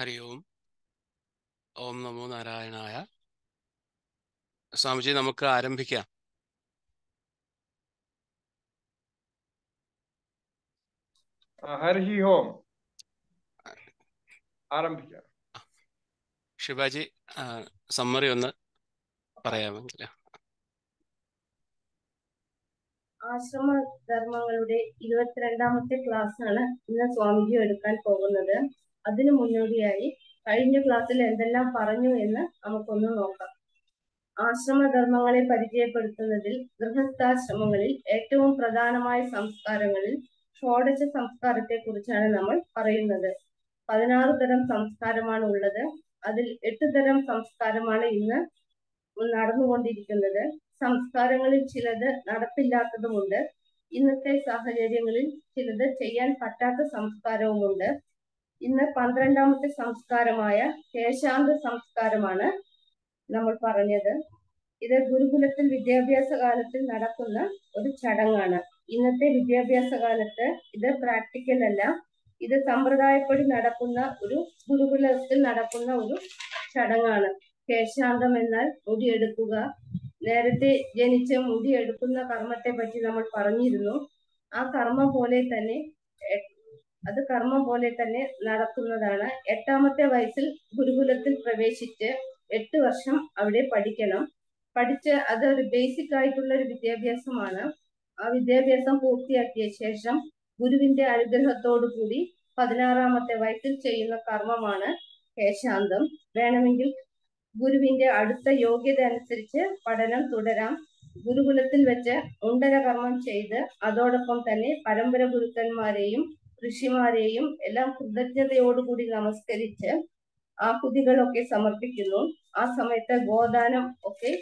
ഹരി ഓം ഓം നമോ നാരായണായ സ്വാമിജി നമുക്ക് ആരംഭിക്കാം ആ, ഹരി ഓം ആരംഭിക്കാം ശിവാജി സമ്മറി ഒന്ന് പറയാമെങ്കിൽ ആശ്രമ ധർമ്മങ്ങളുടെ ഇരുപത്തിരണ്ടാമത്തെ ക്ലാസ് ആണ് ഇന്ന് സ്വാമിജി എടുക്കാൻ പോകുന്നത് അതിനു മുന്നോടിയായി കഴിഞ്ഞ ക്ലാസ്സിൽ എന്തെല്ലാം പറഞ്ഞു എന്ന് നമുക്കൊന്ന് നോക്കാം ആശ്രമധർമ്മങ്ങളെ പരിചയപ്പെടുത്തുന്നതിൽ ഗൃഹസ്ഥാശ്രമങ്ങളിൽ ഏറ്റവും പ്രധാനമായ സംസ്കാരങ്ങളിൽ ഷോഡശ സംസ്കാരത്തെ കുറിച്ചാണ് നമ്മൾ പറയുന്നത് പതിനാറ് തരം സംസ്കാരമാണ് ഉള്ളത് അതിൽ എട്ട് തരം സംസ്കാരമാണ് ഇന്ന് നടന്നുകൊണ്ടിരിക്കുന്നത് സംസ്കാരങ്ങളിൽ ചിലത് നടപ്പില്ലാത്തതുമുണ്ട് ഇന്നത്തെ സാഹചര്യങ്ങളിൽ ചിലത് ചെയ്യാൻ പറ്റാത്ത സംസ്കാരവുമുണ്ട് ഇന്ന് പന്ത്രണ്ടാമത്തെ സംസ്കാരമായ കേശാന്ത സംസ്കാരമാണ് നമ്മൾ പറഞ്ഞത് ഇത് ഗുരുകുലത്തിൽ വിദ്യാഭ്യാസ കാലത്തിൽ നടക്കുന്ന ഒരു ചടങ്ങാണ് ഇന്നത്തെ വിദ്യാഭ്യാസ കാലത്ത് ഇത് പ്രാക്ടിക്കൽ അല്ല ഇത് സമ്പ്രദായപ്പടി നടക്കുന്ന ഒരു ഗുരുകുലത്തിൽ നടക്കുന്ന ഒരു ചടങ്ങാണ് കേശാന്തം എന്നാൽ മുടിയെടുക്കുക നേരത്തെ ജനിച്ച മുടിയെടുക്കുന്ന കർമ്മത്തെ പറ്റി നമ്മൾ പറഞ്ഞിരുന്നു ആ കർമ്മം പോലെ തന്നെ അത് കർമ്മം പോലെ തന്നെ നടക്കുന്നതാണ് എട്ടാമത്തെ വയസ്സിൽ ഗുരുകുലത്തിൽ പ്രവേശിച്ച് എട്ട് വർഷം അവിടെ പഠിക്കണം പഠിച്ച് അതൊരു ബേസിക് ആയിട്ടുള്ള ഒരു വിദ്യാഭ്യാസമാണ് ആ വിദ്യാഭ്യാസം പൂർത്തിയാക്കിയ ശേഷം ഗുരുവിന്റെ അനുഗ്രഹത്തോടു കൂടി പതിനാറാമത്തെ വയസ്സിൽ ചെയ്യുന്ന കർമ്മമാണ് കേശാന്തം വേണമെങ്കിൽ ഗുരുവിന്റെ അടുത്ത യോഗ്യത അനുസരിച്ച് പഠനം തുടരാം ഗുരുകുലത്തിൽ വെച്ച് മുണ്ടന കർമ്മം ചെയ്ത് അതോടൊപ്പം തന്നെ പരമ്പര ഗുരുക്കന്മാരെയും ഋഷിമാരെയും എല്ലാം കൃതജ്ഞതയോടുകൂടി നമസ്കരിച്ച് ആഹുതികളൊക്കെ സമർപ്പിക്കുന്നു ആ സമയത്ത് ഗോദാനം ഒക്കെ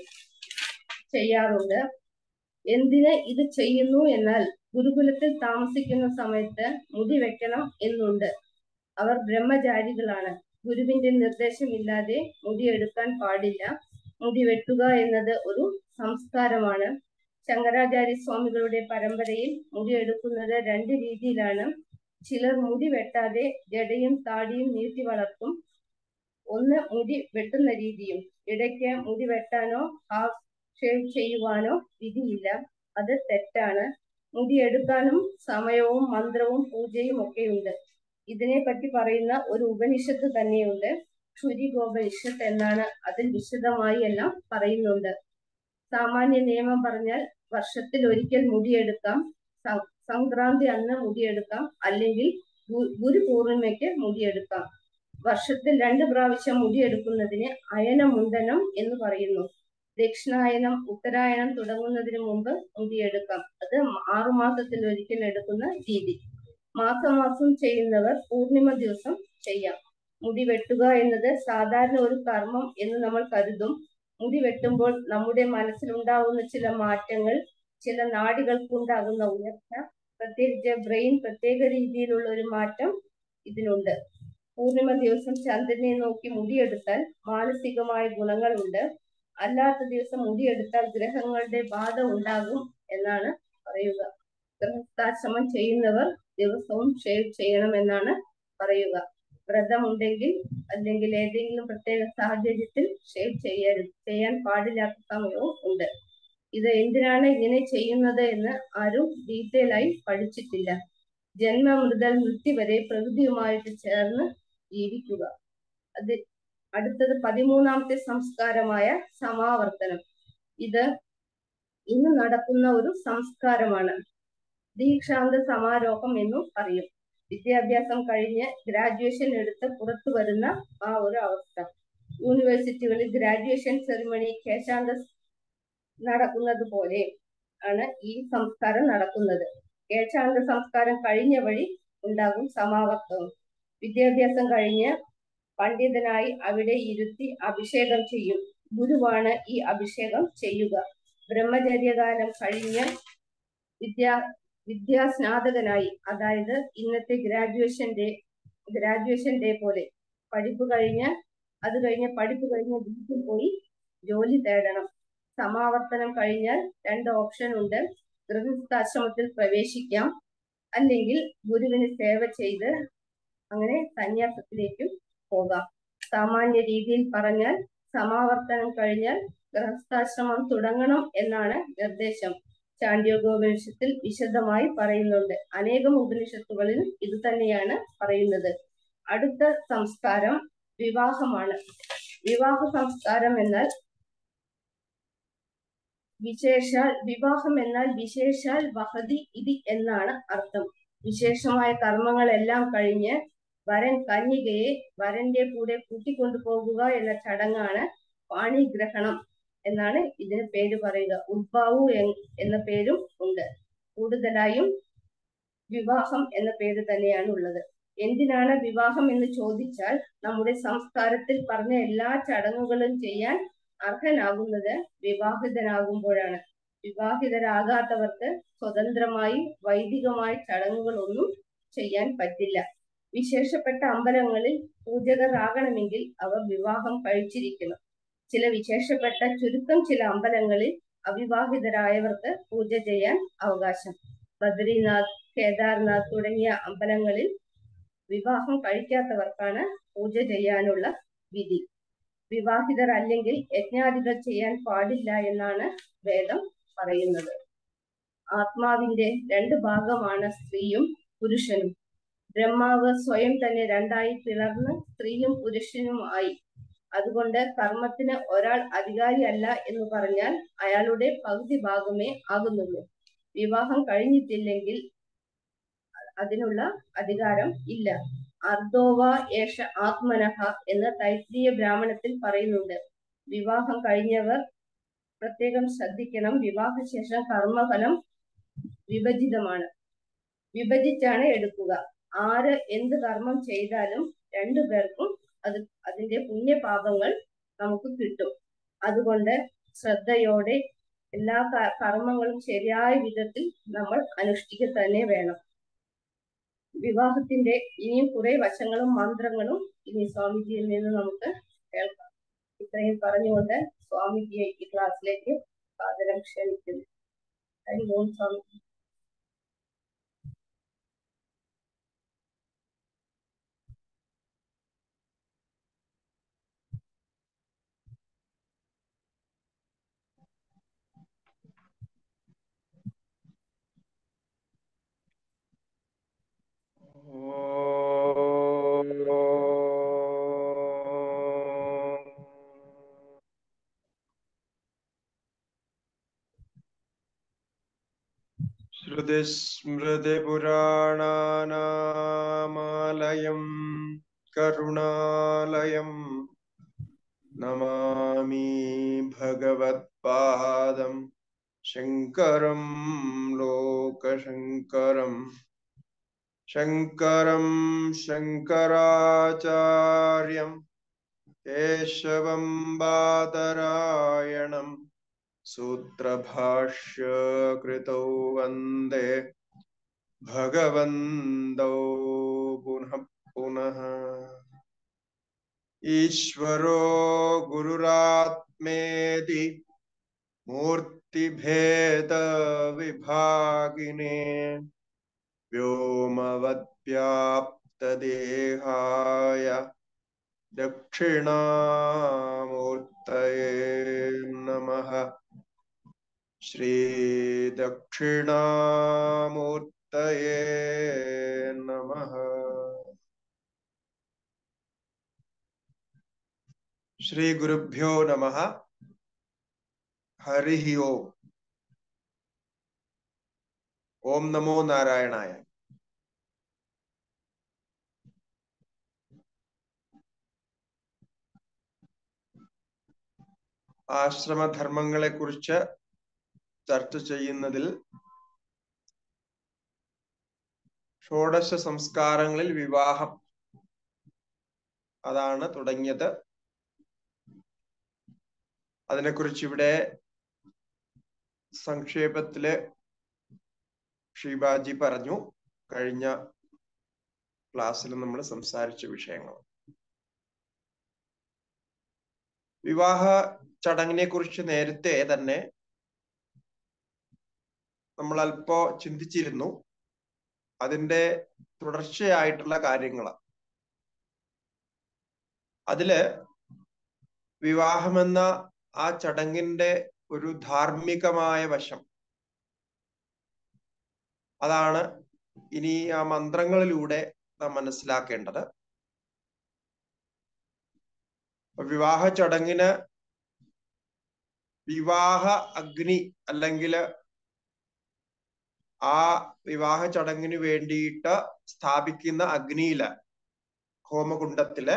ചെയ്യാറുണ്ട് എന്തിന് ഇത് ചെയ്യുന്നു എന്നാൽ ഗുരുകുലത്തിൽ താമസിക്കുന്ന സമയത്ത് മുടി വെക്കണം എന്നുണ്ട് അവർ ബ്രഹ്മചാരികളാണ് ഗുരുവിന്റെ നിർദ്ദേശമില്ലാതെ മുടിയെടുക്കാൻ പാടില്ല മുടി വെട്ടുക എന്നത് ഒരു സംസ്കാരമാണ് ശങ്കരാചാര്യ സ്വാമികളുടെ പരമ്പരയിൽ മുടിയെടുക്കുന്നത് രണ്ട് രീതിയിലാണ് ചിലർ മുടി വെട്ടാതെ ജടയും താടിയും നീട്ടി വളർത്തും ഒന്ന് മുടി വെട്ടുന്ന രീതിയും ഇടയ്ക്ക് മുടി വെട്ടാനോ ഹാഫ് ഷേവ് ചെയ്യുവാനോ വിധിയില്ല അത് തെറ്റാണ് മുടി എടുക്കാനും സമയവും മന്ത്രവും പൂജയും ഒക്കെയുണ്ട് ഇതിനെ പറ്റി പറയുന്ന ഒരു ഉപനിഷത്ത് തന്നെയുണ്ട് ക്ഷുരിഗോപനിഷത്ത് എന്നാണ് അതിൽ വിശദമായി എല്ലാം പറയുന്നുണ്ട് സാമാന്യ നിയമം പറഞ്ഞാൽ വർഷത്തിൽ ഒരിക്കൽ മുടിയെടുക്കാം സംക്രാന്തി അന്ന് മുടിയെടുക്കാം അല്ലെങ്കിൽ ഗുരു പൂർണിമയ്ക്ക് മുടിയെടുക്കാം വർഷത്തിൽ രണ്ട് പ്രാവശ്യം മുടിയെടുക്കുന്നതിന് അയനമുണ്ടനം എന്ന് പറയുന്നു ദക്ഷിണായനം ഉത്തരായണം തുടങ്ങുന്നതിന് മുമ്പ് മുടിയെടുക്കാം അത് ആറുമാസത്തിൽ ഒരിക്കൽ എടുക്കുന്ന രീതി മാസം മാസം ചെയ്യുന്നവർ പൂർണിമ ദിവസം ചെയ്യാം മുടി വെട്ടുക എന്നത് സാധാരണ ഒരു കർമ്മം എന്ന് നമ്മൾ കരുതും മുടി വെട്ടുമ്പോൾ നമ്മുടെ മനസ്സിലുണ്ടാകുന്ന ചില മാറ്റങ്ങൾ ചില നാടികൾക്കുണ്ടാകുന്ന ഉയർച്ച പ്രത്യേകിച്ച് ബ്രെയിൻ പ്രത്യേക രീതിയിലുള്ള ഒരു മാറ്റം ഇതിനുണ്ട് പൂർണിമ ദിവസം ചന്ദ്രനെ നോക്കി മുടിയെടുത്താൽ മാനസികമായ ഗുണങ്ങളുണ്ട് അല്ലാത്ത ദിവസം മുടിയെടുത്താൽ ഗ്രഹങ്ങളുടെ ബാധ ഉണ്ടാകും എന്നാണ് പറയുക ഗൃഹസ്ഥാശ്രമം ചെയ്യുന്നവർ ദിവസവും ഷേവ് ചെയ്യണം എന്നാണ് പറയുക വ്രതമുണ്ടെങ്കിൽ അല്ലെങ്കിൽ ഏതെങ്കിലും പ്രത്യേക സാഹചര്യത്തിൽ ഷേവ് ചെയ്യരുത് ചെയ്യാൻ പാടില്ലാത്ത സമയവും ഉണ്ട് ഇത് എന്തിനാണ് ഇങ്ങനെ ചെയ്യുന്നത് എന്ന് ആരും ഡീറ്റെയിൽ ആയി പഠിച്ചിട്ടില്ല ജന്മം മുതൽ മൃത്യു വരെ പ്രകൃതിയുമായിട്ട് ചേർന്ന് ജീവിക്കുക അത് അടുത്തത് പതിമൂന്നാമത്തെ സംസ്കാരമായ സമാവർത്തനം ഇത് ഇന്ന് നടക്കുന്ന ഒരു സംസ്കാരമാണ് ദീക്ഷാന്ത സമാരോഹം എന്നും പറയും വിദ്യാഭ്യാസം കഴിഞ്ഞ് ഗ്രാജുവേഷൻ എടുത്ത് പുറത്തു വരുന്ന ആ ഒരു അവസ്ഥ യൂണിവേഴ്സിറ്റികളിൽ ഗ്രാജുവേഷൻ സെറിമണി കേശാന്ത നടക്കുന്നത് പോലെ ആണ് ഈ സംസ്കാരം നടക്കുന്നത് കേശാന്ത സംസ്കാരം കഴിഞ്ഞ വഴി ഉണ്ടാകും സമാവർത്തനം വിദ്യാഭ്യാസം കഴിഞ്ഞ് പണ്ഡിതനായി അവിടെ ഇരുത്തി അഭിഷേകം ചെയ്യും ഗുരുവാണ് ഈ അഭിഷേകം ചെയ്യുക ബ്രഹ്മചര്യകാലം കഴിഞ്ഞ് വിദ്യാ വിദ്യാസ്നാതകനായി അതായത് ഇന്നത്തെ ഗ്രാജുവേഷൻ ഡേ ഗ്രാജുവേഷൻ ഡേ പോലെ പഠിപ്പ് കഴിഞ്ഞ് അത് കഴിഞ്ഞ് പഠിപ്പ് കഴിഞ്ഞ് വീട്ടിൽ പോയി ജോലി തേടണം സമാവർത്തനം കഴിഞ്ഞാൽ രണ്ട് ഓപ്ഷൻ ഉണ്ട് ഗൃഹസ്ഥാശ്രമത്തിൽ പ്രവേശിക്കാം അല്ലെങ്കിൽ ഗുരുവിന് സേവ ചെയ്ത് അങ്ങനെ സന്യാസത്തിലേക്കും പോകാം സാമാന്യ രീതിയിൽ പറഞ്ഞാൽ സമാവർത്തനം കഴിഞ്ഞാൽ ഗൃഹസ്ഥാശ്രമം തുടങ്ങണം എന്നാണ് നിർദ്ദേശം ചാണ്ഡ്യോപനിഷത്തിൽ വിശദമായി പറയുന്നുണ്ട് അനേകം ഉപനിഷത്തുകളിൽ ഇത് തന്നെയാണ് പറയുന്നത് അടുത്ത സംസ്കാരം വിവാഹമാണ് വിവാഹ സംസ്കാരം എന്നാൽ വിശേഷാൽ വിവാഹം എന്നാൽ വിശേഷാൽ വഹതി ഇതി എന്നാണ് അർത്ഥം വിശേഷമായ കർമ്മങ്ങളെല്ലാം കഴിഞ്ഞ് വരൻ കന്യകയെ വരന്റെ കൂടെ കൂട്ടിക്കൊണ്ടുപോകുക എന്ന ചടങ്ങാണ് പാണിഗ്രഹണം എന്നാണ് ഇതിന് പേര് പറയുക ഉദ്ഭാവു എന്ന പേരും ഉണ്ട് കൂടുതലായും വിവാഹം എന്ന പേര് തന്നെയാണ് ഉള്ളത് എന്തിനാണ് വിവാഹം എന്ന് ചോദിച്ചാൽ നമ്മുടെ സംസ്കാരത്തിൽ പറഞ്ഞ എല്ലാ ചടങ്ങുകളും ചെയ്യാൻ അർഹനാകുന്നത് വിവാഹിതനാകുമ്പോഴാണ് വിവാഹിതരാകാത്തവർക്ക് സ്വതന്ത്രമായി വൈദികമായ ചടങ്ങുകളൊന്നും ചെയ്യാൻ പറ്റില്ല വിശേഷപ്പെട്ട അമ്പലങ്ങളിൽ പൂജകരാകണമെങ്കിൽ അവർ വിവാഹം കഴിച്ചിരിക്കണം ചില വിശേഷപ്പെട്ട ചുരുക്കം ചില അമ്പലങ്ങളിൽ അവിവാഹിതരായവർക്ക് പൂജ ചെയ്യാൻ അവകാശം ബദ്രിനാഥ് കേദാർനാഥ് തുടങ്ങിയ അമ്പലങ്ങളിൽ വിവാഹം കഴിക്കാത്തവർക്കാണ് പൂജ ചെയ്യാനുള്ള വിധി വിവാഹിതർ അല്ലെങ്കിൽ യജ്ഞാദികൾ ചെയ്യാൻ പാടില്ല എന്നാണ് വേദം പറയുന്നത് ആത്മാവിന്റെ രണ്ട് ഭാഗമാണ് സ്ത്രീയും പുരുഷനും ബ്രഹ്മാവ് സ്വയം തന്നെ രണ്ടായി പിളർന്ന് സ്ത്രീയും പുരുഷനും ആയി അതുകൊണ്ട് കർമ്മത്തിന് ഒരാൾ അധികാരിയല്ല എന്ന് പറഞ്ഞാൽ അയാളുടെ പകുതി ഭാഗമേ ആകുന്നുള്ളൂ വിവാഹം കഴിഞ്ഞിട്ടില്ലെങ്കിൽ അതിനുള്ള അധികാരം ഇല്ല അർദ്ധോവ ഏഷ ആത്മനഹ എന്ന് തൈത്രീയ ബ്രാഹ്മണത്തിൽ പറയുന്നുണ്ട് വിവാഹം കഴിഞ്ഞവർ പ്രത്യേകം ശ്രദ്ധിക്കണം വിവാഹശേഷം കർമ്മഫലം വിഭജിതമാണ് വിഭജിച്ചാണ് എടുക്കുക ആര് എന്ത് കർമ്മം ചെയ്താലും രണ്ടു പേർക്കും അത് അതിന്റെ പുണ്യപാപങ്ങൾ നമുക്ക് കിട്ടും അതുകൊണ്ട് ശ്രദ്ധയോടെ എല്ലാ കർമ്മങ്ങളും ശരിയായ വിധത്തിൽ നമ്മൾ അനുഷ്ഠിക്കുക തന്നെ വേണം വിവാഹത്തിന്റെ ഇനിയും കുറെ വശങ്ങളും മന്ത്രങ്ങളും ഇനി സ്വാമിജിയിൽ നിന്ന് നമുക്ക് കേൾക്കാം ഇത്രയും പറഞ്ഞുകൊണ്ട് സ്വാമിജിയെ ഈ ക്ലാസ്സിലേക്ക് സാദരം ക്ഷണിക്കുന്നു ഹരി ഓം സ്വാമി ശ്രുതിസ്മൃതിപുരാണാനാമാലയം കരുണാലയം നമാമി ഭഗവത്പാദം ശങ്കരം ലോകശങ്കരം ശങ്കരം ശങ്കരാചാര്യം കേശവം ബാദരായണം सूत्रभाष्यकृतौ वन्दे भगवन्तौ पुनः पुनः ईश्वरो गुरुरात्मेति मूर्तिभेदविभागिने व्योमवद्व्याप्तदेहाय दक्षिणामूर्तये नमः श्रीदक्षिणामूर्तये नमः श्रीगुरुभ्यो नमः हरिः ओम् ഓം നമോ നാരായണായ ആശ്രമധർമ്മങ്ങളെ കുറിച്ച് ചർച്ച ചെയ്യുന്നതിൽ ഷോഡശ സംസ്കാരങ്ങളിൽ വിവാഹം അതാണ് തുടങ്ങിയത് അതിനെക്കുറിച്ച് ഇവിടെ സംക്ഷേപത്തില് ഷീബാജി പറഞ്ഞു കഴിഞ്ഞ ക്ലാസ്സിൽ നമ്മൾ സംസാരിച്ച വിഷയങ്ങൾ വിവാഹ ചടങ്ങിനെ കുറിച്ച് നേരത്തെ തന്നെ നമ്മൾ അല്പോ ചിന്തിച്ചിരുന്നു അതിന്റെ തുടർച്ചയായിട്ടുള്ള കാര്യങ്ങൾ അതില് വിവാഹമെന്ന ആ ചടങ്ങിന്റെ ഒരു ധാർമ്മികമായ വശം അതാണ് ഇനി ആ മന്ത്രങ്ങളിലൂടെ നാം മനസ്സിലാക്കേണ്ടത് വിവാഹ ചടങ്ങിന് വിവാഹ അഗ്നി അല്ലെങ്കിൽ ആ വിവാഹ ചടങ്ങിന് വേണ്ടിയിട്ട് സ്ഥാപിക്കുന്ന അഗ്നിയില് ഹോമകുണ്ടത്തില്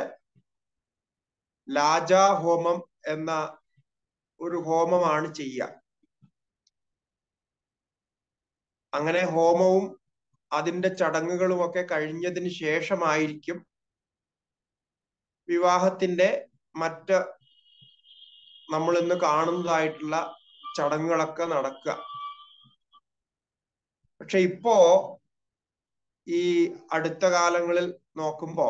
ലാജാഹോമം എന്ന ഒരു ഹോമമാണ് ചെയ്യുക അങ്ങനെ ഹോമവും അതിന്റെ ചടങ്ങുകളും ഒക്കെ കഴിഞ്ഞതിന് ശേഷമായിരിക്കും വിവാഹത്തിന്റെ മറ്റ് നമ്മൾ ഇന്ന് കാണുന്നതായിട്ടുള്ള ചടങ്ങുകളൊക്കെ നടക്കുക പക്ഷെ ഇപ്പോ ഈ അടുത്ത കാലങ്ങളിൽ നോക്കുമ്പോ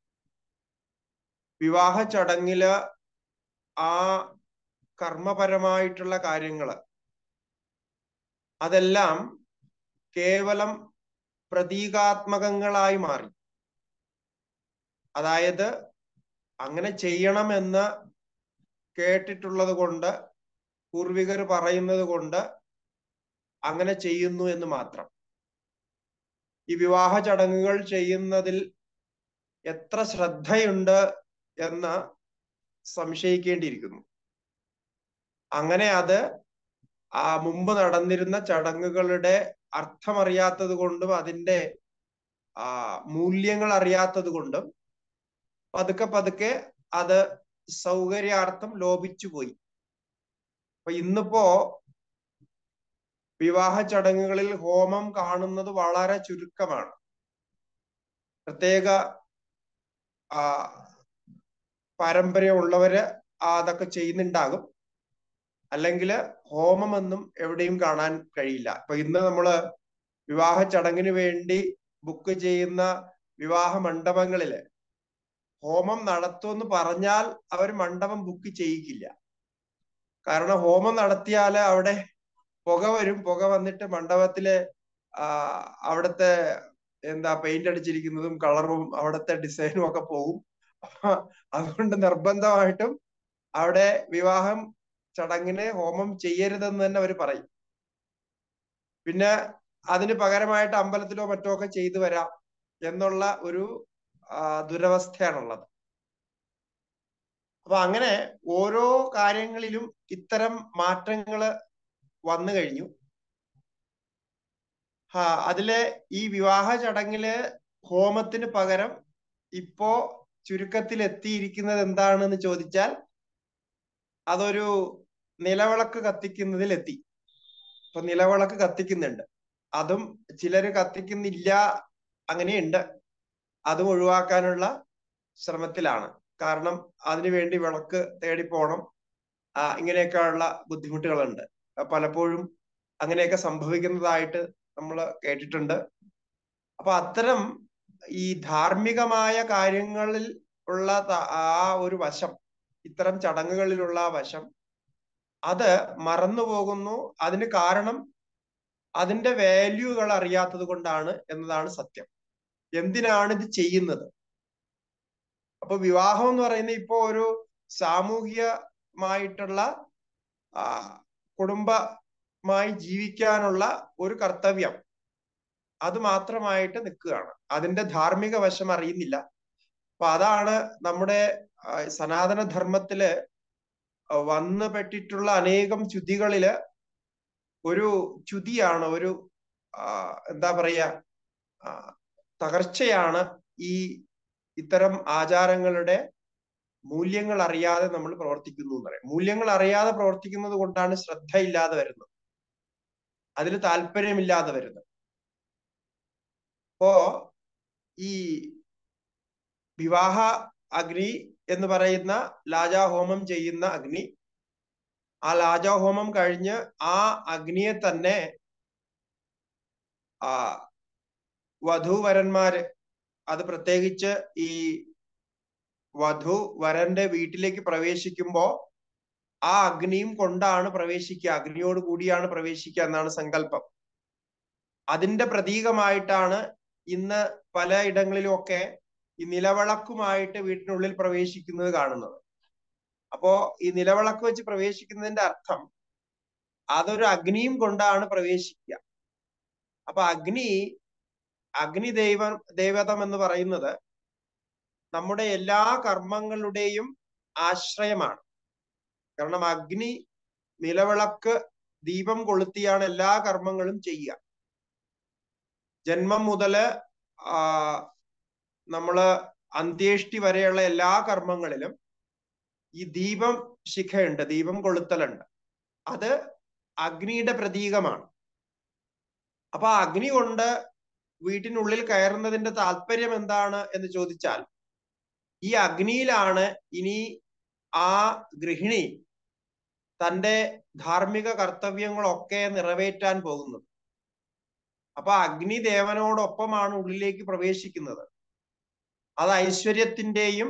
വിവാഹ ചടങ്ങില് ആ കർമ്മപരമായിട്ടുള്ള കാര്യങ്ങള് അതെല്ലാം കേവലം പ്രതീകാത്മകങ്ങളായി മാറി അതായത് അങ്ങനെ ചെയ്യണമെന്ന് കേട്ടിട്ടുള്ളത് കൊണ്ട് പൂർവികർ പറയുന്നത് കൊണ്ട് അങ്ങനെ ചെയ്യുന്നു എന്ന് മാത്രം ഈ വിവാഹ ചടങ്ങുകൾ ചെയ്യുന്നതിൽ എത്ര ശ്രദ്ധയുണ്ട് എന്ന് സംശയിക്കേണ്ടിയിരിക്കുന്നു അങ്ങനെ അത് ആ മുമ്പ് നടന്നിരുന്ന ചടങ്ങുകളുടെ അർത്ഥമറിയാത്തത് കൊണ്ടും അതിന്റെ ആ മൂല്യങ്ങൾ അറിയാത്തത് കൊണ്ടും പതുക്കെ പതുക്കെ അത് സൗകര്യാർത്ഥം ലോപിച്ചു പോയി അപ്പൊ ഇന്നിപ്പോ വിവാഹ ചടങ്ങുകളിൽ ഹോമം കാണുന്നത് വളരെ ചുരുക്കമാണ് പ്രത്യേക ആ പാരമ്പര്യമുള്ളവര് അതൊക്കെ ചെയ്യുന്നുണ്ടാകും അല്ലെങ്കിൽ ഹോമമൊന്നും എവിടെയും കാണാൻ കഴിയില്ല ഇപ്പൊ ഇന്ന് നമ്മള് വിവാഹ ചടങ്ങിന് വേണ്ടി ബുക്ക് ചെയ്യുന്ന വിവാഹ മണ്ഡപങ്ങളില് ഹോമം നടത്തുമെന്ന് പറഞ്ഞാൽ അവർ മണ്ഡപം ബുക്ക് ചെയ്യിക്കില്ല കാരണം ഹോമം നടത്തിയാൽ അവിടെ പുക വരും പുക വന്നിട്ട് മണ്ഡപത്തിലെ ആ അവിടുത്തെ എന്താ പെയിന്റ് അടിച്ചിരിക്കുന്നതും കളറും അവിടുത്തെ ഡിസൈനും ഒക്കെ പോകും അതുകൊണ്ട് നിർബന്ധമായിട്ടും അവിടെ വിവാഹം ചടങ്ങിന് ഹോമം ചെയ്യരുതെന്ന് തന്നെ അവർ പറയും പിന്നെ അതിന് പകരമായിട്ട് അമ്പലത്തിലോ മറ്റോ ഒക്കെ ചെയ്തു വരാം എന്നുള്ള ഒരു ദുരവസ്ഥയാണുള്ളത് അപ്പൊ അങ്ങനെ ഓരോ കാര്യങ്ങളിലും ഇത്തരം മാറ്റങ്ങൾ വന്നു കഴിഞ്ഞു ആ അതിലെ ഈ വിവാഹ ചടങ്ങില് ഹോമത്തിന് പകരം ഇപ്പോ ചുരുക്കത്തിൽ എത്തിയിരിക്കുന്നത് എന്താണെന്ന് ചോദിച്ചാൽ അതൊരു നിലവിളക്ക് കത്തിക്കുന്നതിൽ എത്തി ഇപ്പൊ നിലവിളക്ക് കത്തിക്കുന്നുണ്ട് അതും ചിലര് കത്തിക്കുന്നില്ല അങ്ങനെയുണ്ട് അതും ഒഴിവാക്കാനുള്ള ശ്രമത്തിലാണ് കാരണം അതിനുവേണ്ടി വിളക്ക് തേടി പോകണം ആ ഇങ്ങനെയൊക്കെയുള്ള ബുദ്ധിമുട്ടുകളുണ്ട് പലപ്പോഴും അങ്ങനെയൊക്കെ സംഭവിക്കുന്നതായിട്ട് നമ്മൾ കേട്ടിട്ടുണ്ട് അപ്പൊ അത്തരം ഈ ധാർമ്മികമായ കാര്യങ്ങളിൽ ഉള്ള ആ ഒരു വശം ഇത്തരം ചടങ്ങുകളിലുള്ള വശം അത് മറന്നു പോകുന്നു അതിന് കാരണം അതിന്റെ വാല്യൂകൾ അറിയാത്തത് കൊണ്ടാണ് എന്നതാണ് സത്യം എന്തിനാണ് ഇത് ചെയ്യുന്നത് അപ്പൊ വിവാഹം എന്ന് പറയുന്നത് ഇപ്പോ ഒരു സാമൂഹികമായിട്ടുള്ള ആ കുടുംബമായി ജീവിക്കാനുള്ള ഒരു കർത്തവ്യം അത് മാത്രമായിട്ട് നിൽക്കുകയാണ് അതിന്റെ ധാർമ്മിക വശം അറിയുന്നില്ല അപ്പൊ അതാണ് നമ്മുടെ സനാതന ധർമ്മത്തില് വന്നു പെട്ടിട്ടുള്ള അനേകം ചുതികളില് ഒരു ചുതിയാണ് ഒരു എന്താ പറയാ തകർച്ചയാണ് ഈ ഇത്തരം ആചാരങ്ങളുടെ മൂല്യങ്ങൾ അറിയാതെ നമ്മൾ പ്രവർത്തിക്കുന്നു എന്ന് പറയാം മൂല്യങ്ങൾ അറിയാതെ പ്രവർത്തിക്കുന്നത് കൊണ്ടാണ് ശ്രദ്ധയില്ലാതെ വരുന്നത് അതിന് താല്പര്യമില്ലാതെ വരുന്നത് അപ്പോ ഈ വിവാഹ അഗ്നി എന്ന് പറയുന്ന ലാജാഹോമം ചെയ്യുന്ന അഗ്നി ആ ലാജാഹോമം കഴിഞ്ഞ് ആ അഗ്നിയെ തന്നെ ആ വധൂവരന്മാര് അത് പ്രത്യേകിച്ച് ഈ വധു വരന്റെ വീട്ടിലേക്ക് പ്രവേശിക്കുമ്പോ ആ അഗ്നിയും കൊണ്ടാണ് പ്രവേശിക്കുക അഗ്നിയോട് കൂടിയാണ് പ്രവേശിക്കുക എന്നാണ് സങ്കല്പം അതിന്റെ പ്രതീകമായിട്ടാണ് ഇന്ന് പല ഇടങ്ങളിലും ഒക്കെ ഈ നിലവിളക്കുമായിട്ട് വീട്ടിനുള്ളിൽ പ്രവേശിക്കുന്നത് കാണുന്നത് അപ്പോ ഈ നിലവിളക്ക് വെച്ച് പ്രവേശിക്കുന്നതിന്റെ അർത്ഥം അതൊരു അഗ്നിയും കൊണ്ടാണ് പ്രവേശിക്കുക അപ്പൊ അഗ്നി അഗ്നി ദൈവ ദൈവതം എന്ന് പറയുന്നത് നമ്മുടെ എല്ലാ കർമ്മങ്ങളുടെയും ആശ്രയമാണ് കാരണം അഗ്നി നിലവിളക്ക് ദീപം കൊളുത്തിയാണ് എല്ലാ കർമ്മങ്ങളും ചെയ്യുക ജന്മം മുതല് ആ നമ്മള് അന്ത്യേഷ്ടി വരെയുള്ള എല്ലാ കർമ്മങ്ങളിലും ഈ ദീപം ശിഖയുണ്ട് ദീപം കൊളുത്തലുണ്ട് അത് അഗ്നിയുടെ പ്രതീകമാണ് അപ്പൊ ആ അഗ്നി കൊണ്ട് വീട്ടിനുള്ളിൽ കയറുന്നതിന്റെ താല്പര്യം എന്താണ് എന്ന് ചോദിച്ചാൽ ഈ അഗ്നിയിലാണ് ഇനി ആ ഗൃഹിണി തന്റെ ധാർമ്മിക കർത്തവ്യങ്ങളൊക്കെ നിറവേറ്റാൻ പോകുന്നത് അപ്പൊ അഗ്നി ദേവനോടൊപ്പമാണ് ഉള്ളിലേക്ക് പ്രവേശിക്കുന്നത് അത് ഐശ്വര്യത്തിന്റെയും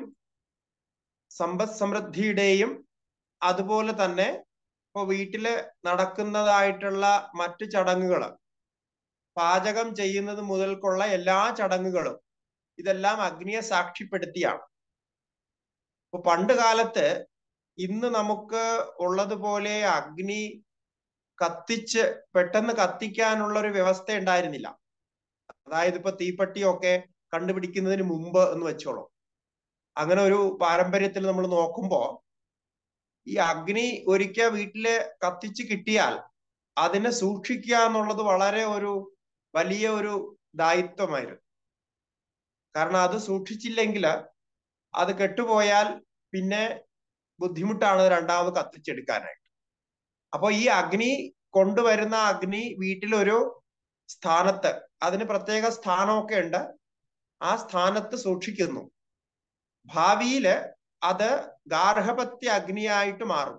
സമ്പദ് സമൃദ്ധിയുടെയും അതുപോലെ തന്നെ ഇപ്പൊ വീട്ടില് നടക്കുന്നതായിട്ടുള്ള മറ്റു ചടങ്ങുകൾ പാചകം ചെയ്യുന്നത് മുതൽക്കുള്ള എല്ലാ ചടങ്ങുകളും ഇതെല്ലാം അഗ്നിയെ സാക്ഷ്യപ്പെടുത്തിയാണ് ഇപ്പൊ പണ്ട് കാലത്ത് ഇന്ന് നമുക്ക് ഉള്ളതുപോലെ അഗ്നി കത്തിച്ച് പെട്ടെന്ന് കത്തിക്കാനുള്ള ഒരു വ്യവസ്ഥ ഉണ്ടായിരുന്നില്ല അതായത് ഇപ്പൊ തീപ്പെട്ടിയൊക്കെ കണ്ടുപിടിക്കുന്നതിന് മുമ്പ് എന്ന് വെച്ചോളൂ അങ്ങനെ ഒരു പാരമ്പര്യത്തിൽ നമ്മൾ നോക്കുമ്പോ ഈ അഗ്നി ഒരിക്കൽ വീട്ടില് കത്തിച്ച് കിട്ടിയാൽ അതിനെ സൂക്ഷിക്കുക എന്നുള്ളത് വളരെ ഒരു വലിയ ഒരു ദായിത്വമായിരുന്നു കാരണം അത് സൂക്ഷിച്ചില്ലെങ്കിൽ അത് കെട്ടുപോയാൽ പിന്നെ ബുദ്ധിമുട്ടാണ് രണ്ടാമത് കത്തിച്ചെടുക്കാനായിട്ട് അപ്പൊ ഈ അഗ്നി കൊണ്ടുവരുന്ന അഗ്നി വീട്ടിലൊരു സ്ഥാനത്ത് അതിന് പ്രത്യേക സ്ഥാനമൊക്കെ ഉണ്ട് ആ സ്ഥാനത്ത് സൂക്ഷിക്കുന്നു ഭാവിയില് അത് ഗാർഹപത്യ അഗ്നിയായിട്ട് മാറും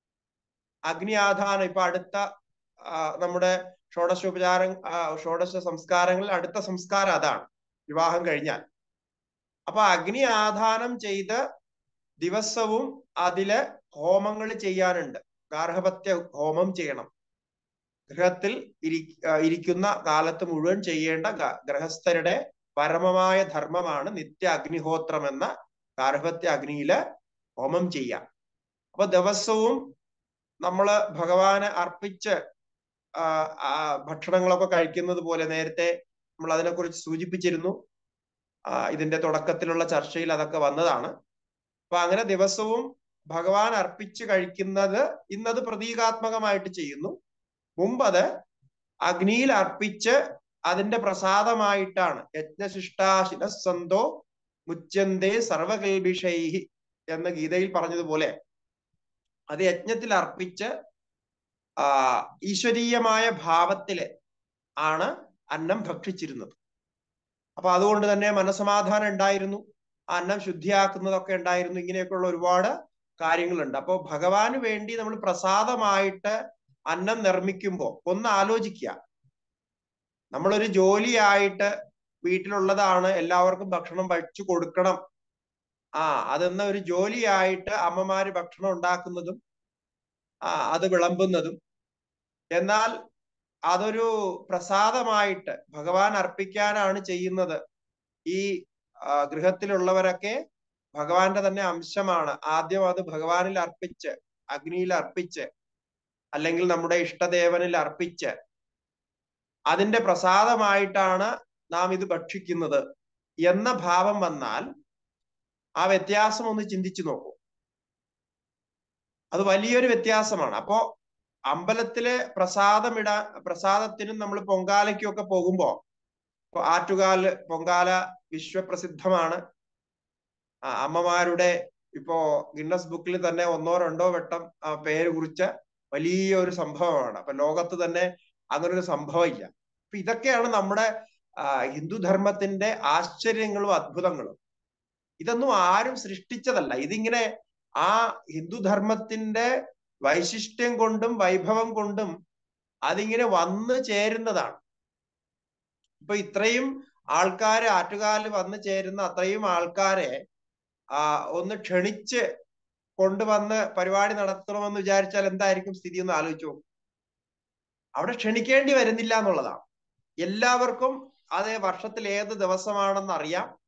അഗ്നി ആധാനം ഇപ്പൊ അടുത്ത നമ്മുടെ ഷോഡശോപചാര ഷോഡശ സംസ്കാരങ്ങളിൽ അടുത്ത സംസ്കാരം അതാണ് വിവാഹം കഴിഞ്ഞാൽ അപ്പൊ അഗ്നി ആധാനം ചെയ്ത് ദിവസവും അതില് ഹോമങ്ങൾ ചെയ്യാനുണ്ട് ഗാർഹപത്യ ഹോമം ചെയ്യണം ഗൃഹത്തിൽ ഇരി ഇരിക്കുന്ന കാലത്ത് മുഴുവൻ ചെയ്യേണ്ട ഗൃഹസ്ഥരുടെ പരമമായ ധർമ്മമാണ് നിത്യ അഗ്നിഹോത്രം എന്ന ഗാർഹപത്യ അഗ്നിയില് ഹോമം ചെയ്യാം അപ്പൊ ദിവസവും നമ്മള് ഭഗവാന് അർപ്പിച്ച് ഭക്ഷണങ്ങളൊക്കെ കഴിക്കുന്നത് പോലെ നേരത്തെ നമ്മൾ അതിനെക്കുറിച്ച് സൂചിപ്പിച്ചിരുന്നു ഇതിന്റെ തുടക്കത്തിലുള്ള ചർച്ചയിൽ അതൊക്കെ വന്നതാണ് അപ്പൊ അങ്ങനെ ദിവസവും ഭഗവാൻ അർപ്പിച്ച് കഴിക്കുന്നത് ഇന്നത് പ്രതീകാത്മകമായിട്ട് ചെയ്യുന്നു മുമ്പ് അത് അഗ്നിയിൽ അർപ്പിച്ച് അതിന്റെ പ്രസാദമായിട്ടാണ് യജ്ഞശിഷ്ടാശിനസന്തോ മുച്ചന്തേ സർവകൽഭിഷൈഹി എന്ന ഗീതയിൽ പറഞ്ഞതുപോലെ അത് യജ്ഞത്തിൽ അർപ്പിച്ച് ആ ഈശ്വരീയമായ ഭാവത്തില് ആണ് അന്നം ഭക്ഷിച്ചിരുന്നത് അപ്പൊ അതുകൊണ്ട് തന്നെ മനസമാധാനം ഉണ്ടായിരുന്നു അന്നം ശുദ്ധിയാക്കുന്നതൊക്കെ ഉണ്ടായിരുന്നു ഇങ്ങനെയൊക്കെയുള്ള ഒരുപാട് കാര്യങ്ങളുണ്ട് അപ്പോൾ ഭഗവാന് വേണ്ടി നമ്മൾ പ്രസാദമായിട്ട് അന്നം നിർമ്മിക്കുമ്പോൾ ഒന്ന് ആലോചിക്കുക നമ്മളൊരു ജോലിയായിട്ട് വീട്ടിലുള്ളതാണ് എല്ലാവർക്കും ഭക്ഷണം വച്ചു കൊടുക്കണം ആ അതെന്ന ഒരു ജോലിയായിട്ട് അമ്മമാര് ഭക്ഷണം ഉണ്ടാക്കുന്നതും ആ അത് വിളമ്പുന്നതും എന്നാൽ അതൊരു പ്രസാദമായിട്ട് ഭഗവാൻ അർപ്പിക്കാനാണ് ചെയ്യുന്നത് ഈ ഗൃഹത്തിലുള്ളവരൊക്കെ ഭഗവാന്റെ തന്നെ അംശമാണ് ആദ്യം അത് ഭഗവാനിൽ അർപ്പിച്ച് അഗ്നിയിൽ അർപ്പിച്ച് അല്ലെങ്കിൽ നമ്മുടെ ഇഷ്ടദേവനിൽ അർപ്പിച്ച് അതിന്റെ പ്രസാദമായിട്ടാണ് നാം ഇത് ഭക്ഷിക്കുന്നത് എന്ന ഭാവം വന്നാൽ ആ വ്യത്യാസം ഒന്ന് ചിന്തിച്ചു നോക്കൂ അത് വലിയൊരു വ്യത്യാസമാണ് അപ്പോ അമ്പലത്തിലെ പ്രസാദമിടാ പ്രസാദത്തിനും നമ്മൾ പൊങ്കാലയ്ക്കും ഒക്കെ പോകുമ്പോ ഇപ്പൊ ആറ്റുകാല് പൊങ്കാല വിശ്വപ്രസിദ്ധമാണ് അമ്മമാരുടെ ഇപ്പോ ഗിന്നസ് ബുക്കിൽ തന്നെ ഒന്നോ രണ്ടോ വട്ടം പേര് കുറിച്ച വലിയ ഒരു സംഭവമാണ് അപ്പൊ ലോകത്ത് തന്നെ അങ്ങനെ ഒരു സംഭവം ഇല്ല അപ്പൊ ഇതൊക്കെയാണ് നമ്മുടെ ഹിന്ദുധർമ്മത്തിന്റെ ആശ്ചര്യങ്ങളും അത്ഭുതങ്ങളും ഇതൊന്നും ആരും സൃഷ്ടിച്ചതല്ല ഇതിങ്ങനെ ആ ഹിന്ദുധർമ്മത്തിന്റെ വൈശിഷ്ട്യം കൊണ്ടും വൈഭവം കൊണ്ടും അതിങ്ങനെ വന്നു ചേരുന്നതാണ് ഇപ്പൊ ഇത്രയും ആൾക്കാര് ആറ്റുകാല് വന്നു ചേരുന്ന അത്രയും ആൾക്കാരെ ആ ഒന്ന് ക്ഷണിച്ച് കൊണ്ടുവന്ന് പരിപാടി നടത്തണമെന്ന് വിചാരിച്ചാൽ എന്തായിരിക്കും സ്ഥിതി ഒന്ന് ആലോചിച്ചു അവിടെ ക്ഷണിക്കേണ്ടി വരുന്നില്ല എന്നുള്ളതാണ് എല്ലാവർക്കും അത് വർഷത്തിൽ ഏത് ദിവസമാണെന്ന് അറിയാം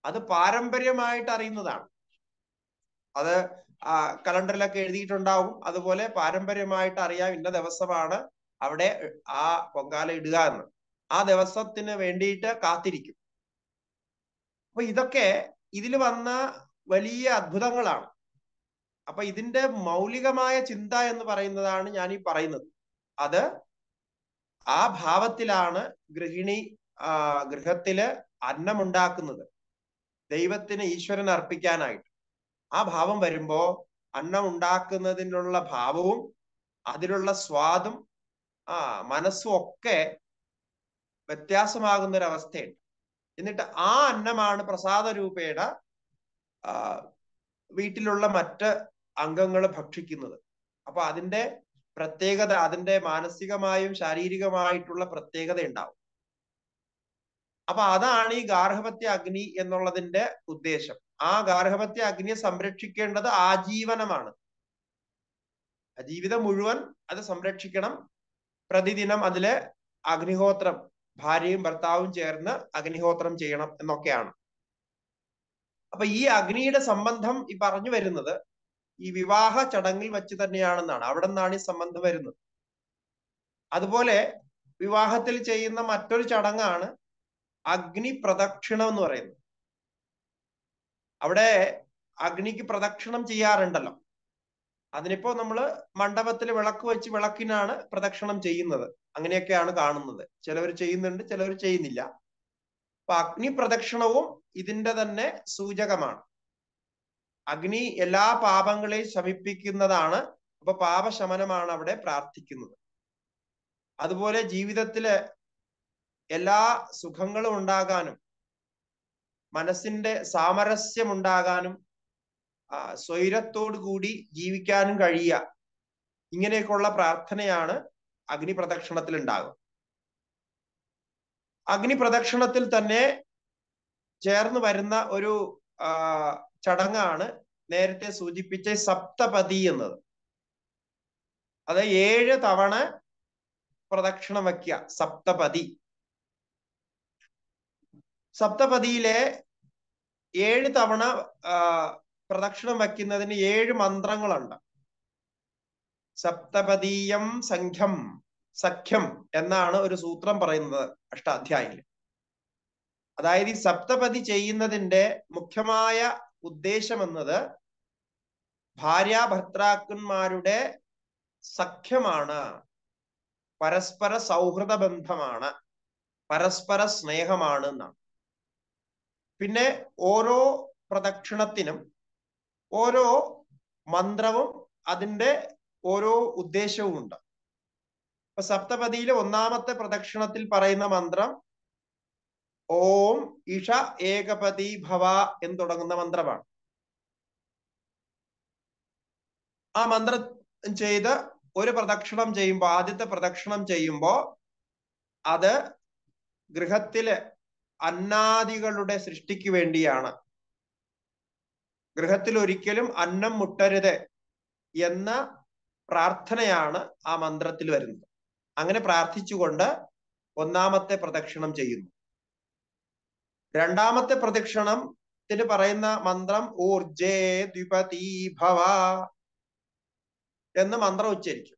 അത് പാരമ്പര്യമായിട്ട് അറിയുന്നതാണ് അത് ആ കലണ്ടറിലൊക്കെ എഴുതിയിട്ടുണ്ടാവും അതുപോലെ പാരമ്പര്യമായിട്ട് അറിയാം ഇന്ന ദിവസമാണ് അവിടെ ആ പൊങ്കാല ഇടുക എന്ന് ആ ദിവസത്തിന് വേണ്ടിയിട്ട് കാത്തിരിക്കും അപ്പൊ ഇതൊക്കെ ഇതിൽ വന്ന വലിയ അത്ഭുതങ്ങളാണ് അപ്പൊ ഇതിന്റെ മൗലികമായ ചിന്ത എന്ന് പറയുന്നതാണ് ഞാൻ ഈ പറയുന്നത് അത് ആ ഭാവത്തിലാണ് ഗൃഹിണി ആ ഗൃഹത്തില് അന്നമുണ്ടാക്കുന്നത് ദൈവത്തിന് ഈശ്വരൻ അർപ്പിക്കാനായിട്ട് ആ ഭാവം വരുമ്പോ അന്നം ഉണ്ടാക്കുന്നതിനുള്ള ഭാവവും അതിലുള്ള സ്വാദും ആ മനസ്സും ഒക്കെ വ്യത്യാസമാകുന്ന ഒരു അവസ്ഥയുണ്ട് എന്നിട്ട് ആ അന്നമാണ് പ്രസാദ രൂപേണ ആ വീട്ടിലുള്ള മറ്റ് അംഗങ്ങൾ ഭക്ഷിക്കുന്നത് അപ്പൊ അതിന്റെ പ്രത്യേകത അതിന്റെ മാനസികമായും ശാരീരികമായിട്ടുള്ള പ്രത്യേകത ഉണ്ടാവും അപ്പൊ അതാണ് ഈ ഗാർഹപത്യ അഗ്നി എന്നുള്ളതിന്റെ ഉദ്ദേശം ആ ഗാർഹപത്യ അഗ്നിയെ സംരക്ഷിക്കേണ്ടത് ആജീവനമാണ് ജീവിതം മുഴുവൻ അത് സംരക്ഷിക്കണം പ്രതിദിനം അതിലെ അഗ്നിഹോത്രം ഭാര്യയും ഭർത്താവും ചേർന്ന് അഗ്നിഹോത്രം ചെയ്യണം എന്നൊക്കെയാണ് അപ്പൊ ഈ അഗ്നിയുടെ സംബന്ധം ഈ പറഞ്ഞു വരുന്നത് ഈ വിവാഹ ചടങ്ങിൽ വെച്ച് തന്നെയാണെന്നാണ് അവിടെ നിന്നാണ് ഈ സംബന്ധം വരുന്നത് അതുപോലെ വിവാഹത്തിൽ ചെയ്യുന്ന മറ്റൊരു ചടങ്ങാണ് അഗ്നി പ്രദക്ഷിണം എന്ന് പറയുന്നത് അവിടെ അഗ്നിക്ക് പ്രദക്ഷിണം ചെയ്യാറുണ്ടല്ലോ അതിനിപ്പോ നമ്മൾ മണ്ഡപത്തിൽ വിളക്ക് വെച്ച് വിളക്കിനാണ് പ്രദക്ഷിണം ചെയ്യുന്നത് അങ്ങനെയൊക്കെയാണ് കാണുന്നത് ചിലവർ ചെയ്യുന്നുണ്ട് ചിലവർ ചെയ്യുന്നില്ല അപ്പൊ അഗ്നി പ്രദക്ഷിണവും ഇതിന്റെ തന്നെ സൂചകമാണ് അഗ്നി എല്ലാ പാപങ്ങളെയും ശമിപ്പിക്കുന്നതാണ് അപ്പൊ പാപശമനമാണ് അവിടെ പ്രാർത്ഥിക്കുന്നത് അതുപോലെ ജീവിതത്തില് എല്ലാ സുഖങ്ങളും ഉണ്ടാകാനും മനസ്സിന്റെ സാമരസ്യം ഉണ്ടാകാനും സ്വൈരത്തോടു കൂടി ജീവിക്കാനും കഴിയുക ഇങ്ങനെയൊക്കെയുള്ള പ്രാർത്ഥനയാണ് അഗ്നി പ്രദക്ഷിണത്തിൽ ഉണ്ടാകുക അഗ്നി പ്രദക്ഷിണത്തിൽ തന്നെ ചേർന്ന് വരുന്ന ഒരു ചടങ്ങാണ് നേരത്തെ സൂചിപ്പിച്ച സപ്തപതി എന്നത് അത് ഏഴ് തവണ പ്രദക്ഷിണം വയ്ക്കുക സപ്തപതി സപ്തപതിയിലെ ഏഴ് തവണ പ്രദക്ഷിണം വയ്ക്കുന്നതിന് ഏഴ് മന്ത്രങ്ങളുണ്ട് സപ്തപതീയം സംഖ്യം സഖ്യം എന്നാണ് ഒരു സൂത്രം പറയുന്നത് അഷ്ടാധ്യായില് അതായത് ഈ സപ്തപതി ചെയ്യുന്നതിന്റെ മുഖ്യമായ ഉദ്ദേശം എന്നത് ഭാര്യ ഭർത്താക്കന്മാരുടെ സഖ്യമാണ് പരസ്പര സൗഹൃദ ബന്ധമാണ് പരസ്പര സ്നേഹമാണ് എന്നാണ് പിന്നെ ഓരോ പ്രദക്ഷിണത്തിനും ഓരോ മന്ത്രവും അതിൻ്റെ ഓരോ ഉദ്ദേശവും ഉണ്ട് ഇപ്പൊ സപ്തപതിയിലെ ഒന്നാമത്തെ പ്രദക്ഷിണത്തിൽ പറയുന്ന മന്ത്രം ഓം ഇഷ ഏകപതി ഭവ എന്ന് തുടങ്ങുന്ന മന്ത്രമാണ് ആ മന്ത്രം ചെയ്ത് ഒരു പ്രദക്ഷിണം ചെയ്യുമ്പോൾ ആദ്യത്തെ പ്രദക്ഷിണം ചെയ്യുമ്പോൾ അത് ഗൃഹത്തില് അന്നാദികളുടെ സൃഷ്ടിക്ക് വേണ്ടിയാണ് ഗൃഹത്തിൽ ഒരിക്കലും അന്നം മുട്ടരുത് എന്ന പ്രാർത്ഥനയാണ് ആ മന്ത്രത്തിൽ വരുന്നത് അങ്ങനെ പ്രാർത്ഥിച്ചുകൊണ്ട് ഒന്നാമത്തെ പ്രദക്ഷിണം ചെയ്യുന്നു രണ്ടാമത്തെ പ്രദക്ഷിണത്തിന് പറയുന്ന മന്ത്രം ഊർജേ ദ്വിപതി ഭവ എന്ന് മന്ത്രം ഉച്ചരിക്കും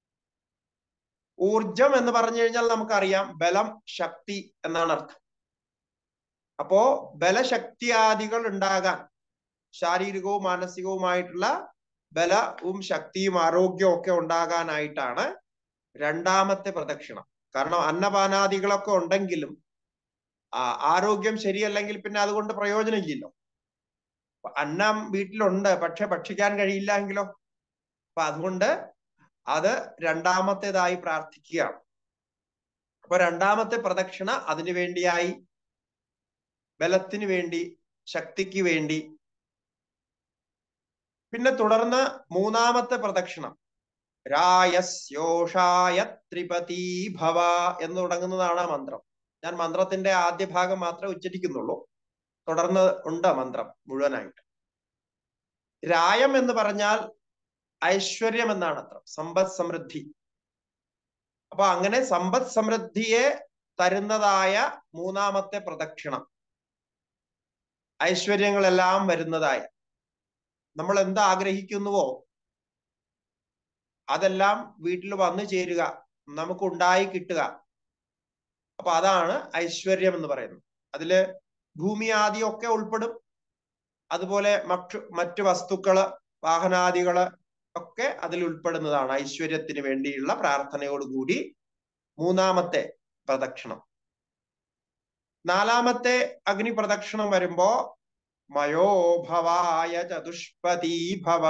ഊർജം എന്ന് പറഞ്ഞു കഴിഞ്ഞാൽ നമുക്കറിയാം ബലം ശക്തി എന്നാണ് അർത്ഥം അപ്പോ ബലശക്തിയാദികൾ ഉണ്ടാകാൻ ശാരീരികവും മാനസികവുമായിട്ടുള്ള ബലവും ശക്തിയും ആരോഗ്യവും ഒക്കെ ഉണ്ടാകാനായിട്ടാണ് രണ്ടാമത്തെ പ്രദക്ഷിണം കാരണം അന്നപാനാദികളൊക്കെ ഉണ്ടെങ്കിലും ആരോഗ്യം ശരിയല്ലെങ്കിൽ പിന്നെ അതുകൊണ്ട് പ്രയോജനമില്ലല്ലോ അന്നം വീട്ടിലുണ്ട് പക്ഷെ ഭക്ഷിക്കാൻ കഴിയില്ല എങ്കിലോ അപ്പൊ അതുകൊണ്ട് അത് രണ്ടാമത്തേതായി പ്രാർത്ഥിക്കുകയാണ് അപ്പൊ രണ്ടാമത്തെ പ്രദക്ഷിണ അതിനു വേണ്ടിയായി ബലത്തിന് വേണ്ടി ശക്തിക്ക് വേണ്ടി പിന്നെ തുടർന്ന് മൂന്നാമത്തെ പ്രദക്ഷിണം രായസ്യോഷായ ത്രിപതി ഭവ എന്ന് തുടങ്ങുന്നതാണ് ആ മന്ത്രം ഞാൻ മന്ത്രത്തിന്റെ ആദ്യ ഭാഗം മാത്രമേ ഉച്ചരിക്കുന്നുള്ളൂ തുടർന്ന് ഉണ്ട് മന്ത്രം മുഴുവനായിട്ട് രായം എന്ന് പറഞ്ഞാൽ ഐശ്വര്യം എന്നാണ് അത്ര സമ്പദ് സമൃദ്ധി അപ്പൊ അങ്ങനെ സമ്പദ് സമൃദ്ധിയെ തരുന്നതായ മൂന്നാമത്തെ പ്രദക്ഷിണം ഐശ്വര്യങ്ങളെല്ലാം വരുന്നതായി നമ്മൾ എന്താ ആഗ്രഹിക്കുന്നുവോ അതെല്ലാം വീട്ടിൽ വന്നു ചേരുക നമുക്ക് ഉണ്ടായി കിട്ടുക അപ്പൊ അതാണ് ഐശ്വര്യം എന്ന് പറയുന്നത് അതില് ഭൂമി ആദിയൊക്കെ ഉൾപ്പെടും അതുപോലെ മറ്റു മറ്റു വസ്തുക്കള് വാഹനാദികള് ഒക്കെ അതിൽ ഉൾപ്പെടുന്നതാണ് ഐശ്വര്യത്തിന് വേണ്ടിയുള്ള പ്രാർത്ഥനയോടുകൂടി മൂന്നാമത്തെ പ്രദക്ഷിണം നാലാമത്തെ അഗ്നി പ്രദക്ഷിണം വരുമ്പോ മയോഭവായ ചതുഷ്പതി ഭവ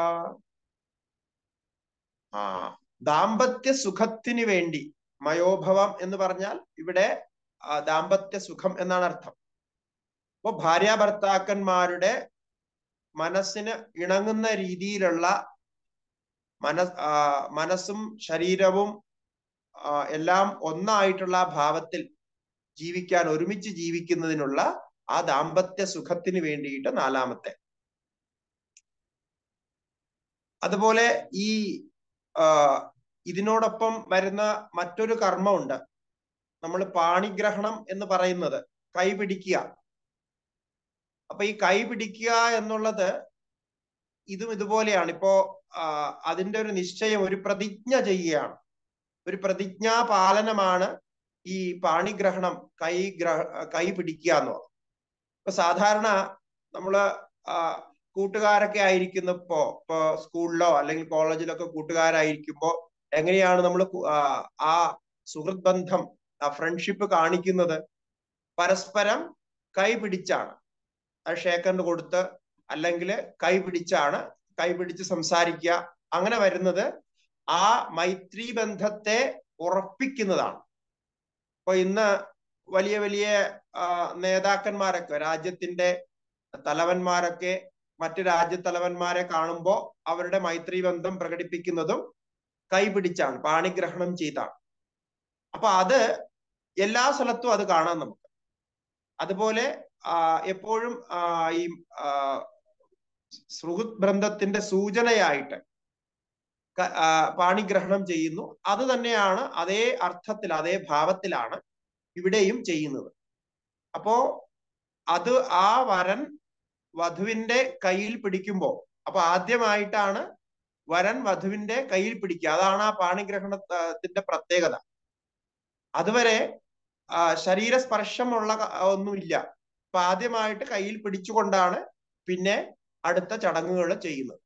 ആ ദാമ്പത്യ സുഖത്തിന് വേണ്ടി മയോഭവം എന്ന് പറഞ്ഞാൽ ഇവിടെ ആ, ദാമ്പത്യ സുഖം എന്നാണ് അർത്ഥം അപ്പൊ ഭാര്യ ഭർത്താക്കന്മാരുടെ മനസ്സിന് ഇണങ്ങുന്ന രീതിയിലുള്ള മനസ് ആ, മനസ്സും ശരീരവും ആ, എല്ലാം ഒന്നായിട്ടുള്ള ആ ഭാവത്തിൽ ജീവിക്കാൻ ഒരുമിച്ച് ജീവിക്കുന്നതിനുള്ള ആ ദാമ്പത്യ സുഖത്തിന് വേണ്ടിയിട്ട് നാലാമത്തെ അതുപോലെ ഈ ആ, ഇതിനോടൊപ്പം വരുന്ന മറ്റൊരു കർമ്മമുണ്ട് നമ്മൾ പാണിഗ്രഹണം എന്ന് പറയുന്നത് കൈ പിടിക്കുക അപ്പൊ ഈ കൈ പിടിക്കുക എന്നുള്ളത് ഇതും ഇതുപോലെയാണ് ഇപ്പോ ആ, അതിന്റെ ഒരു നിശ്ചയം ഒരു പ്രതിജ്ഞ ചെയ്യുകയാണ് ഒരു പ്രതിജ്ഞാ പാലനമാണ് ഈ പാണിഗ്രഹണം കൈ ഗ്രഹ കൈ പിടിക്കുക എന്ന് പറയുന്നത് ഇപ്പൊ സാധാരണ നമ്മള് ആ, കൂട്ടുകാരൊക്കെ ആയിരിക്കുന്നപ്പോ ഇപ്പോ സ്കൂളിലോ അല്ലെങ്കിൽ കോളേജിലൊക്കെ കൂട്ടുകാരായിരിക്കുമ്പോ എങ്ങനെയാണ് നമ്മൾ ആ സുഹൃത് ബന്ധം ആ ഫ്രണ്ട്ഷിപ്പ് കാണിക്കുന്നത് പരസ്പരം കൈ പിടിച്ചാണ് അത് ഷേക്കൻഡ് കൊടുത്ത് അല്ലെങ്കിൽ കൈ പിടിച്ചാണ് കൈ പിടിച്ച് സംസാരിക്കുക അങ്ങനെ വരുന്നത് ആ മൈത്രി ബന്ധത്തെ ഉറപ്പിക്കുന്നതാണ് അപ്പൊ ഇന്ന് വലിയ വലിയ ആ, നേതാക്കന്മാരൊക്കെ രാജ്യത്തിന്റെ തലവന്മാരൊക്കെ മറ്റു രാജ്യത്തലവന്മാരെ കാണുമ്പോൾ അവരുടെ മൈത്രി ബന്ധം പ്രകടിപ്പിക്കുന്നതും കൈപിടിച്ചാണ് പാണിഗ്രഹണം ചെയ്താണ് അപ്പൊ അത് എല്ലാ സ്ഥലത്തും അത് കാണാം നമുക്ക് അതുപോലെ ആ, എപ്പോഴും ആ, ഈ ആ, സുഹൃത് ബന്ധത്തിന്റെ സൂചനയായിട്ട് ക- ആ, പാണിഗ്രഹണം ചെയ്യുന്നു അത് തന്നെയാണ് അതേ അർത്ഥത്തിൽ അതേ ഭാവത്തിലാണ് ഇവിടെയും ചെയ്യുന്നത് അപ്പോ അത് ആ വരൻ വധുവിന്റെ കയ്യിൽ പിടിക്കുമ്പോ അപ്പൊ ആദ്യമായിട്ടാണ് വരൻ വധുവിന്റെ കയ്യിൽ പിടിക്കുക അതാണ് ആ പാണിഗ്രഹണത്തിന്റെ പ്രത്യേകത അതുവരെ ആ, ശരീരസ്പർശമുള്ള ക- ഒന്നുമില്ല അപ്പൊ ആദ്യമായിട്ട് കയ്യിൽ പിടിച്ചുകൊണ്ടാണ് പിന്നെ അടുത്ത ചടങ്ങുകൾ ചെയ്യുന്നത്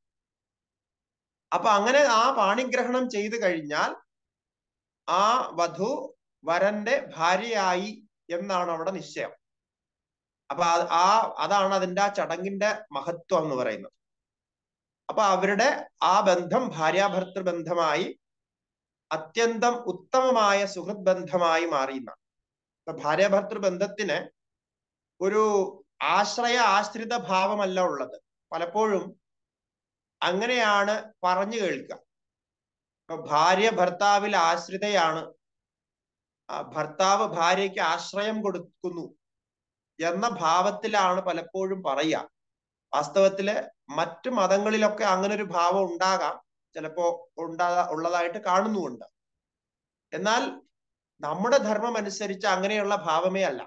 അപ്പൊ അങ്ങനെ ആ പാണിഗ്രഹണം ചെയ്തു കഴിഞ്ഞാൽ ആ വധു വരന്റെ ഭാര്യയായി എന്നാണ് അവിടെ നിശ്ചയം അപ്പൊ ആ- ആ അതാണ് അതിന്റെ ആ ചടങ്ങിന്റെ മഹത്വം എന്ന് പറയുന്നത് അപ്പൊ അവരുടെ ആ ബന്ധം ഭാര്യാഭർത്തൃ ബന്ധമായി അത്യന്തം ഉത്തമമായ സുഹൃത് ബന്ധമായി മാറിയെന്നാണ് അപ്പൊ ഭാര്യാഭർത്തൃ ബന്ധത്തിന് ഒരു ആശ്രയ ആശ്രിത ഭാവമല്ല ഉള്ളത് പലപ്പോഴും അങ്ങനെയാണ് പറഞ്ഞു കേൾക്കുക ഇപ്പൊ ഭാര്യ ഭർത്താവിൽ ആശ്രിതയാണ് ആ ഭർത്താവ് ഭാര്യയ്ക്ക് ആശ്രയം കൊടുക്കുന്നു എന്ന ഭാവത്തിലാണ് പലപ്പോഴും പറയുക വാസ്തവത്തില് മറ്റു മതങ്ങളിലൊക്കെ അങ്ങനെ ഒരു ഭാവം ഉണ്ടാകാം ചിലപ്പോ ഉണ്ടാ ഉള്ളതായിട്ട് കാണുന്നുമുണ്ട് എന്നാൽ നമ്മുടെ ധർമ്മം അനുസരിച്ച് അങ്ങനെയുള്ള ഭാവമേ അല്ല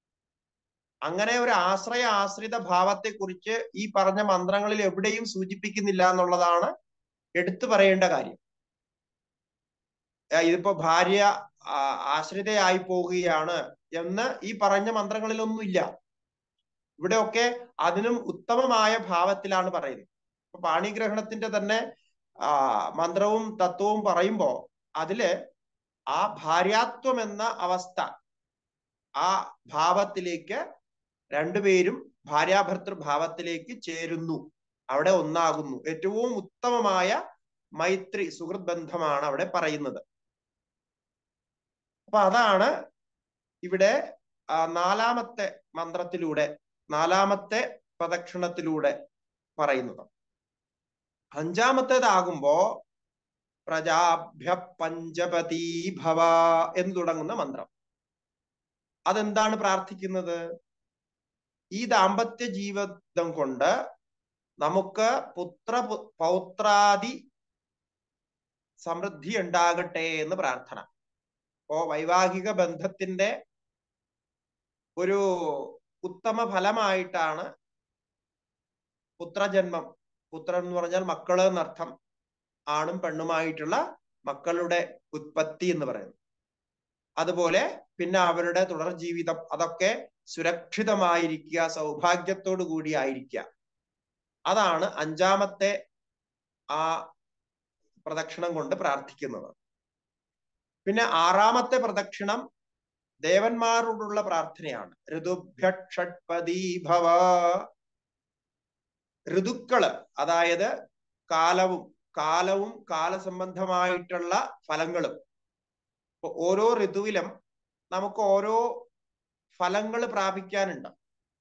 അങ്ങനെ ഒരു ആശ്രയ ആശ്രിത ഭാവത്തെ കുറിച്ച് ഈ പറഞ്ഞ മന്ത്രങ്ങളിൽ എവിടെയും സൂചിപ്പിക്കുന്നില്ല എന്നുള്ളതാണ് എടുത്തു പറയേണ്ട കാര്യം ആ, ഇതിപ്പോ ഭാര്യ ആ, ആശ്രിതയായി പോവുകയാണ് എന്ന് ഈ പറഞ്ഞ മന്ത്രങ്ങളിലൊന്നും ഇല്ല ഇവിടെയൊക്കെ അതിനും ഉത്തമമായ ഭാവത്തിലാണ് പറയുന്നത് ഇപ്പൊ പാണിഗ്രഹണത്തിന്റെ തന്നെ ആ മന്ത്രവും തത്വവും പറയുമ്പോ അതില് ആ ഭാര്യാത്വം എന്ന അവസ്ഥ ആ ഭാവത്തിലേക്ക് രണ്ടുപേരും ഭാര്യാഭർത്തൃ ഭാവത്തിലേക്ക് ചേരുന്നു അവിടെ ഒന്നാകുന്നു ഏറ്റവും ഉത്തമമായ മൈത്രി സുഹൃത് ബന്ധമാണ് അവിടെ പറയുന്നത് അപ്പൊ അതാണ് ഇവിടെ ആ, നാലാമത്തെ മന്ത്രത്തിലൂടെ നാലാമത്തെ പ്രദക്ഷിണത്തിലൂടെ പറയുന്നത് അഞ്ചാമത്തേതാകുമ്പോ പ്രജാഭ്യ പഞ്ചപതി ഭവ എന്ന് തുടങ്ങുന്ന മന്ത്രം അതെന്താണ് പ്രാർത്ഥിക്കുന്നത് ഈ ദാമ്പത്യ ജീവിതം കൊണ്ട് നമുക്ക് പുത്ര പു- പൗത്രാദി സമൃദ്ധി ഉണ്ടാകട്ടെ എന്ന് പ്രാർത്ഥന അപ്പോ വൈവാഹിക ബന്ധത്തിന്റെ ഒരു ഉത്തമ ഫലമായിട്ടാണ് പുത്രജന്മം പുത്രൻ എന്ന് പറഞ്ഞാൽ മക്കള് എന്നർത്ഥം ആണും പെണ്ണുമായിട്ടുള്ള മക്കളുടെ ഉത്പത്തി എന്ന് പറയുന്നത് അതുപോലെ പിന്നെ അവരുടെ തുടർ ജീവിതം അതൊക്കെ സുരക്ഷിതമായിരിക്കുക സൗഭാഗ്യത്തോടു കൂടി ആയിരിക്കുക അതാണ് അഞ്ചാമത്തെ ആ പ്രദക്ഷിണം കൊണ്ട് പ്രാർത്ഥിക്കുന്നത് പിന്നെ ആറാമത്തെ പ്രദക്ഷിണം ദേവന്മാരോടുള്ള പ്രാർത്ഥനയാണ് ഋതുഭ്യക്ഷട്പതി ഭവ ഋതുക്കള് അതായത് കാലവും കാലവും കാലസംബന്ധമായിട്ടുള്ള ഫലങ്ങളും ഇപ്പൊ ഓരോ ഋതുവിലും നമുക്ക് ഓരോ ഫലങ്ങൾ പ്രാപിക്കാനുണ്ട്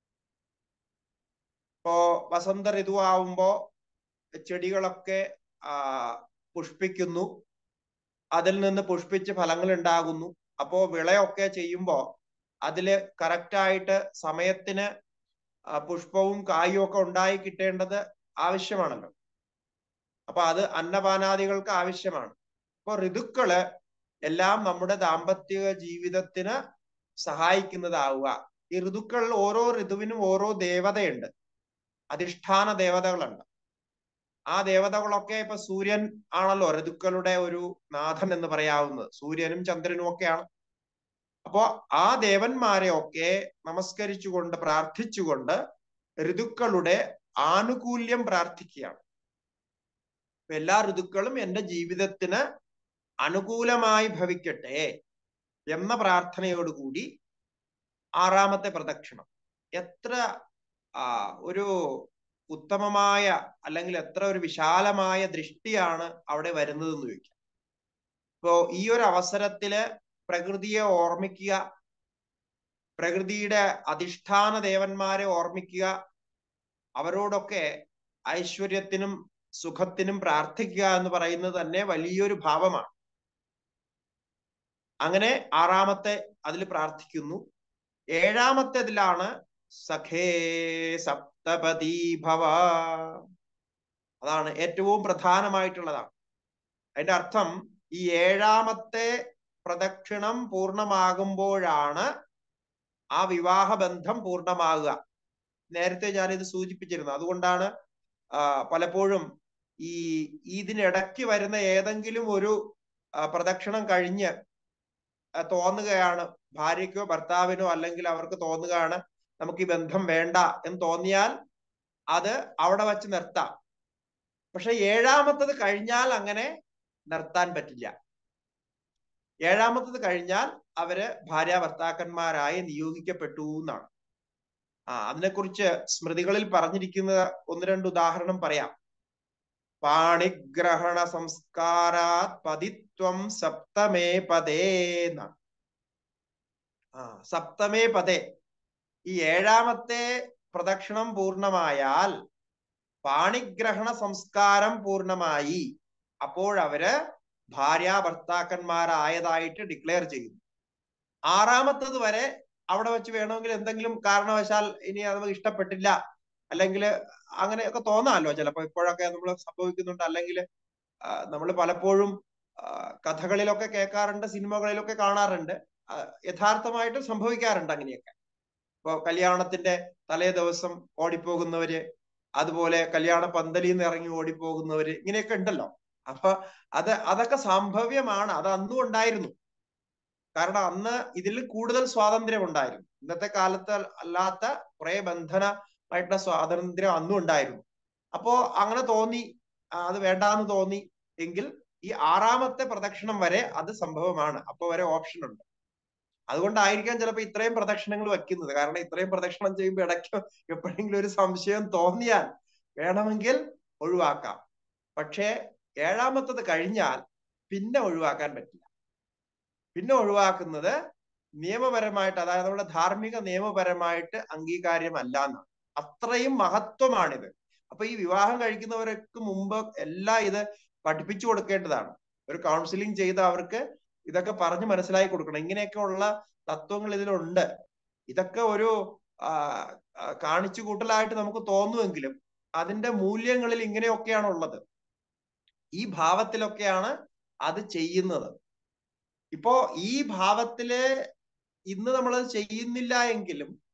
ഇപ്പോ വസന്ത ഋതു ആവുമ്പോ ചെടികളൊക്കെ ആ പുഷ്പിക്കുന്നു അതിൽ നിന്ന് പുഷ്പിച്ച് ഫലങ്ങൾ ഉണ്ടാകുന്നു അപ്പോ വിളയൊക്കെ ചെയ്യുമ്പോ അതില് കറക്റ്റായിട്ട് സമയത്തിന് പുഷ്പവും കായും ഒക്കെ ഉണ്ടായി കിട്ടേണ്ടത് ആവശ്യമാണല്ലോ അപ്പൊ അത് അന്നപാനാദികൾക്ക് ആവശ്യമാണ് അപ്പൊ ഋതുക്കള് എല്ലാം നമ്മുടെ ദാമ്പത്യ ജീവിതത്തിന് സഹായിക്കുന്നതാവുക ഈ ഋതുക്കളിൽ ഓരോ ഋതുവിനും ഓരോ ദേവതയുണ്ട് അധിഷ്ഠാന ദേവതകളുണ്ട് ആ ദേവതകളൊക്കെ ഇപ്പൊ സൂര്യൻ ആണല്ലോ ഋതുക്കളുടെ ഒരു നാഥൻ എന്ന് പറയാവുന്നത് സൂര്യനും ചന്ദ്രനും ഒക്കെയാണ് അപ്പോ ആ ദേവന്മാരെ ഒക്കെ നമസ്കരിച്ചുകൊണ്ട് പ്രാർത്ഥിച്ചുകൊണ്ട് ഋതുക്കളുടെ ആനുകൂല്യം പ്രാർത്ഥിക്കുകയാണ് എല്ലാ ഋതുക്കളും എൻ്റെ ജീവിതത്തിന് അനുകൂലമായി ഭവിക്കട്ടെ എന്ന പ്രാർത്ഥനയോടുകൂടി ആറാമത്തെ പ്രദക്ഷിണം എത്ര ആ ഒരു ഉത്തമമായ അല്ലെങ്കിൽ എത്ര ഒരു വിശാലമായ ദൃഷ്ടിയാണ് അവിടെ വരുന്നത് എന്ന് ചോദിക്കാം ഇപ്പോ ഈ ഒരു അവസരത്തില് പ്രകൃതിയെ ഓർമ്മിക്കുക പ്രകൃതിയുടെ അധിഷ്ഠാന ദേവന്മാരെ ഓർമ്മിക്കുക അവരോടൊക്കെ ഐശ്വര്യത്തിനും സുഖത്തിനും പ്രാർത്ഥിക്കുക എന്ന് പറയുന്നത് തന്നെ വലിയൊരു ഭാവമാണ് അങ്ങനെ ആറാമത്തെ അതിൽ പ്രാർത്ഥിക്കുന്നു ഏഴാമത്തേതിലാണ് സഖേ സപ്തപതി ഭവ അതാണ് ഏറ്റവും പ്രധാനമായിട്ടുള്ളതാണ് അതിന്റെ അർത്ഥം ഈ ഏഴാമത്തെ പ്രദക്ഷിണം പൂർണ്ണമാകുമ്പോഴാണ് ആ വിവാഹബന്ധം പൂർണ്ണമാകുക നേരത്തെ ഞാനിത് സൂചിപ്പിച്ചിരുന്നു അതുകൊണ്ടാണ് പലപ്പോഴും ഈ ഇതിനിടയ്ക്ക് വരുന്ന ഏതെങ്കിലും ഒരു പ്രദക്ഷിണം കഴിഞ്ഞ് തോന്നുകയാണ് ഭാര്യയ്ക്കോ ഭർത്താവിനോ അല്ലെങ്കിൽ അവർക്ക് തോന്നുകയാണ് നമുക്ക് ഈ ബന്ധം വേണ്ട എന്ന് തോന്നിയാൽ അത് അവിടെ വച്ച് നിർത്താം പക്ഷെ ഏഴാമത്തത് കഴിഞ്ഞാൽ അങ്ങനെ നിർത്താൻ പറ്റില്ല ഏഴാമത്തത് കഴിഞ്ഞാൽ അവര് ഭാര്യ ഭർത്താക്കന്മാരായി നിയോഗിക്കപ്പെട്ടു എന്നാണ് ആ അതിനെക്കുറിച്ച് സ്മൃതികളിൽ പറഞ്ഞിരിക്കുന്ന ഒന്ന് രണ്ട് ഉദാഹരണം പറയാം പാണിഗ്രഹണ സംസ്കാരാത് പതിത്വം സപ്തമേ പദേ എന്നാണ് ആ സപ്തമേ പദേ ഈ ഏഴാമത്തെ പ്രദക്ഷിണം പൂർണ്ണമായാൽ പാണിഗ്രഹണ സംസ്കാരം പൂർണ്ണമായി അപ്പോഴവര് ഭാര്യ ഭർത്താക്കന്മാരായതായിട്ട് ഡിക്ലെയർ ചെയ്യുന്നു ആറാമത്തത് വരെ അവിടെ വെച്ച് വേണമെങ്കിൽ എന്തെങ്കിലും കാരണവശാൽ ഇനി അത് ഇഷ്ടപ്പെട്ടില്ല അല്ലെങ്കിൽ അങ്ങനെയൊക്കെ തോന്നാമല്ലോ ചിലപ്പോൾ ഇപ്പോഴൊക്കെ നമ്മൾ സംഭവിക്കുന്നുണ്ട് അല്ലെങ്കിൽ നമ്മൾ പലപ്പോഴും കഥകളിലൊക്കെ കേൾക്കാറുണ്ട് സിനിമകളിലൊക്കെ കാണാറുണ്ട് യഥാർത്ഥമായിട്ട് സംഭവിക്കാറുണ്ട് അങ്ങനെയൊക്കെ ഇപ്പൊ കല്യാണത്തിന്റെ തലേ ദിവസം ഓടിപ്പോകുന്നവര് അതുപോലെ കല്യാണ പന്തലിൽ നിന്ന് ഇറങ്ങി ഓടിപ്പോകുന്നവര് ഇങ്ങനെയൊക്കെ ഉണ്ടല്ലോ അപ്പൊ അത് അതൊക്കെ സംഭവ്യമാണ് അത് അന്നും ഉണ്ടായിരുന്നു കാരണം അന്ന് ഇതിൽ കൂടുതൽ സ്വാതന്ത്ര്യം ഉണ്ടായിരുന്നു ഇന്നത്തെ കാലത്ത് അല്ലാത്ത കുറെ ബന്ധനമായിട്ടുള്ള സ്വാതന്ത്ര്യം അന്നും ഉണ്ടായിരുന്നു അപ്പോ അങ്ങനെ തോന്നി അത് വേണ്ടാന്ന് തോന്നി എങ്കിൽ ഈ ആറാമത്തെ പ്രദക്ഷിണം വരെ അത് സംഭവമാണ് അപ്പൊ വരെ ഓപ്ഷൻ ഉണ്ട് അതുകൊണ്ടായിരിക്കാം ചിലപ്പോൾ ഇത്രയും പ്രദക്ഷിണങ്ങൾ വെക്കുന്നത് കാരണം ഇത്രയും പ്രദക്ഷിണം ചെയ്യുമ്പോൾ ഇടയ്ക്ക് എപ്പോഴെങ്കിലും ഒരു സംശയം തോന്നിയാൽ വേണമെങ്കിൽ ഒഴിവാക്കാം പക്ഷേ ഏഴാമത്തത് കഴിഞ്ഞാൽ പിന്നെ ഒഴിവാക്കാൻ പറ്റില്ല പിന്നെ ഒഴിവാക്കുന്നത് നിയമപരമായിട്ട് അതായത് നമ്മുടെ ധാർമ്മിക നിയമപരമായിട്ട് അംഗീകാര്യമല്ല എന്നാണ് അത്രയും മഹത്വമാണിത് അപ്പൊ ഈ വിവാഹം കഴിക്കുന്നവർക്ക് മുമ്പ് എല്ലാം ഇത് പഠിപ്പിച്ചു കൊടുക്കേണ്ടതാണ് ഒരു കൗൺസിലിംഗ് ചെയ്ത് അവർക്ക് ഇതൊക്കെ പറഞ്ഞ് മനസ്സിലാക്കി കൊടുക്കണം ഇങ്ങനെയൊക്കെ ഉള്ള തത്വങ്ങൾ ഇതിലുണ്ട് ഇതൊക്കെ ഒരു കാണിച്ചു കൂട്ടലായിട്ട് നമുക്ക് തോന്നുമെങ്കിലും അതിന്റെ മൂല്യങ്ങളിൽ ഇങ്ങനെയൊക്കെയാണ് ഉള്ളത് ഈ ഭാവത്തിലൊക്കെയാണ് അത് ചെയ്യുന്നത് ഇപ്പോ ഈ ഭാവത്തില് ഇന്ന് നമ്മൾ ചെയ്യുന്നില്ല എങ്കിലും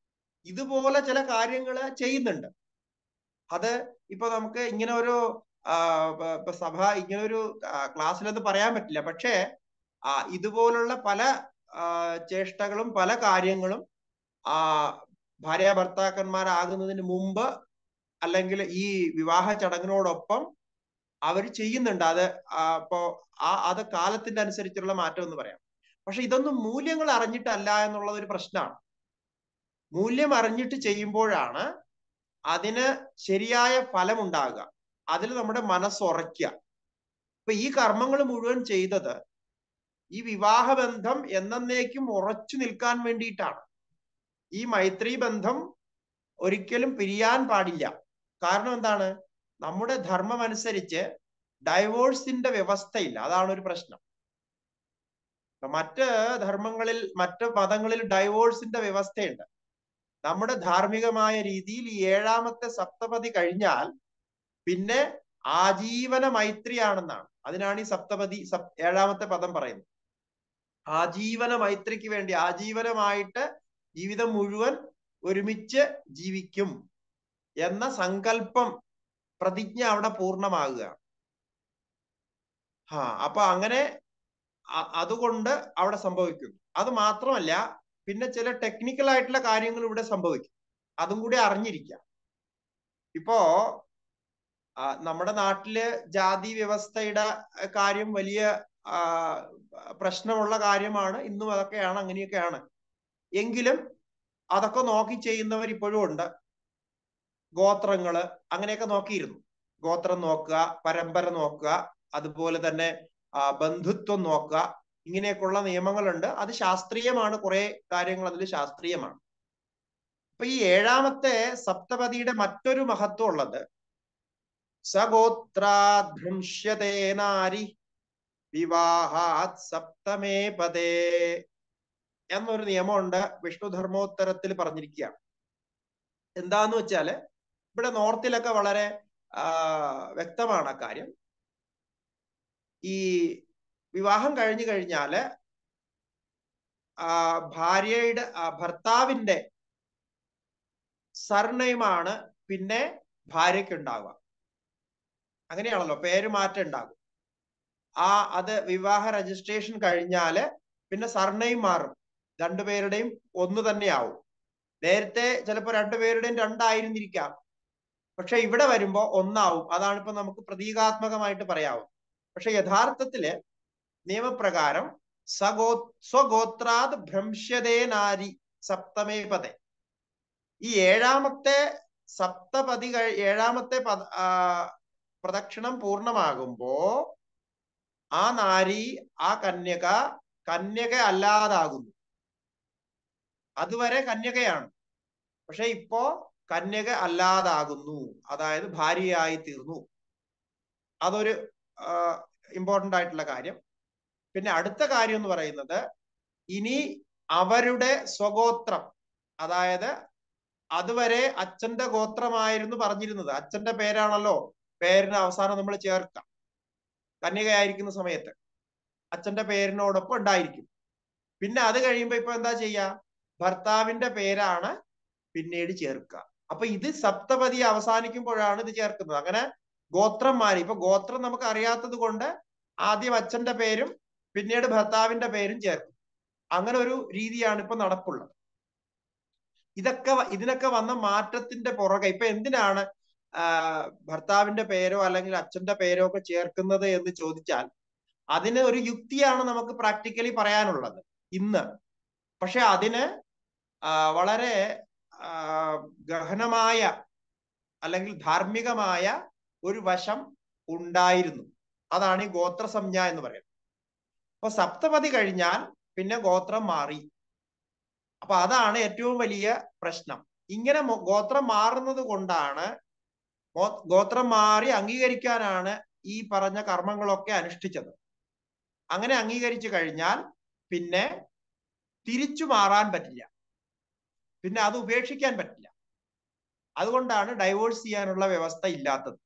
ഇതുപോലെ ചില കാര്യങ്ങൾ ചെയ്യുന്നുണ്ട് അത് ഇപ്പൊ നമുക്ക് ഇങ്ങനെ ഒരു ആ, പ- ഇപ്പൊ സഭ ഇങ്ങനെ ഒരു ക്ലാസ്സിലത് പറയാൻ പറ്റില്ല പക്ഷേ ആ, ഇതുപോലുള്ള പല ആ, ചേഷ്ടകളും പല കാര്യങ്ങളും ആ ഭാര്യ ഭർത്താക്കന്മാരാകുന്നതിന് മുമ്പ് അല്ലെങ്കിൽ ഈ വിവാഹ ചടങ്ങിനോടൊപ്പം അവർ ചെയ്യുന്നുണ്ട് അത് ആ, ഇപ്പോ ആ അത് കാലത്തിന്റെ അനുസരിച്ചുള്ള മാറ്റം എന്ന് പറയാം പക്ഷെ ഇതൊന്നും മൂല്യങ്ങൾ അറിഞ്ഞിട്ടല്ല എന്നുള്ളത് ഒരു പ്രശ്നമാണ് മൂല്യം അറിഞ്ഞിട്ട് ചെയ്യുമ്പോഴാണ് അതിന് ശരിയായ ഫലം ഉണ്ടാകുക അതിൽ നമ്മുടെ മനസ്സുറയ്ക്കുക ഇപ്പൊ ഈ കർമ്മങ്ങൾ മുഴുവൻ ചെയ്തത് ഈ വിവാഹബന്ധം എന്നേക്കും ഉറച്ചു നിൽക്കാൻ വേണ്ടിയിട്ടാണ് ഈ മൈത്രി ബന്ധം ഒരിക്കലും പിരിയാൻ പാടില്ല കാരണം എന്താണ് നമ്മുടെ ധർമ്മം അനുസരിച്ച് ഡൈവോഴ്സിന്റെ വ്യവസ്ഥയില്ല അതാണ് ഒരു പ്രശ്നം ഇപ്പൊ മറ്റ് ധർമ്മങ്ങളിൽ മറ്റ് മതങ്ങളിൽ ഡൈവോഴ്സിന്റെ വ്യവസ്ഥയുണ്ട് നമ്മുടെ ധാർമ്മികമായ രീതിയിൽ ഈ ഏഴാമത്തെ സപ്തപതി കഴിഞ്ഞാൽ പിന്നെ ആജീവന മൈത്രിയാണെന്നാണ് അതിനാണ് ഈ സപ്തപതി സപ് ഏഴാമത്തെ പദം പറയുന്നത് ആജീവന മൈത്രിക്ക് വേണ്ടി ആജീവനമായിട്ട് ജീവിതം മുഴുവൻ ഒരുമിച്ച് ജീവിക്കും എന്ന സങ്കല്പം പ്രതിജ്ഞ അവിടെ പൂർണ്ണമാകുകയാണ് ആ അപ്പൊ അങ്ങനെ അ- അതുകൊണ്ട് അവിടെ സംഭവിക്കുന്നു അത് മാത്രമല്ല പിന്നെ ചില ടെക്നിക്കൽ ആയിട്ടുള്ള കാര്യങ്ങൾ ഇവിടെ സംഭവിക്കും അതും കൂടി അറിഞ്ഞിരിക്കാം ഇപ്പോ ആ, നമ്മുടെ നാട്ടില് ജാതി വ്യവസ്ഥയുടെ കാര്യം വലിയ ആ, പ്രശ്നമുള്ള കാര്യമാണ് ഇന്നും അതൊക്കെയാണ് അങ്ങനെയൊക്കെയാണ് എങ്കിലും അതൊക്കെ നോക്കി ചെയ്യുന്നവർ ഇപ്പോഴും ഉണ്ട് ഗോത്രങ്ങള് അങ്ങനെയൊക്കെ നോക്കിയിരുന്നു ഗോത്രം നോക്കുക പരമ്പര നോക്കുക അതുപോലെ തന്നെ ആ, ബന്ധുത്വം നോക്കുക ഇങ്ങനെയൊക്കെയുള്ള നിയമങ്ങളുണ്ട് അത് ശാസ്ത്രീയമാണ് കുറെ കാര്യങ്ങൾ അതിൽ ശാസ്ത്രീയമാണ് അപ്പൊ ഈ ഏഴാമത്തെ സപ്തപതിയുടെ മറ്റൊരു മഹത്വം ഉള്ളത് സഗോത്രാഭ്രംശ്യതേ നാരി വിവാഹാത് സപ്തമേ പദേ എന്നൊരു നിയമമുണ്ട് വിഷ്ണുധർമ്മോത്തരത്തിൽ പറഞ്ഞിരിക്കുകയാണ് എന്താന്ന് വെച്ചാല് ഇവിടെ നോർത്തിലൊക്കെ വളരെ ആ, വ്യക്തമാണ് ആ കാര്യം ഈ വിവാഹം കഴിഞ്ഞു കഴിഞ്ഞാല് ആ ഭാര്യയുടെ ആ, ഭർത്താവിന്റെ സർനെയിമാണ് പിന്നെ ഭാര്യയ്ക്ക് ഉണ്ടാവുക അങ്ങനെയാണല്ലോ പേര് മാറ്റം ഉണ്ടാകും ആ അത് വിവാഹ രജിസ്ട്രേഷൻ കഴിഞ്ഞാല് പിന്നെ സർനെയിം മാറും രണ്ടുപേരുടെയും ഒന്ന് തന്നെയാവും നേരത്തെ ചിലപ്പോ രണ്ടുപേരുടെയും രണ്ടായിരുന്നിരിക്കാം പക്ഷെ ഇവിടെ വരുമ്പോ ഒന്നാവും അതാണ് ഇപ്പൊ നമുക്ക് പ്രതീകാത്മകമായിട്ട് പറയാവും പക്ഷെ യഥാർത്ഥത്തില് നിയമപ്രകാരം സഗോ സ്വഗോത്രാത് ഭ്രംശ്യതേ നാരി സപ്തമേ പദേ ഈ ഏഴാമത്തെ സപ്തപതി കഴി ഏഴാമത്തെ പദ ആ, പ്രദക്ഷിണം പൂർണ്ണമാകുമ്പോ ആ നാരി ആ കന്യക കന്യക അല്ലാതാകുന്നു അതുവരെ കന്യകയാണ് പക്ഷെ ഇപ്പോ കന്യക അല്ലാതാകുന്നു അതായത് ഭാര്യയായി തീർന്നു അതൊരു ഇമ്പോർട്ടന്റ് ആയിട്ടുള്ള കാര്യം പിന്നെ അടുത്ത കാര്യം എന്ന് പറയുന്നത് ഇനി അവരുടെ സ്വഗോത്രം അതായത് അതുവരെ അച്ഛന്റെ ഗോത്രമായിരുന്നു പറഞ്ഞിരുന്നത് അച്ഛന്റെ പേരാണല്ലോ പേരിന് അവസാനം നമ്മൾ ചേർക്കുക കന്യകയായിരിക്കുന്ന സമയത്ത് അച്ഛന്റെ പേരിനോടൊപ്പം ഉണ്ടായിരിക്കും പിന്നെ അത് കഴിയുമ്പോ ഇപ്പൊ എന്താ ചെയ്യാ ഭർത്താവിന്റെ പേരാണ് പിന്നീട് ചേർക്കുക അപ്പൊ ഇത് സപ്തപതി അവസാനിക്കുമ്പോഴാണ് ഇത് ചേർക്കുന്നത് അങ്ങനെ ഗോത്രം മാറി ഇപ്പൊ ഗോത്രം നമുക്ക് അറിയാത്തത് കൊണ്ട് ആദ്യം അച്ഛന്റെ പേരും പിന്നീട് ഭർത്താവിന്റെ പേരും ചേർക്കും അങ്ങനെ ഒരു രീതിയാണ് ഇപ്പൊ നടപ്പുള്ളത് ഇതൊക്കെ വ- ഇതിനൊക്കെ വന്ന മാറ്റത്തിന്റെ പുറകെ ഇപ്പൊ എന്തിനാണ് ആ, ഭർത്താവിന്റെ പേരോ അല്ലെങ്കിൽ അച്ഛന്റെ പേരോ ഒക്കെ ചേർക്കുന്നത് എന്ന് ചോദിച്ചാൽ അതിന് ഒരു യുക്തിയാണ് നമുക്ക് പ്രാക്ടിക്കലി പറയാനുള്ളത് ഇന്ന് പക്ഷെ അതിന് ആ, വളരെ ആ, ഗഹനമായ അല്ലെങ്കിൽ ധാർമ്മികമായ ഒരു വശം ഉണ്ടായിരുന്നു അതാണ് ഈ ഗോത്രസംജ്ഞ എന്ന് പറയുന്നത് അപ്പൊ സപ്തപതി കഴിഞ്ഞാൽ പിന്നെ ഗോത്രം മാറി അപ്പൊ അതാണ് ഏറ്റവും വലിയ പ്രശ്നം ഇങ്ങനെ മൊ- ഗോത്രം മാറുന്നത് കൊണ്ടാണ് ഗോ- ഗോത്രം മാറി അംഗീകരിക്കാനാണ് ഈ പറഞ്ഞ കർമ്മങ്ങളൊക്കെ അനുഷ്ഠിച്ചത് അങ്ങനെ അംഗീകരിച്ചു കഴിഞ്ഞാൽ പിന്നെ തിരിച്ചു മാറാൻ പറ്റില്ല പിന്നെ അത് ഉപേക്ഷിക്കാൻ പറ്റില്ല അതുകൊണ്ടാണ് ഡൈവോഴ്സ് ചെയ്യാനുള്ള വ്യവസ്ഥ ഇല്ലാത്തത്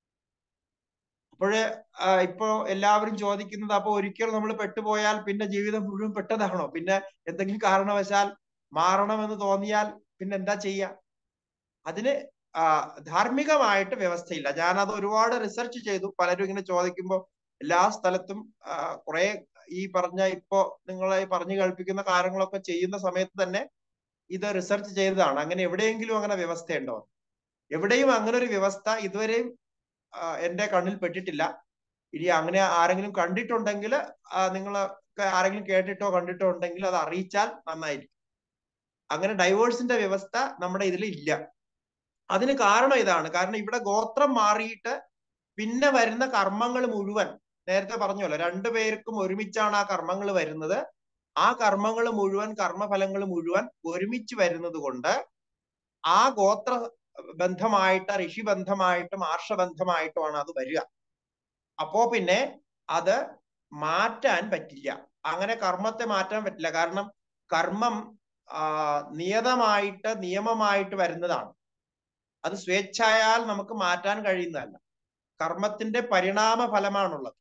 അപ്പോഴ് ഇപ്പോ എല്ലാവരും ചോദിക്കുന്നത് അപ്പൊ ഒരിക്കൽ നമ്മൾ പെട്ടുപോയാൽ പിന്നെ ജീവിതം മുഴുവൻ പെട്ടതാണോ പിന്നെ എന്തെങ്കിലും കാരണവശാൽ മാറണമെന്ന് തോന്നിയാൽ പിന്നെ എന്താ ചെയ്യുക അതിന് ആ, ധാർമ്മികമായിട്ട് വ്യവസ്ഥയില്ല ഞാനത് ഒരുപാട് റിസർച്ച് ചെയ്തു പലരും ഇങ്ങനെ ചോദിക്കുമ്പോൾ എല്ലാ സ്ഥലത്തും ആ, കുറെ ഈ പറഞ്ഞ ഇപ്പോ നിങ്ങളെ ഈ പറഞ്ഞു കേൾപ്പിക്കുന്ന കാര്യങ്ങളൊക്കെ ചെയ്യുന്ന സമയത്ത് തന്നെ ഇത് റിസർച്ച് ചെയ്തതാണ് അങ്ങനെ എവിടെയെങ്കിലും അങ്ങനെ വ്യവസ്ഥയുണ്ടോ എവിടെയും അങ്ങനെ ഒരു വ്യവസ്ഥ ഇതുവരെയും ആ, എന്റെ കണ്ണിൽ പെട്ടിട്ടില്ല ഇനി അങ്ങനെ ആരെങ്കിലും കണ്ടിട്ടുണ്ടെങ്കിൽ നിങ്ങൾ ആരെങ്കിലും കേട്ടിട്ടോ കണ്ടിട്ടോ ഉണ്ടെങ്കിൽ അത് അറിയിച്ചാൽ നന്നായിരിക്കും അങ്ങനെ ഡൈവേഴ്സിന്റെ വ്യവസ്ഥ നമ്മുടെ ഇതിൽ ഇല്ല അതിന് കാരണം ഇതാണ് കാരണം ഇവിടെ ഗോത്രം മാറിയിട്ട് പിന്നെ വരുന്ന കർമ്മങ്ങൾ മുഴുവൻ നേരത്തെ പറഞ്ഞല്ലോ രണ്ടുപേർക്കും ഒരുമിച്ചാണ് ആ കർമ്മങ്ങൾ വരുന്നത് ആ കർമ്മങ്ങൾ മുഴുവൻ കർമ്മഫലങ്ങൾ മുഴുവൻ ഒരുമിച്ച് വരുന്നത് കൊണ്ട് ആ ഗോത്ര ബന്ധമായിട്ട് ഋഷിബന്ധമായിട്ടും ആർഷബന്ധമായിട്ടുമാണ് അത് വരിക അപ്പോ പിന്നെ അത് മാറ്റാൻ പറ്റില്ല അങ്ങനെ കർമ്മത്തെ മാറ്റാൻ പറ്റില്ല കാരണം കർമ്മം ആ, നിയതമായിട്ട് നിയമമായിട്ട് വരുന്നതാണ് അത് സ്വേച്ഛായാൽ നമുക്ക് മാറ്റാൻ കഴിയുന്നതല്ല കർമ്മത്തിന്റെ പരിണാമ ഫലമാണുള്ളത്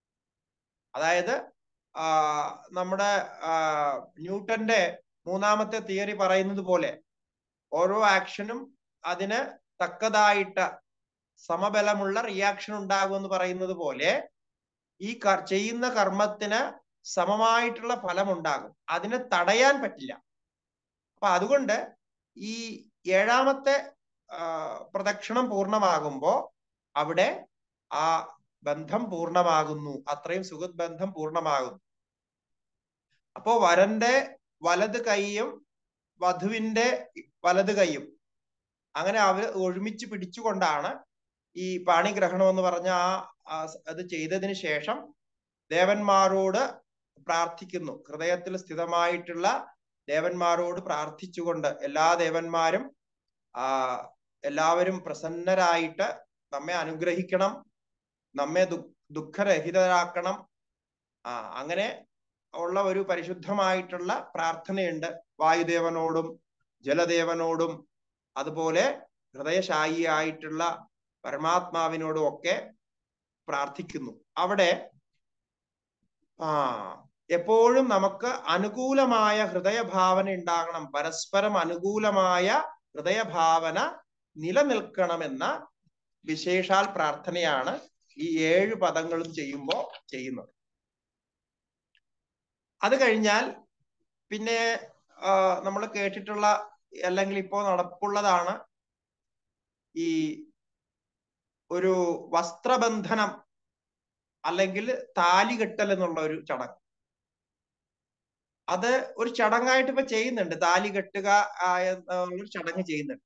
അതായത് ആ, നമ്മുടെ ആ, ന്യൂട്ടന്റെ മൂന്നാമത്തെ തിയറി പറയുന്നത് പോലെ ഓരോ ആക്ഷനും അതിന് തക്കതായിട്ട് സമബലമുള്ള റിയാക്ഷൻ ഉണ്ടാകും എന്ന് പറയുന്നത് പോലെ ഈ കർ- ചെയ്യുന്ന കർമ്മത്തിന് സമമായിട്ടുള്ള ഫലം ഉണ്ടാകും അതിനെ തടയാൻ പറ്റില്ല അപ്പൊ അതുകൊണ്ട് ഈ ഏഴാമത്തെ ആ, പ്രദക്ഷിണം പൂർണ്ണമാകുമ്പോ അവിടെ ആ ബന്ധം പൂർണ്ണമാകുന്നു അത്രയും സുഹൃത് ബന്ധം പൂർണ്ണമാകുന്നു അപ്പോ വരന്റെ വലത് കൈയും വധുവിന്റെ വലത് കൈയും അങ്ങനെ അവർ ഒരുമിച്ച് പിടിച്ചുകൊണ്ടാണ് ഈ പാണിഗ്രഹണം എന്ന് പറഞ്ഞ ആ ആ സ് അത് ചെയ്തതിന് ശേഷം ദേവന്മാരോട് പ്രാർത്ഥിക്കുന്നു ഹൃദയത്തിൽ സ്ഥിതമായിട്ടുള്ള ദേവന്മാരോട് പ്രാർത്ഥിച്ചുകൊണ്ട് എല്ലാ ദേവന്മാരും ആ എല്ലാവരും പ്രസന്നരായിട്ട് നമ്മെ അനുഗ്രഹിക്കണം നമ്മെ ദു ദുഃഖരഹിതരാക്കണം ആ അങ്ങനെ ഉള്ള ഒരു പരിശുദ്ധമായിട്ടുള്ള പ്രാർത്ഥനയുണ്ട് വായുദേവനോടും ജലദേവനോടും അതുപോലെ ഹൃദയശായിയായിട്ടുള്ള പരമാത്മാവിനോടും ഒക്കെ പ്രാർത്ഥിക്കുന്നു അവിടെ ആ എപ്പോഴും നമുക്ക് അനുകൂലമായ ഹൃദയഭാവന ഉണ്ടാകണം പരസ്പരം അനുകൂലമായ ഹൃദയഭാവന നിലനിൽക്കണമെന്ന വിശേഷാൽ പ്രാർത്ഥനയാണ് ഈ ഏഴ് പദങ്ങളും ചെയ്യുമ്പോൾ ചെയ്യുന്നത് അത് കഴിഞ്ഞാൽ പിന്നെ നമ്മൾ കേട്ടിട്ടുള്ള അല്ലെങ്കിൽ ഇപ്പോൾ നടപ്പുള്ളതാണ് ഈ ഒരു വസ്ത്രബന്ധനം അല്ലെങ്കിൽ താലി കെട്ടൽ എന്നുള്ള ഒരു ചടങ്ങ് അത് ഒരു ചടങ്ങായിട്ട് ഇപ്പൊ ചെയ്യുന്നുണ്ട് താലി കെട്ടുക ആ, ഒരു ചടങ്ങ് ചെയ്യുന്നുണ്ട്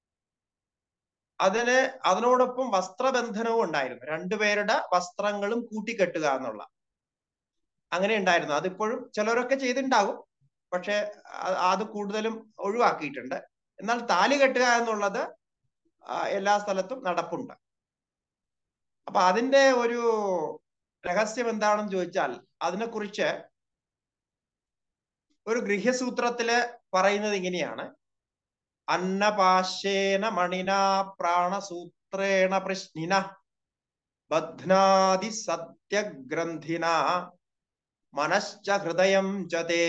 അതിന് അതിനോടൊപ്പം വസ്ത്രബന്ധനവും ഉണ്ടായിരുന്നു രണ്ടുപേരുടെ വസ്ത്രങ്ങളും കൂട്ടിക്കെട്ടുക എന്നുള്ള അങ്ങനെ ഉണ്ടായിരുന്നു അതിപ്പോഴും ചിലരൊക്കെ ചെയ്തിട്ടുണ്ടാകും പക്ഷെ അ- അത് കൂടുതലും ഒഴിവാക്കിയിട്ടുണ്ട് എന്നാൽ താലി കെട്ടുക എന്നുള്ളത് ആ, എല്ലാ സ്ഥലത്തും നടപ്പുണ്ട് അപ്പൊ അതിന്റെ ഒരു രഹസ്യം എന്താണെന്ന് ചോദിച്ചാൽ അതിനെക്കുറിച്ച് ഒരു ഗൃഹ്യസൂത്രത്തില് പറയുന്നത് ഇങ്ങനെയാണ് അന്നപാശേന മണിന പ്രാണസൂത്രേണ പ്രശ്നിന ബധ്നാതി സത്യഗ്രന്ഥിന മനശ്ച ഹൃദയം ച തേ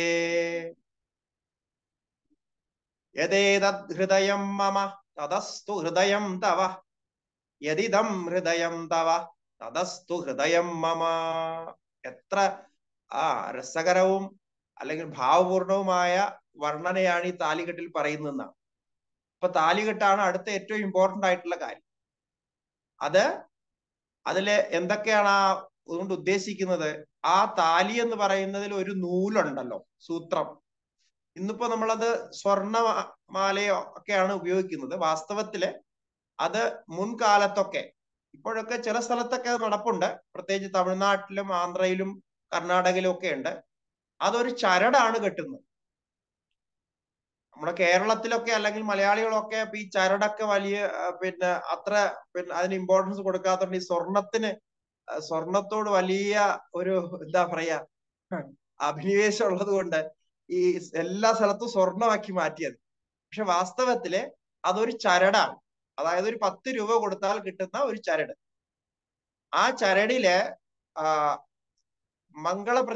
യതേതദ് ഹൃദയം മമ തതസ്തു ഹൃദയം തവ യദിദം ഹൃദയം തവ തതസ്തു ഹൃദയം മമ എത്ര ആ രസകരവും അല്ലെങ്കിൽ ഭാവപൂർണവുമായ വർണ്ണനയാണ് ഈ താലികെട്ടിൽ പറയുന്നതെന്നാണ് ഇപ്പൊ താലികെട്ടാണ് അടുത്ത ഏറ്റവും ഇമ്പോർട്ടന്റ് ആയിട്ടുള്ള കാര്യം അത് അതില് എന്തൊക്കെയാണ് ആ അതുകൊണ്ട് ഉദ്ദേശിക്കുന്നത് ആ താലി എന്ന് പറയുന്നതിൽ ഒരു നൂലുണ്ടല്ലോ സൂത്രം ഇന്നിപ്പോ നമ്മളത് സ്വർണ്ണ മാലയോ ഒക്കെയാണ് ഉപയോഗിക്കുന്നത് വാസ്തവത്തില് അത് മുൻകാലത്തൊക്കെ ഇപ്പോഴൊക്കെ ചില സ്ഥലത്തൊക്കെ അത് നടപ്പുണ്ട് പ്രത്യേകിച്ച് തമിഴ്നാട്ടിലും ആന്ധ്രയിലും കർണാടകയിലും ഒക്കെ ഉണ്ട് അതൊരു ചരടാണ് കെട്ടുന്നത് നമ്മുടെ കേരളത്തിലൊക്കെ അല്ലെങ്കിൽ മലയാളികളൊക്കെ ഇപ്പൊ ഈ ചരടൊക്കെ വലിയ ആ, പിന്നെ അത്ര പിന്നെ അതിന് ഇമ്പോർട്ടൻസ് കൊടുക്കാത്തതുകൊണ്ട് ഈ സ്വർണത്തിന് ആ, സ്വർണത്തോട് വലിയ ഒരു എന്താ പറയാ അഭിനിവേശം ഉള്ളത് കൊണ്ട് ഈ എല്ലാ സ്ഥലത്തും സ്വർണമാക്കി മാറ്റിയത് പക്ഷെ വാസ്തവത്തില് അതൊരു ചരടാണ് അതായത് ഒരു പത്ത് രൂപ കൊടുത്താൽ കിട്ടുന്ന ഒരു ചരട് ആ ചരടില് ആ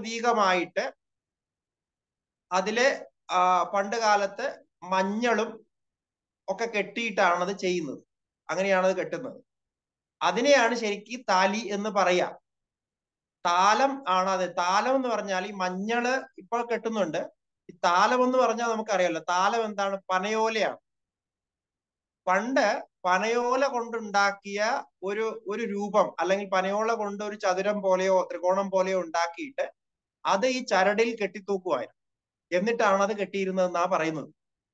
മംഗളപ്രതീകമായിട്ട് അതില് ആ പണ്ട് കാലത്ത് മഞ്ഞളും ഒക്കെ കെട്ടിയിട്ടാണ് അത് ചെയ്യുന്നത് അങ്ങനെയാണ് അത് കെട്ടുന്നത് അതിനെയാണ് ശരിക്കും താലി എന്ന് പറയാ താലം ആണ് അത് താലം എന്ന് പറഞ്ഞാൽ ഈ മഞ്ഞള് ഇപ്പോൾ കെട്ടുന്നുണ്ട് ഈ താലം എന്ന് പറഞ്ഞാൽ നമുക്കറിയാലോ താലം എന്താണ് പനയോലയാണ് പണ്ട് പനയോല കൊണ്ടുണ്ടാക്കിയ ഒരു ഒരു രൂപം അല്ലെങ്കിൽ പനയോല കൊണ്ട് ഒരു ചതുരം പോലെയോ ത്രികോണം പോലെയോ ഉണ്ടാക്കിയിട്ട് അത് ഈ ചരടിൽ കെട്ടിത്തൂക്കുമായിരുന്നു എന്നിട്ടാണ് അത് കെട്ടിയിരുന്നതെന്നാ പറയുന്നത്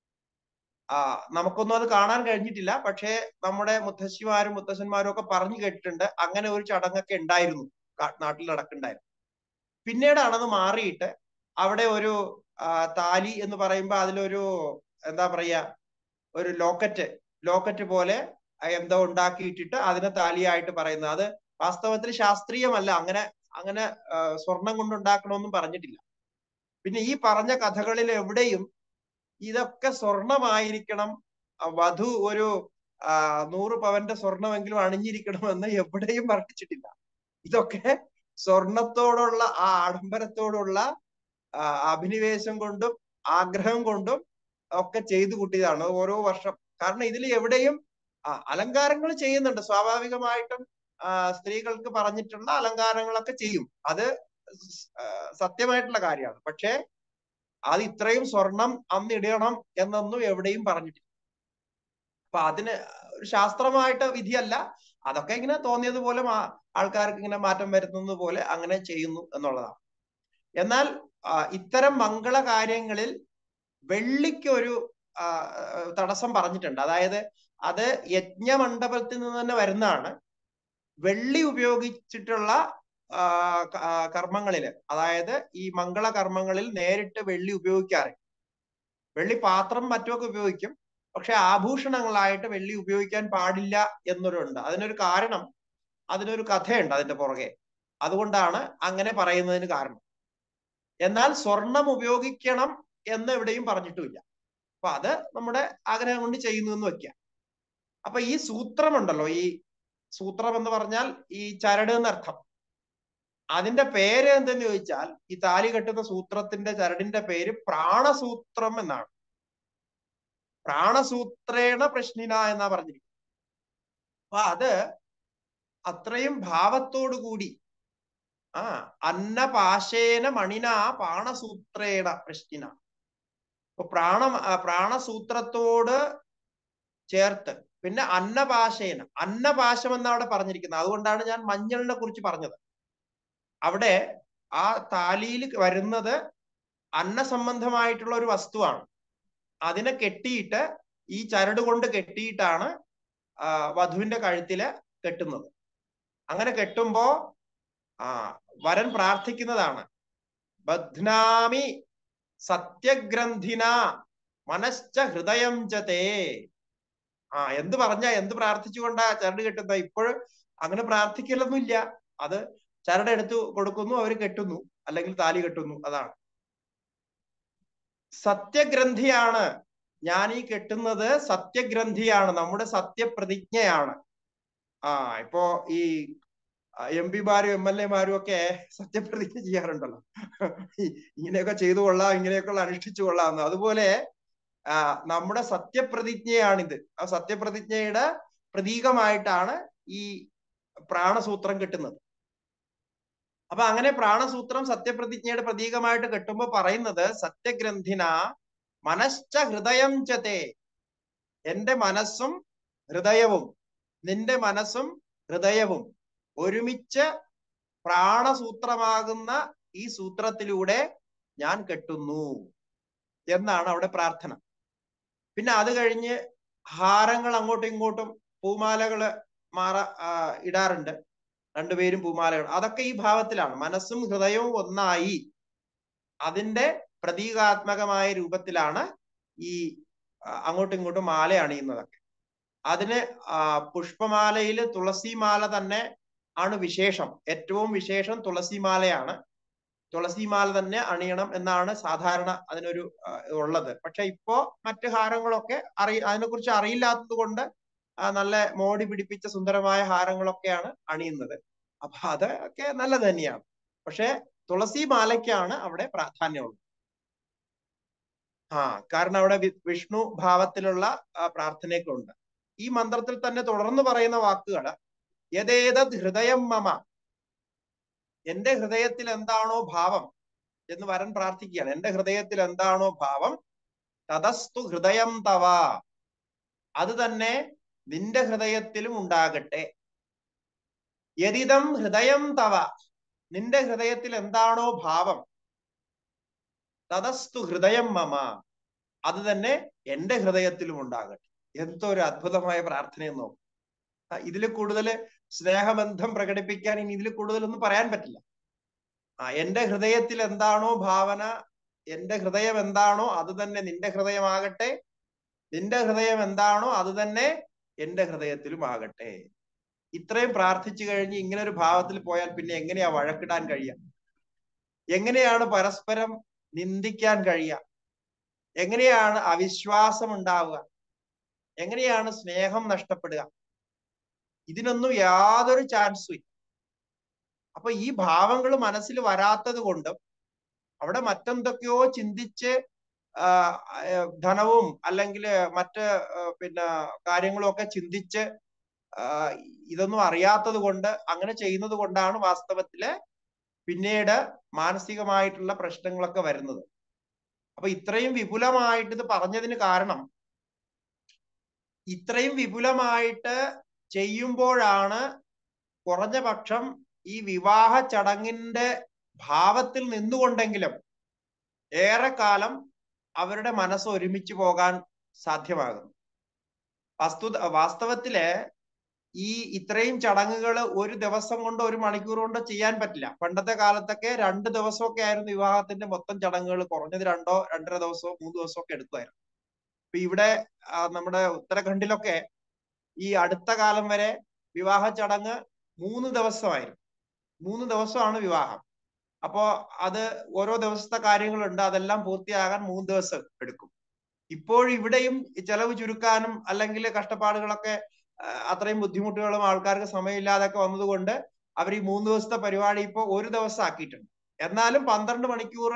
ആ നമുക്കൊന്നും അത് കാണാൻ കഴിഞ്ഞിട്ടില്ല പക്ഷേ നമ്മുടെ മുത്തശ്ശിമാരും മുത്തശ്ശന്മാരും ഒക്കെ പറഞ്ഞു കേട്ടിട്ടുണ്ട് അങ്ങനെ ഒരു ചടങ്ങൊക്കെ ഉണ്ടായിരുന്നു നാട്ടിൽ നടക്കുന്നുണ്ടായിരുന്നു പിന്നീടാണ് അത് മാറിയിട്ട് അവിടെ ഒരു താലി എന്ന് പറയുമ്പോൾ അതിലൊരു എന്താ പറയാ ഒരു ലോക്കറ്റ് ലോക്കറ്റ് പോലെ എന്തോ ഉണ്ടാക്കിയിട്ടിട്ട് അതിനെ താലിയായിട്ട് പറയുന്നത് അത് വാസ്തവത്തിൽ ശാസ്ത്രീയമല്ല അങ്ങനെ അങ്ങനെ സ്വർണം കൊണ്ടുണ്ടാക്കണമെന്നും പറഞ്ഞിട്ടില്ല പിന്നെ ഈ പറഞ്ഞ കഥകളിൽ എവിടെയും ഇതൊക്കെ സ്വർണമായിരിക്കണം വധു ഒരു നൂറ് പവന്റെ സ്വർണമെങ്കിലും അണിഞ്ഞിരിക്കണമെന്ന് എവിടെയും വർണ്ണിച്ചിട്ടില്ല ഇതൊക്കെ സ്വർണത്തോടുള്ള ആ ആഡംബരത്തോടുള്ള അഭിനിവേശം കൊണ്ടും ആഗ്രഹം കൊണ്ടും ഒക്കെ ചെയ്തു കൂട്ടിയതാണ് ഓരോ വർഷം കാരണം ഇതിൽ എവിടെയും അലങ്കാരങ്ങൾ ചെയ്യുന്നുണ്ട് സ്വാഭാവികമായിട്ടും സ്ത്രീകൾക്ക് പറഞ്ഞിട്ടുള്ള അലങ്കാരങ്ങളൊക്കെ ചെയ്യും അത് സത്യമായിട്ടുള്ള കാര്യമാണ് പക്ഷേ അത് ഇത്രയും സ്വർണം അന്ന് ഇടണം എന്നൊന്നും എവിടെയും പറഞ്ഞിട്ടില്ല അപ്പൊ അതിന് ഒരു ശാസ്ത്രമായിട്ട് വിധിയല്ല അതൊക്കെ ഇങ്ങനെ തോന്നിയതുപോലെ ആൾക്കാർക്ക് ഇങ്ങനെ മാറ്റം വരുത്തുന്നത് പോലെ അങ്ങനെ ചെയ്യുന്നു എന്നുള്ളതാണ് എന്നാൽ ഇത്തരം മംഗള കാര്യങ്ങളിൽ വെള്ളിക്ക് ഒരു തടസ്സം പറഞ്ഞിട്ടുണ്ട് അതായത് അത് യജ്ഞമണ്ഡപത്തിൽ നിന്ന് തന്നെ വരുന്നതാണ് വെള്ളി ഉപയോഗിച്ചിട്ടുള്ള കർമ്മങ്ങളില് അതായത് ഈ മംഗള കർമ്മങ്ങളിൽ നേരിട്ട് വെള്ളി ഉപയോഗിക്കാറ് വെള്ളി പാത്രം മറ്റുമൊക്കെ ഉപയോഗിക്കും പക്ഷെ ആഭൂഷണങ്ങളായിട്ട് വെള്ളി ഉപയോഗിക്കാൻ പാടില്ല എന്നൊരുണ്ട് അതിനൊരു കാരണം അതിനൊരു കഥയുണ്ട് അതിന്റെ പുറകെ അതുകൊണ്ടാണ് അങ്ങനെ പറയുന്നതിന് കാരണം എന്നാൽ സ്വർണം ഉപയോഗിക്കണം എന്ന് എവിടെയും പറഞ്ഞിട്ടുമില്ല അപ്പൊ അത് നമ്മുടെ ആഗ്രഹം കൊണ്ട് ചെയ്യുന്നു എന്ന് വെക്കുക അപ്പൊ ഈ സൂത്രമുണ്ടല്ലോ ഈ സൂത്രം എന്ന് പറഞ്ഞാൽ ഈ ചരട് എന്നർത്ഥം അതിന്റെ പേര് എന്തെന്ന് ചോദിച്ചാൽ ഈ താലി കെട്ടുന്ന സൂത്രത്തിന്റെ ചരടിന്റെ പേര് പ്രാണസൂത്രം എന്നാണ് പ്രാണസൂത്രേണ പ്രശ്നിന എന്നാ പറഞ്ഞിരിക്കുന്നത് അപ്പൊ അത് അത്രയും ഭാവത്തോടു കൂടി ആ അന്നപാശേന മണിന പാണസൂത്രേണ പ്രശ്നിന അപ്പൊ പ്രാണ പ്രാണസൂത്രത്തോട് ചേർത്ത് പിന്നെ അന്നപാശേന അന്നപാശം എന്നാ അവിടെ പറഞ്ഞിരിക്കുന്നത് അതുകൊണ്ടാണ് ഞാൻ മഞ്ഞളിനെ കുറിച്ച് പറഞ്ഞത് അവിടെ ആ താലിയിൽ വരുന്നത് അന്നസംബന്ധമായിട്ടുള്ള ഒരു വസ്തുവാണ് അതിനെ കെട്ടിയിട്ട് ഈ ചരട് കൊണ്ട് കെട്ടിയിട്ടാണ് വധുവിന്റെ കഴുത്തില് കെട്ടുന്നത് അങ്ങനെ കെട്ടുമ്പോ ആ വരൻ പ്രാർത്ഥിക്കുന്നതാണ് ബധ്നാമി സത്യഗ്രന്ഥിന മനശ്ച ഹൃദയം ചതേ ആ എന്ത് പറഞ്ഞ എന്ത് പ്രാർത്ഥിച്ചുകൊണ്ടാ ചരട് കെട്ടുന്ന ഇപ്പോഴും അങ്ങനെ പ്രാർത്ഥിക്കലൊന്നുമില്ല അത് ചരട് എടുത്തു കൊടുക്കുന്നു അവർ കെട്ടുന്നു അല്ലെങ്കിൽ താലി കെട്ടുന്നു അതാണ് സത്യഗ്രന്ഥിയാണ് ഞാൻ ഈ കെട്ടുന്നത് സത്യഗ്രന്ഥിയാണ് നമ്മുടെ സത്യപ്രതിജ്ഞയാണ് ആ ഇപ്പോ ഈ എം പിമാരും എം എൽ എമാരും ഒക്കെ സത്യപ്രതിജ്ഞ ചെയ്യാറുണ്ടല്ലോ ഇങ്ങനെയൊക്കെ ചെയ്തു കൊള്ളാം ഇങ്ങനെയൊക്കെ അനുഷ്ഠിച്ചു കൊള്ളാം അതുപോലെ ആ നമ്മുടെ സത്യപ്രതിജ്ഞയാണിത് ആ സത്യപ്രതിജ്ഞയുടെ പ്രതീകമായിട്ടാണ് ഈ പ്രാണസൂത്രം കിട്ടുന്നത് അപ്പൊ അങ്ങനെ പ്രാണസൂത്രം സത്യപ്രതിജ്ഞയുടെ പ്രതീകമായിട്ട് കെട്ടുമ്പോ പറയുന്നത് സത്യഗ്രന്ഥിന മനശ്ച ഹൃദയം ചതേ എന്റെ മനസ്സും ഹൃദയവും നിന്റെ മനസ്സും ഹൃദയവും ഒരുമിച്ച് പ്രാണസൂത്രമാകുന്ന ഈ സൂത്രത്തിലൂടെ ഞാൻ കെട്ടുന്നു എന്നാണ് അവിടെ പ്രാർത്ഥന പിന്നെ അത് കഴിഞ്ഞ് ഹാരങ്ങൾ അങ്ങോട്ടും ഇങ്ങോട്ടും പൂമാലകള് മാറ ഇടാറുണ്ട് രണ്ടുപേരും പൂമാലകൾ അതൊക്കെ ഈ ഭാവത്തിലാണ് മനസ്സും ഹൃദയവും ഒന്നായി അതിന്റെ പ്രതീകാത്മകമായ രൂപത്തിലാണ് ഈ അങ്ങോട്ടും ഇങ്ങോട്ടും മാല അണിയുന്നതൊക്കെ അതിന് പുഷ്പമാലയിൽ തുളസിമാല തന്നെ ആണ് വിശേഷം ഏറ്റവും വിശേഷം തുളസിമാലയാണ് തുളസിമാല തന്നെ അണിയണം എന്നാണ് സാധാരണ അതിനൊരു ഉള്ളത് പക്ഷെ ഇപ്പോ മറ്റ് ഹാരങ്ങളൊക്കെ അറി അതിനെക്കുറിച്ച് അറിയില്ലാത്തത് കൊണ്ട് നല്ല മോടി പിടിപ്പിച്ച സുന്ദരമായ ഹാരങ്ങളൊക്കെയാണ് അണിയുന്നത് അപ്പൊ അതൊക്കെ നല്ലത് തന്നെയാണ് പക്ഷെ തുളസി മാലയ്ക്കാണ് അവിടെ പ്രാധാന്യമുള്ളത് ആ കാരണം അവിടെ വി- വിഷ്ണു ഭാവത്തിലുള്ള ആ, പ്രാർത്ഥനയൊക്കെ ഉണ്ട് ഈ മന്ത്രത്തിൽ തന്നെ തുടർന്ന് പറയുന്ന വാക്കുകൾ യഥേതത് ഹൃദയം മമ എന്റെ ഹൃദയത്തിൽ എന്താണോ ഭാവം എന്ന് വരൻ പ്രാർത്ഥിക്കുകയാണ് എന്റെ ഹൃദയത്തിൽ എന്താണോ ഭാവം തതസ്തു ഹൃദയം തവ അത് തന്നെ നിന്റെ ഹൃദയത്തിലും ഉണ്ടാകട്ടെ യതിദം ഹൃദയം തവ നിന്റെ ഹൃദയത്തിൽ എന്താണോ ഭാവം തതസ്തു ഹൃദയം മമ അത് തന്നെ എന്റെ ഹൃദയത്തിലും ഉണ്ടാകട്ടെ എന്തൊരു അദ്ഭുതമായ പ്രാർത്ഥനയെന്ന് നോക്കും ഇതിൽ കൂടുതൽ സ്നേഹബന്ധം പ്രകടിപ്പിക്കാൻ ഇനി ഇതിൽ കൂടുതലൊന്നും പറയാൻ പറ്റില്ല ആ എന്റെ ഹൃദയത്തിൽ എന്താണോ ഭാവന എന്റെ ഹൃദയം എന്താണോ അത് തന്നെ നിന്റെ ഹൃദയമാകട്ടെ നിന്റെ ഹൃദയം എന്താണോ അത് തന്നെ എന്റെ ഹൃദയത്തിലും ആകട്ടെ ഇത്രയും പ്രാർത്ഥിച്ചു കഴിഞ്ഞ് ഇങ്ങനെ ഒരു ഭാവത്തിൽ പോയാൽ പിന്നെ എങ്ങനെയാ വഴക്കിടാൻ കഴിയുക എങ്ങനെയാണ് പരസ്പരം നിന്ദിക്കാൻ കഴിയുക എങ്ങനെയാണ് അവിശ്വാസം ഉണ്ടാവുക എങ്ങനെയാണ് സ്നേഹം നഷ്ടപ്പെടുക ഇതിനൊന്നും യാതൊരു ചാൻസും ഇല്ല അപ്പൊ ഈ ഭാവങ്ങൾ മനസ്സിൽ വരാത്തത് കൊണ്ടും അവിടെ മറ്റെന്തൊക്കെയോ ചിന്തിച്ച് ആ, ആ, ധനവും അല്ലെങ്കിൽ മറ്റ് ആ, പിന്നെ കാര്യങ്ങളും ഒക്കെ ചിന്തിച്ച് ആ, ഇതൊന്നും അറിയാത്തത് കൊണ്ട് അങ്ങനെ ചെയ്യുന്നത് കൊണ്ടാണ് വാസ്തവത്തില് പിന്നീട് മാനസികമായിട്ടുള്ള പ്രശ്നങ്ങളൊക്കെ വരുന്നത് അപ്പൊ ഇത്രയും വിപുലമായിട്ട് ഇത് പറഞ്ഞതിന് കാരണം ഇത്രയും വിപുലമായിട്ട് ചെയ്യുമ്പോഴാണ് കുറഞ്ഞ പക്ഷം ഈ വിവാഹ ചടങ്ങിന്റെ ഭാവത്തിൽ നിന്നുകൊണ്ടെങ്കിലും ഏറെക്കാലം അവരുടെ മനസ്സ് ഒരുമിച്ച് പോകാൻ സാധ്യമാകുന്നു വസ്തു വാസ്തവത്തില് ഈ ഇത്രയും ചടങ്ങുകൾ ഒരു ദിവസം കൊണ്ടോ ഒരു മണിക്കൂർ കൊണ്ടോ ചെയ്യാൻ പറ്റില്ല പണ്ടത്തെ കാലത്തൊക്കെ രണ്ട് ദിവസമൊക്കെ ആയിരുന്നു വിവാഹത്തിന്റെ മൊത്തം ചടങ്ങുകൾ കുറഞ്ഞത് രണ്ടോ രണ്ടര ദിവസമോ മൂന്ന് ദിവസമോ ഒക്കെ എടുക്കുമായിരുന്നു ഇപ്പൊ ഇവിടെ ആ, നമ്മുടെ ഉത്തരാഖണ്ഡിലൊക്കെ ഈ അടുത്ത കാലം വരെ വിവാഹ ചടങ്ങ് മൂന്ന് ദിവസമായിരുന്നു മൂന്ന് ദിവസമാണ് വിവാഹം അപ്പോ അത് ഓരോ ദിവസത്തെ കാര്യങ്ങളുണ്ട് അതെല്ലാം പൂർത്തിയാകാൻ മൂന്ന് ദിവസം എടുക്കും ഇപ്പോഴിവിടെയും ചെലവ് ചുരുക്കാനും അല്ലെങ്കിൽ കഷ്ടപ്പാടുകളൊക്കെ ആ, അത്രയും ബുദ്ധിമുട്ടുകളും ആൾക്കാർക്ക് സമയമില്ലാതൊക്കെ വന്നതുകൊണ്ട് അവർ ഈ മൂന്ന് ദിവസത്തെ പരിപാടി ഇപ്പോൾ ഒരു ദിവസം ആക്കിയിട്ടുണ്ട് എന്നാലും പന്ത്രണ്ട് മണിക്കൂർ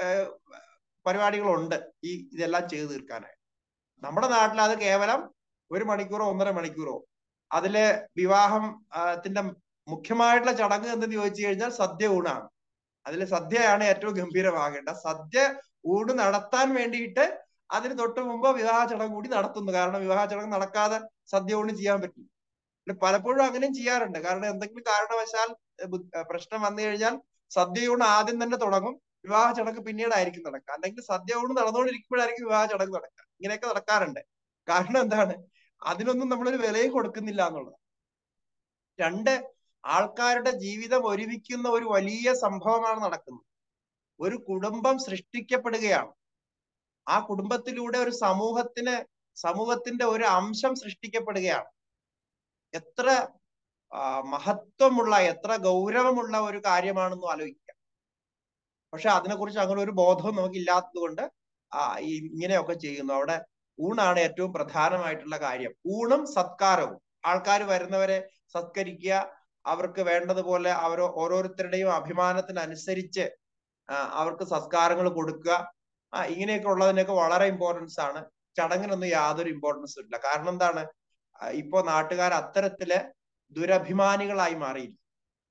പരിപാടികളുണ്ട് ഈ ഇതെല്ലാം ചെയ്തു തീർക്കാനായി നമ്മുടെ നാട്ടിൽ അത് കേവലം ഒരു മണിക്കൂറോ ഒന്നര മണിക്കൂറോ അതില് വിവാഹം ആ, ത്തിന്റെ മുഖ്യമായിട്ടുള്ള ചടങ്ങ് എന്തെന്ന് ചോദിച്ചു കഴിഞ്ഞാൽ സദ്യ ഊണാണ് അതിൽ സദ്യയാണ് ഏറ്റവും ഗംഭീരമാകേണ്ട സദ്യ ഊണ് നടത്താൻ വേണ്ടിയിട്ട് അതിന് തൊട്ട് മുമ്പ് വിവാഹ ചടങ്ങ് കൂടി നടത്തുന്നു കാരണം വിവാഹ ചടങ്ങ് നടക്കാതെ സദ്യ ഊണ് ചെയ്യാൻ പറ്റില്ല പിന്നെ പലപ്പോഴും അങ്ങനെയും ചെയ്യാറുണ്ട് കാരണം എന്തെങ്കിലും കാരണവശാൽ ഏ, ബു- ഏ, പ്രശ്നം വന്നു കഴിഞ്ഞാൽ സദ്യ ഊണ് ആദ്യം തന്നെ തുടങ്ങും വിവാഹ ചടങ്ങ് പിന്നീടായിരിക്കും നടക്കുക അല്ലെങ്കിൽ സദ്യ ഊണ് നടന്നുകൊണ്ടിരിക്കുമ്പോഴായിരിക്കും വിവാഹ ചടങ്ങ് നടക്കുക ഇങ്ങനെയൊക്കെ നടക്കാറുണ്ട് കാരണം എന്താണ് അതിനൊന്നും നമ്മളൊരു വിലയും കൊടുക്കുന്നില്ല എന്നുള്ളത് രണ്ട് ആൾക്കാരുടെ ജീവിതം ഒരുമിക്കുന്ന ഒരു വലിയ സംഭവമാണ് നടക്കുന്നത് ഒരു കുടുംബം സൃഷ്ടിക്കപ്പെടുകയാണ് ആ കുടുംബത്തിലൂടെ ഒരു സമൂഹത്തിന് സമൂഹത്തിന്റെ ഒരു അംശം സൃഷ്ടിക്കപ്പെടുകയാണ് എത്ര ആ, മഹത്വമുള്ള എത്ര ഗൗരവമുള്ള ഒരു കാര്യമാണെന്ന് ആലോചിക്കാം പക്ഷെ അതിനെക്കുറിച്ച് അങ്ങനെ ഒരു ബോധവും നമുക്ക് ഇല്ലാത്തത് കൊണ്ട് ആ ഈ ഇങ്ങനെയൊക്കെ ചെയ്യുന്നു അവിടെ ഊണാണ് ഏറ്റവും പ്രധാനമായിട്ടുള്ള കാര്യം ഊണും സത്കാരവും ആൾക്കാർ വരുന്നവരെ സത്കരിക്കുക അവർക്ക് വേണ്ടതുപോലെ അവർ ഓരോരുത്തരുടെയും അഭിമാനത്തിനനുസരിച്ച് ആ, അവർക്ക് സത്കാരങ്ങൾ കൊടുക്കുക ആ ഇങ്ങനെയൊക്കെ ഉള്ളതിനൊക്കെ വളരെ ഇമ്പോർട്ടൻസ് ആണ് ചടങ്ങിനൊന്നും യാതൊരു ഇമ്പോർട്ടൻസും ഇല്ല കാരണം എന്താണ് ആ, ഇപ്പോ നാട്ടുകാർ അത്തരത്തില് ദുരഭിമാനികളായി മാറിയിരിക്കും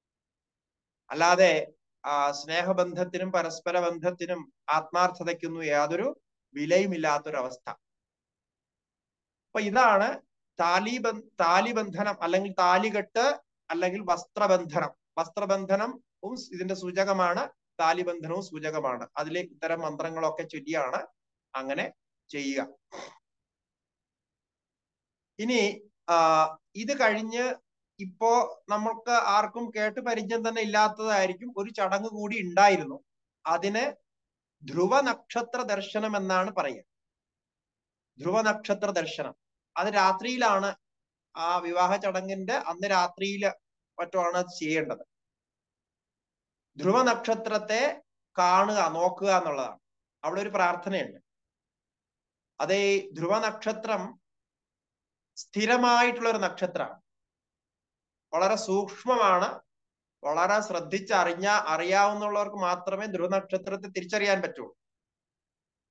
അല്ലാതെ ആ സ്നേഹബന്ധത്തിനും പരസ്പര ബന്ധത്തിനും ആത്മാർത്ഥതയ്ക്കൊന്നും യാതൊരു വിലയുമില്ലാത്തൊരവസ്ഥ അപ്പൊ ഇതാണ് താലിബ താലിബന്ധനം അല്ലെങ്കിൽ താലികെട്ട് അല്ലെങ്കിൽ വസ്ത്രബന്ധനം വസ്ത്രബന്ധനവും ഇതിന്റെ സൂചകമാണ് താലിബന്ധനവും സൂചകമാണ് അതിൽ ഇത്തരം മന്ത്രങ്ങളൊക്കെ ചൊല്ലിയാണ് അങ്ങനെ ചെയ്യുക ഇനി ആ ഇത് കഴിഞ്ഞ് ഇപ്പോ നമ്മൾക്ക് ആർക്കും കേട്ട് പരിചയം തന്നെ ഇല്ലാത്തതായിരിക്കും ഒരു ചടങ്ങ് കൂടി ഉണ്ടായിരുന്നു അതിന് ധ്രുവ നക്ഷത്ര ദർശനം എന്നാണ് പറയുക ധ്രുവ നക്ഷത്ര ദർശനം അത് രാത്രിയിലാണ് ആ വിവാഹ ചടങ്ങിന്റെ അന്ന് രാത്രിയിൽ മറ്റോ ആണ് അത് ചെയ്യേണ്ടത് ധ്രുവ നക്ഷത്രത്തെ കാണുക നോക്കുക എന്നുള്ളതാണ് അവിടെ ഒരു പ്രാർത്ഥനയുണ്ട് അതേ ധ്രുവ നക്ഷത്രം സ്ഥിരമായിട്ടുള്ള ഒരു നക്ഷത്രമാണ് വളരെ സൂക്ഷ്മമാണ് വളരെ ശ്രദ്ധിച്ചറിഞ്ഞ അറിയാവുന്നവർക്ക് മാത്രമേ ധ്രുവ നക്ഷത്രത്തെ തിരിച്ചറിയാൻ പറ്റുള്ളൂ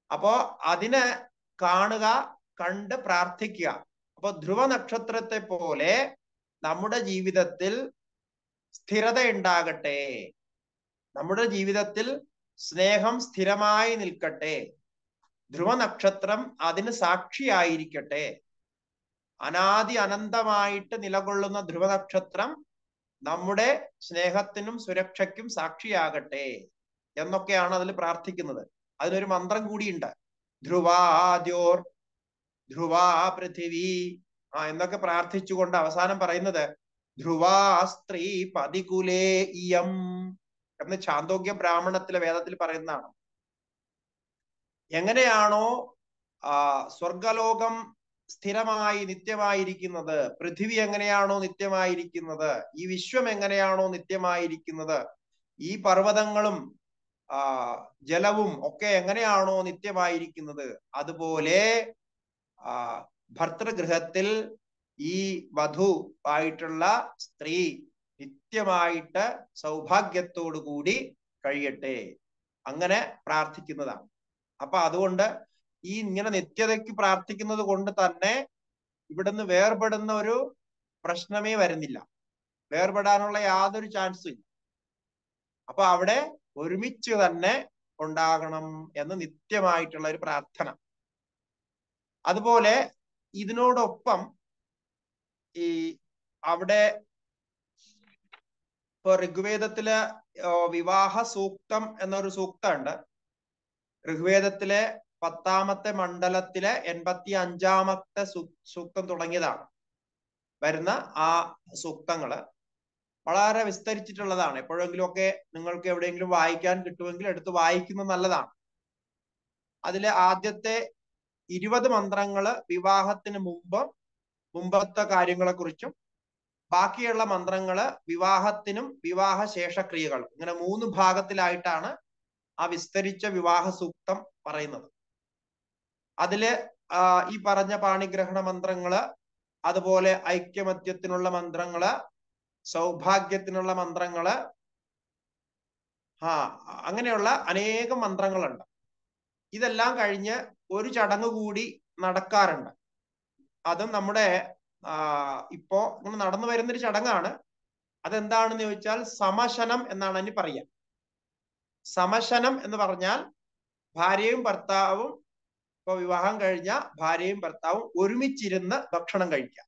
അപ്പോ അതിനെ കാണുക കണ്ട് പ്രാർത്ഥിക്കുക അപ്പൊ ധ്രുവ നക്ഷത്രത്തെ പോലെ നമ്മുടെ ജീവിതത്തിൽ സ്ഥിരത ഉണ്ടാകട്ടെ നമ്മുടെ ജീവിതത്തിൽ സ്നേഹം സ്ഥിരമായി നിൽക്കട്ടെ ധ്രുവ നക്ഷത്രം അതിന് സാക്ഷിയായിരിക്കട്ടെ അനാദി അനന്തമായിട്ട് നിലകൊള്ളുന്ന ധ്രുവ നക്ഷത്രം നമ്മുടെ സ്നേഹത്തിനും സുരക്ഷയ്ക്കും സാക്ഷിയാകട്ടെ എന്നൊക്കെയാണ് അതിൽ പ്രാർത്ഥിക്കുന്നത് അതിനൊരു മന്ത്രം കൂടിയുണ്ട് ധ്രുവാദ്യോർ ധ്രുവാ പൃഥിവി ആ എന്നൊക്കെ പ്രാർത്ഥിച്ചുകൊണ്ട് അവസാനം പറയുന്നത് ധ്രുവാ സ്ത്രീ പതികുലേ ഇയം എന്ന് ചാന്തോഗ്യ ബ്രാഹ്മണത്തിലെ വേദത്തിൽ പറയുന്നതാണ് എങ്ങനെയാണോ ആ സ്വർഗലോകം സ്ഥിരമായി നിത്യമായിരിക്കുന്നത് പൃഥിവി എങ്ങനെയാണോ നിത്യമായിരിക്കുന്നത് ഈ വിശ്വം എങ്ങനെയാണോ നിത്യമായിരിക്കുന്നത് ഈ പർവ്വതങ്ങളും ആ ജലവും ഒക്കെ എങ്ങനെയാണോ നിത്യമായിരിക്കുന്നത് അതുപോലെ ആ ഭർത്തൃഗൃഹത്തിൽ ഈ വധു ആയിട്ടുള്ള സ്ത്രീ നിത്യമായിട്ട് സൗഭാഗ്യത്തോടു കൂടി കഴിയട്ടെ അങ്ങനെ പ്രാർത്ഥിക്കുന്നതാണ് അപ്പൊ അതുകൊണ്ട് ഈ ഇങ്ങനെ നിത്യതയ്ക്ക് പ്രാർത്ഥിക്കുന്നത് കൊണ്ട് തന്നെ ഇവിടുന്ന് വേർപെടുന്ന ഒരു പ്രശ്നമേ വരുന്നില്ല വേർപെടാനുള്ള യാതൊരു ചാൻസും ഇല്ല അപ്പൊ അവിടെ ഒരുമിച്ച് തന്നെ ഉണ്ടാകണം എന്ന് നിത്യമായിട്ടുള്ള ഒരു പ്രാർത്ഥന അതുപോലെ ഇതിനോടൊപ്പം ഈ അവിടെ ഇപ്പൊ ഋഗ്വേദത്തിലെ വിവാഹ സൂക്തം എന്നൊരു സൂക്തമുണ്ട് ഋഗ്വേദത്തിലെ പത്താമത്തെ മണ്ഡലത്തിലെ എൺപത്തി അഞ്ചാമത്തെ സൂക്തം തുടങ്ങിയതാണ് വരുന്ന ആ സൂക്തങ്ങള് വളരെ വിസ്തരിച്ചിട്ടുള്ളതാണ് എപ്പോഴെങ്കിലും ഒക്കെ നിങ്ങൾക്ക് എവിടെയെങ്കിലും വായിക്കാൻ കിട്ടുമെങ്കിൽ എടുത്ത് വായിക്കുന്നത് നല്ലതാണ് അതിലെ ആദ്യത്തെ ഇരുപത് മന്ത്രങ്ങള് വിവാഹത്തിന് മുമ്പ് മുമ്പത്തെ കാര്യങ്ങളെ കുറിച്ചും ബാക്കിയുള്ള മന്ത്രങ്ങള് വിവാഹത്തിനും വിവാഹ ശേഷക്രിയകൾ ഇങ്ങനെ മൂന്ന് ഭാഗത്തിലായിട്ടാണ് ആ വിസ്തരിച്ച വിവാഹ സൂക്തം പറയുന്നത് അതില് ഈ പറഞ്ഞ പാണിഗ്രഹണ മന്ത്രങ്ങള് അതുപോലെ ഐക്യമത്യത്തിനുള്ള മന്ത്രങ്ങള് സൗഭാഗ്യത്തിനുള്ള മന്ത്രങ്ങള് ആ അങ്ങനെയുള്ള അനേകം മന്ത്രങ്ങളുണ്ട് ഇതെല്ലാം കഴിഞ്ഞ് ഒരു ചടങ്ങ് കൂടി നടക്കാറുണ്ട് അതും നമ്മുടെ ആ ഇപ്പോ ഇങ്ങനെ നടന്നു വരുന്നൊരു ചടങ്ങാണ് അതെന്താണെന്ന് ചോദിച്ചാൽ സമശനം എന്നാണ് അതിന് പറയുക സമശനം എന്ന് പറഞ്ഞാൽ ഭാര്യയും ഭർത്താവും ഇപ്പൊ വിവാഹം കഴിഞ്ഞ ഭാര്യയും ഭർത്താവും ഒരുമിച്ചിരുന്ന് ഭക്ഷണം കഴിക്കുക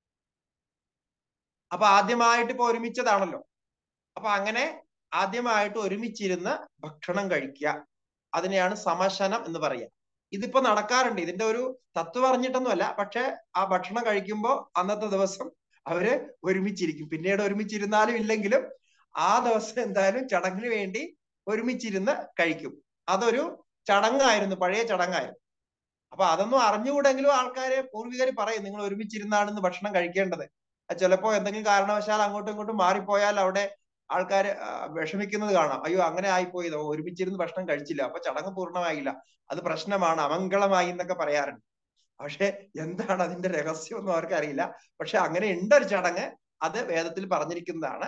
അപ്പൊ ആദ്യമായിട്ട് ഇപ്പൊ ഒരുമിച്ചതാണല്ലോ അപ്പൊ അങ്ങനെ ആദ്യമായിട്ട് ഒരുമിച്ചിരുന്ന് ഭക്ഷണം കഴിക്കുക അതിനെയാണ് സമശനം എന്ന് പറയുക ഇതിപ്പോ നടക്കാറുണ്ട് ഇതിന്റെ ഒരു തത്വം പറഞ്ഞിട്ടൊന്നുമല്ല പക്ഷെ ആ ഭക്ഷണം കഴിക്കുമ്പോൾ അന്നത്തെ ദിവസം അവര് ഒരുമിച്ചിരിക്കും പിന്നീട് ഒരുമിച്ചിരുന്നാലും ഇല്ലെങ്കിലും ആ ദിവസം എന്തായാലും ചടങ്ങിന് വേണ്ടി ഒരുമിച്ചിരുന്ന് കഴിക്കും അതൊരു ചടങ്ങായിരുന്നു പഴയ ചടങ്ങായിരുന്നു അപ്പൊ അതൊന്നും അറിഞ്ഞുകൂടെങ്കിലും ആൾക്കാരെ പൂർവികർ പറയും നിങ്ങൾ ഒരുമിച്ചിരുന്നാണ് ഇന്ന് ഭക്ഷണം കഴിക്കേണ്ടത് ചിലപ്പോ എന്തെങ്കിലും കാരണവശാൽ അങ്ങോട്ടും ഇങ്ങോട്ടും മാറിപ്പോയാൽ അവിടെ ആൾക്കാർ വിഷമിക്കുന്നത് കാണാം അയ്യോ അങ്ങനെ ആയിപ്പോയതോ ഒരുമിച്ചിരുന്ന് ഭക്ഷണം കഴിച്ചില്ല അപ്പൊ ചടങ്ങ് പൂർണ്ണമായില്ല അത് പ്രശ്നമാണ് അമംഗളമായി എന്നൊക്കെ പറയാറുണ്ട് പക്ഷെ എന്താണ് അതിന്റെ രഹസ്യം ഒന്നും അവർക്ക് അറിയില്ല പക്ഷെ അങ്ങനെ ഉണ്ട് ഒരു ചടങ്ങ് അത് വേദത്തിൽ പറഞ്ഞിരിക്കുന്നതാണ്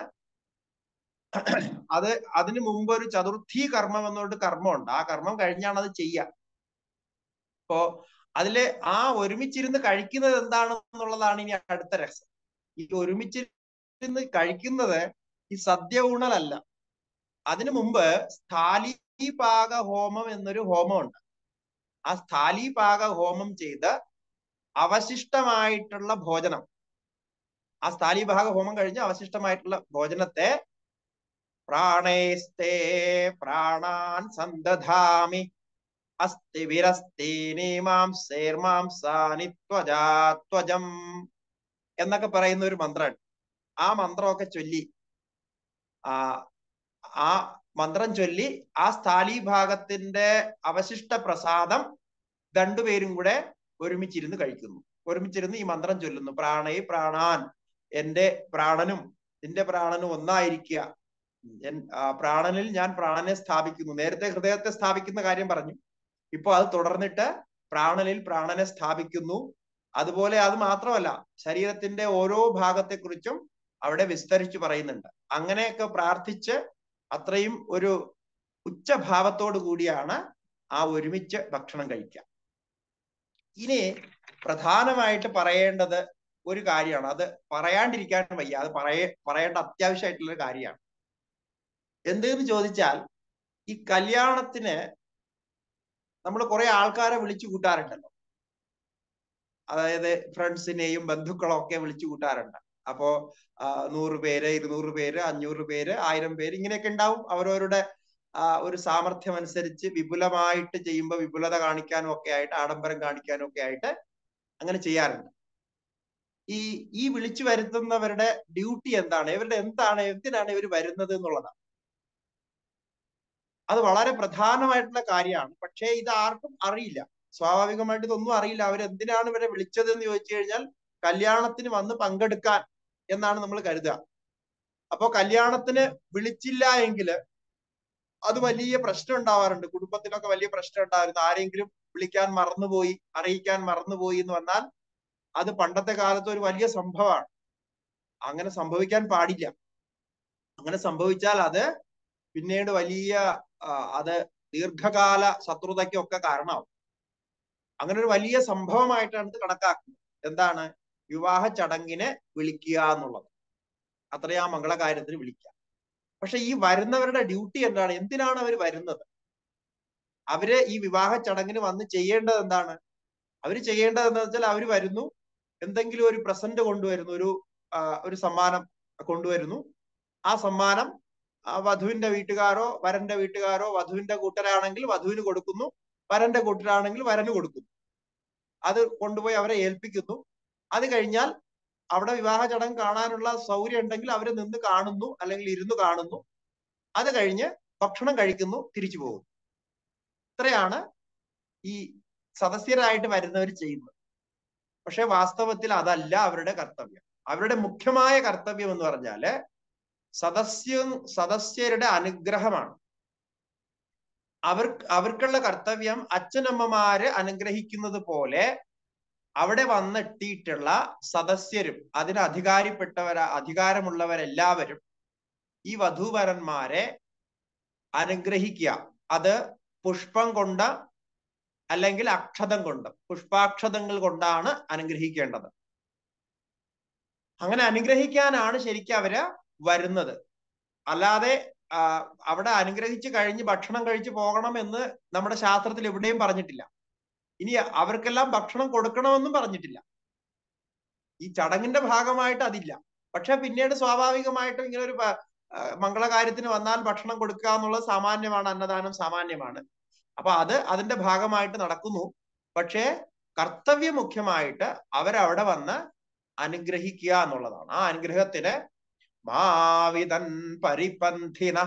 അത് അതിനു മുമ്പ് ഒരു ചതുർത്ഥി കർമ്മം എന്നൊരു കർമ്മമുണ്ട് ആ കർമ്മം കഴിഞ്ഞാണ് അത് ചെയ്യുക അപ്പോ അതില് ആ ഒരുമിച്ചിരുന്ന് കഴിക്കുന്നത് എന്താണെന്നുള്ളതാണ് ഇനി അടുത്ത രസം ഈ ഒരുമിച്ചിരുന്ന് കഴിക്കുന്നത് ഈ സദ്യ ഊണലല്ല അതിനു മുമ്പ് സ്ഥാലീപാക ഹോമം എന്നൊരു ഹോമമുണ്ട് ആ സ്ഥാലീപാക ഹോമം ചെയ്ത് അവശിഷ്ടമായിട്ടുള്ള ഭോജനം ആ സ്ഥാലീഭാഗ ഹോമം കഴിഞ്ഞ് അവശിഷ്ടമായിട്ടുള്ള ഭോജനത്തെ പ്രാണേസ്തേ പ്രാണാൻ സന്തധാമി അസ്ഥി വിരസ്തീനീമാംസേർമാംസാനിത്വജാത്വജം എന്നൊക്കെ പറയുന്ന ഒരു മന്ത്രമാണ് ആ മന്ത്രമൊക്കെ ചൊല്ലി ആ ആ മന്ത്രം ചൊല്ലി ആ സ്ഥാലീഭാഗത്തിന്റെ അവശിഷ്ട പ്രസാദം രണ്ടുപേരും കൂടെ ഒരുമിച്ചിരുന്ന് കഴിക്കുന്നു ഒരുമിച്ചിരുന്ന് ഈ മന്ത്രം ചൊല്ലുന്നു പ്രാണേ പ്രാണാൻ എന്റെ പ്രാണനും നിന്റെ പ്രാണനും ഒന്നായിരിക്കുക പ്രാണനിൽ ഞാൻ പ്രാണനെ സ്ഥാപിക്കുന്നു നേരത്തെ ഹൃദയത്തെ സ്ഥാപിക്കുന്ന കാര്യം പറഞ്ഞു ഇപ്പൊ അത് തുടർന്നിട്ട് പ്രാണനിൽ പ്രാണനെ സ്ഥാപിക്കുന്നു അതുപോലെ അത് മാത്രമല്ല ശരീരത്തിന്റെ ഓരോ ഭാഗത്തെക്കുറിച്ചും അവിടെ വിസ്തരിച്ചു പറയുന്നുണ്ട് അങ്ങനെയൊക്കെ പ്രാർത്ഥിച്ച് അത്രയും ഒരു ഉച്ചഭാവത്തോടു കൂടിയാണ് ആ ഒരുമിച്ച് ഭക്ഷണം കഴിക്കാം ഇനി പ്രധാനമായിട്ട് പറയേണ്ടത് ഒരു കാര്യമാണ് അത് പറയാണ്ടിരിക്കാൻ വയ്യ അത് പറയ പറയേണ്ട അത്യാവശ്യമായിട്ടുള്ള ഒരു കാര്യമാണ് എന്തെന്ന് ചോദിച്ചാൽ ഈ കല്യാണത്തിന് നമ്മൾ കുറെ ആൾക്കാരെ വിളിച്ചു കൂട്ടാറുണ്ടല്ലോ അതായത് ഫ്രണ്ട്സിനെയും ബന്ധുക്കളെ ഒക്കെ വിളിച്ചു കൂട്ടാറുണ്ട് അപ്പോ ആ, നൂറ് പേര് ഇരുന്നൂറ് പേര് അഞ്ഞൂറ് പേര് ആയിരം പേര് ഇങ്ങനെയൊക്കെ ഉണ്ടാവും അവരവരുടെ ആ, ഒരു സാമർഥ്യം അനുസരിച്ച് വിപുലമായിട്ട് ചെയ്യുമ്പോൾ വിപുലത കാണിക്കാനും ഒക്കെ ആയിട്ട് ആഡംബരം കാണിക്കാനും ഒക്കെ ആയിട്ട് അങ്ങനെ ചെയ്യാറുണ്ട് ഈ ഈ വിളിച്ചു വരുത്തുന്നവരുടെ ഡ്യൂട്ടി എന്താണ് ഇവരുടെ എന്താണ് എന്തിനാണ് ഇവർ വരുന്നത് എന്നുള്ളതാണ് അത് വളരെ പ്രധാനമായിട്ടുള്ള കാര്യമാണ് പക്ഷേ ഇത് ആർക്കും അറിയില്ല സ്വാഭാവികമായിട്ട് ഇതൊന്നും അറിയില്ല അവർ എന്തിനാണ് ഇവരെ വിളിച്ചത് എന്ന് ചോദിച്ചു കഴിഞ്ഞാൽ കല്യാണത്തിന് വന്ന് പങ്കെടുക്കാൻ എന്നാണ് നമ്മൾ കരുതുക അപ്പോ കല്യാണത്തിന് വിളിച്ചില്ല എങ്കിൽ അത് വലിയ പ്രശ്നം ഉണ്ടാവാറുണ്ട് കുടുംബത്തിലൊക്കെ വലിയ പ്രശ്നം ഉണ്ടായിരുന്നു ആരെങ്കിലും വിളിക്കാൻ മറന്നുപോയി അറിയിക്കാൻ മറന്നുപോയി എന്ന് വന്നാൽ അത് പണ്ടത്തെ കാലത്ത് ഒരു വലിയ സംഭവമാണ് അങ്ങനെ സംഭവിക്കാൻ പാടില്ല അങ്ങനെ സംഭവിച്ചാൽ അത് പിന്നീട് വലിയ ആ, അത് ദീർഘകാല ശത്രുതയ്ക്കൊക്കെ കാരണമാവും അങ്ങനെ ഒരു വലിയ സംഭവമായിട്ടാണ് ഇത് കണക്കാക്കുന്നത് എന്താണ് വിവാഹ ചടങ്ങിനെ വിളിക്കുക എന്നുള്ളത് അത്രയും ആ മംഗളകാര്യത്തിന് വിളിക്കുക പക്ഷെ ഈ വരുന്നവരുടെ ഡ്യൂട്ടി എന്താണ് എന്തിനാണ് അവർ വരുന്നത് അവര് ഈ വിവാഹ ചടങ്ങിന് വന്ന് ചെയ്യേണ്ടത് എന്താണ് അവര് ചെയ്യേണ്ടത് എന്താ വെച്ചാൽ അവര് വരുന്നു എന്തെങ്കിലും ഒരു പ്രസന്റ് കൊണ്ടുവരുന്നു ഒരു ആ, ഒരു സമ്മാനം കൊണ്ടുവരുന്നു ആ സമ്മാനം ആ വധുവിന്റെ വീട്ടുകാരോ വരന്റെ വീട്ടുകാരോ വധുവിന്റെ കൂട്ടരാണെങ്കിൽ വധുവിന് കൊടുക്കുന്നു വരന്റെ കൂട്ടരാണെങ്കിൽ വരന് കൊടുക്കുന്നു അത് കൊണ്ടുപോയി അവരെ ഏൽപ്പിക്കുന്നു അത് കഴിഞ്ഞാൽ അവിടെ വിവാഹ ചടങ്ങ് കാണാനുള്ള സൗകര്യം ഉണ്ടെങ്കിൽ അവര് നിന്ന് കാണുന്നു അല്ലെങ്കിൽ ഇരുന്ന് കാണുന്നു അത് കഴിഞ്ഞ് ഭക്ഷണം കഴിക്കുന്നു തിരിച്ചു പോകുന്നു ഇത്രയാണ് ഈ സദസ്യരായിട്ട് വരുന്നവർ ചെയ്യുന്നത് പക്ഷെ വാസ്തവത്തിൽ അതല്ല അവരുടെ കർത്തവ്യം അവരുടെ മുഖ്യമായ കർത്തവ്യം എന്ന് പറഞ്ഞാല് സദസ്യ സദസ്യരുടെ അനുഗ്രഹമാണ് അവർ അവർക്കുള്ള കർത്തവ്യം അച്ഛനമ്മമാര് അനുഗ്രഹിക്കുന്നത് പോലെ അവിടെ വന്നെത്തിയിട്ടുള്ള സദസ്യരും അതിന് അധികാരിപ്പെട്ടവര അധികാരമുള്ളവരെല്ലാവരും ഈ വധൂവരന്മാരെ അനുഗ്രഹിക്കുക അത് പുഷ്പം കൊണ്ട് അല്ലെങ്കിൽ അക്ഷതം കൊണ്ട് പുഷ്പാക്ഷതങ്ങൾ കൊണ്ടാണ് അനുഗ്രഹിക്കേണ്ടത് അങ്ങനെ അനുഗ്രഹിക്കാനാണ് ശരിക്കും അവര് വരുന്നത് അല്ലാതെ ആ, അവിടെ അനുഗ്രഹിച്ച് കഴിഞ്ഞ് ഭക്ഷണം കഴിച്ച് പോകണം എന്ന് നമ്മുടെ ശാസ്ത്രത്തിൽ എവിടെയും പറഞ്ഞിട്ടില്ല ഇനി അവർക്കെല്ലാം ഭക്ഷണം കൊടുക്കണമെന്നും പറഞ്ഞിട്ടില്ല ഈ ചടങ്ങിന്റെ ഭാഗമായിട്ട് അതില്ല പക്ഷെ പിന്നീട് സ്വാഭാവികമായിട്ടും ഇങ്ങനെ ഒരു പ- ആ, മംഗളകാര്യത്തിന് വന്നാൽ ഭക്ഷണം കൊടുക്കുക എന്നുള്ളത് സാമാന്യമാണ് അന്നദാനം സാമാന്യമാണ് അപ്പൊ അത് അതിന്റെ ഭാഗമായിട്ട് നടക്കുന്നു പക്ഷേ കർത്തവ്യ മുഖ്യമായിട്ട് അവരവിടെ വന്ന് അനുഗ്രഹിക്കുക എന്നുള്ളതാണ് ആ അനുഗ്രഹത്തിന് മാവിതൻ പരിപന്ഥിന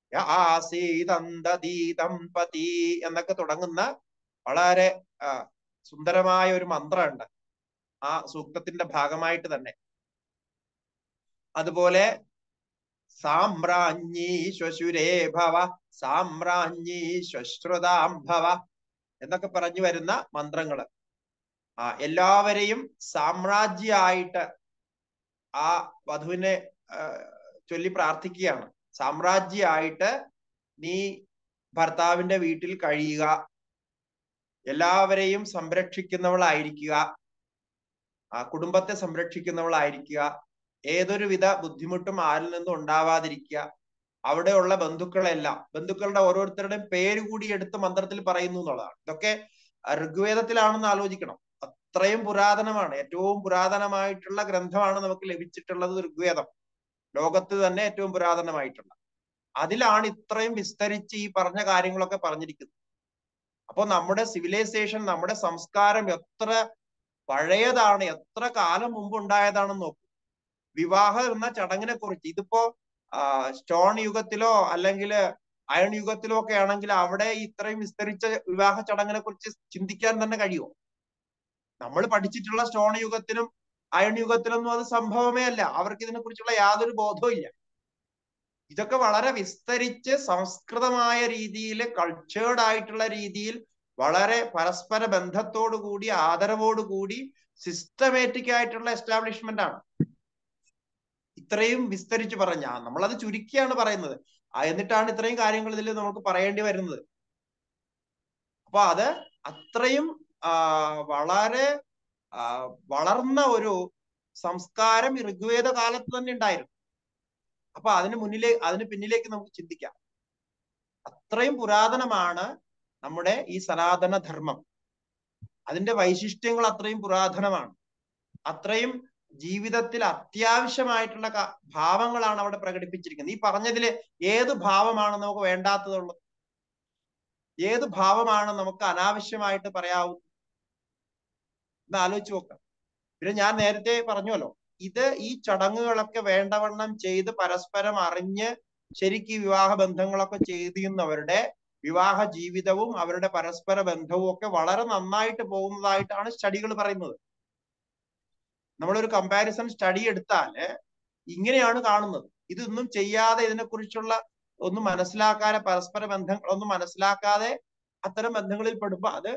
യാസീതന്തീതംപതി എന്നൊക്കെ തുടങ്ങുന്ന വളരെ ആ, സുന്ദരമായ ഒരു മന്ത്രമുണ്ട് ആ സൂക്തത്തിന്റെ ഭാഗമായിട്ട് തന്നെ അതുപോലെ സാമ്രാജ്ഞി ശ്വശുരേ ഭവ സാമ്രാജ്ഞി ശ്വശ്രുതാം ഭവ എന്നൊക്കെ പറഞ്ഞു വരുന്ന മന്ത്രങ്ങള് ആ എല്ലാവരെയും സാമ്രാജ്യായിട്ട് ആ വധുവിനെ ആ, ചൊല്ലി പ്രാർത്ഥിക്കുകയാണ് സാമ്രാജ്യായിട്ട് നീ ഭർത്താവിന്റെ വീട്ടിൽ കഴിയുക എല്ലാവരെയും സംരക്ഷിക്കുന്നവളായിരിക്കുക ആ കുടുംബത്തെ സംരക്ഷിക്കുന്നവളായിരിക്കുക ഏതൊരു വിധ ബുദ്ധിമുട്ടും ആരിൽ നിന്നും ഉണ്ടാവാതിരിക്കുക അവിടെയുള്ള ബന്ധുക്കളെല്ലാം ബന്ധുക്കളുടെ ഓരോരുത്തരുടെയും പേര് കൂടി എടുത്ത് മന്ത്രത്തിൽ പറയുന്നു എന്നുള്ളതാണ് ഇതൊക്കെ ഋഗ്വേദത്തിലാണെന്ന് ആലോചിക്കണം അത്രയും പുരാതനമാണ് ഏറ്റവും പുരാതനമായിട്ടുള്ള ഗ്രന്ഥമാണ് നമുക്ക് ലഭിച്ചിട്ടുള്ളത് ഋഗ്വേദം ലോകത്ത് തന്നെ ഏറ്റവും പുരാതനമായിട്ടുള്ള അതിലാണ് ഇത്രയും വിസ്തരിച്ച് ഈ പറഞ്ഞ കാര്യങ്ങളൊക്കെ പറഞ്ഞിരിക്കുന്നത് അപ്പോൾ നമ്മുടെ സിവിലൈസേഷൻ നമ്മുടെ സംസ്കാരം എത്ര പഴയതാണ് എത്ര കാലം മുമ്പ് ഉണ്ടായതാണെന്ന് നോക്കൂ വിവാഹം എന്ന ചടങ്ങിനെ കുറിച്ച് ഇതിപ്പോ സ്റ്റോൺ യുഗത്തിലോ അല്ലെങ്കിൽ അയൺ യുഗത്തിലോ ഒക്കെ ആണെങ്കിൽ അവിടെ ഇത്രയും വിസ്തരിച്ച വിവാഹ ചടങ്ങിനെ കുറിച്ച് ചിന്തിക്കാൻ തന്നെ കഴിയുമോ നമ്മൾ പഠിച്ചിട്ടുള്ള സ്റ്റോൺ യുഗത്തിനും അയൺ യുഗത്തിലൊന്നും അത് സംഭവമേ അല്ല അവർക്ക് ഇതിനെ കുറിച്ചുള്ള യാതൊരു ബോധവും ഇല്ല ഇതൊക്കെ വളരെ വിസ്തരിച്ച് സംസ്കൃതമായ രീതിയിൽ കൾച്ചേർഡ് ആയിട്ടുള്ള രീതിയിൽ വളരെ പരസ്പര ബന്ധത്തോടു കൂടി ആദരവോടു കൂടി സിസ്റ്റമാറ്റിക് ആയിട്ടുള്ള എസ്റ്റാബ്ലിഷ്മെന്റ് ആണ് ഇത്രയും വിസ്തരിച്ച് പറഞ്ഞ നമ്മളത് ചുരുക്കിയാണ് പറയുന്നത് ആ, എന്നിട്ടാണ് ഇത്രയും കാര്യങ്ങൾ ഇതിൽ നമുക്ക് പറയേണ്ടി വരുന്നത് അപ്പൊ അത് അത്രയും ആ, വളരെ ആ, വളർന്ന ഒരു സംസ്കാരം ഈ ഋഗ്വേദ കാലത്ത് തന്നെ ഉണ്ടായിരുന്നു അപ്പൊ അതിന് മുന്നിലേ അതിന് പിന്നിലേക്ക് നമുക്ക് ചിന്തിക്കാം അത്രയും പുരാതനമാണ് നമ്മുടെ ഈ സനാതന ധർമ്മം അതിന്റെ വൈശിഷ്ട്യങ്ങൾ അത്രയും പുരാതനമാണ് അത്രയും ജീവിതത്തിൽ അത്യാവശ്യമായിട്ടുള്ള ക- ഭാവങ്ങളാണ് അവിടെ പ്രകടിപ്പിച്ചിരിക്കുന്നത് ഈ പറഞ്ഞതില് ഏത് ഭാവമാണ് നമുക്ക് വേണ്ടാത്തതുള്ളത് ഏത് ഭാവമാണ് നമുക്ക് അനാവശ്യമായിട്ട് പറയാവുന്നത് എന്ന് ആലോചിച്ച് നോക്കാം പിന്നെ ഞാൻ നേരത്തെ പറഞ്ഞല്ലോ ഇത് ഈ ചടങ്ങുകളൊക്കെ വേണ്ടവണ്ണം ചെയ്ത് പരസ്പരം അറിഞ്ഞ് ശരിക്കും ഈ വിവാഹ ബന്ധങ്ങളൊക്കെ ചെയ്യുന്നവരുടെ വിവാഹ ജീവിതവും അവരുടെ പരസ്പര ബന്ധവും ഒക്കെ വളരെ നന്നായിട്ട് പോകുന്നതായിട്ടാണ് സ്റ്റഡികൾ പറയുന്നത് നമ്മളൊരു കമ്പാരിസൺ സ്റ്റഡി എടുത്താല് ഇങ്ങനെയാണ് കാണുന്നത് ഇതൊന്നും ചെയ്യാതെ ഇതിനെക്കുറിച്ചുള്ള ഒന്നും മനസ്സിലാക്കാതെ പരസ്പര ബന്ധങ്ങളൊന്നും മനസ്സിലാക്കാതെ അത്തരം ബന്ധങ്ങളിൽ പെടുമ്പോ അത്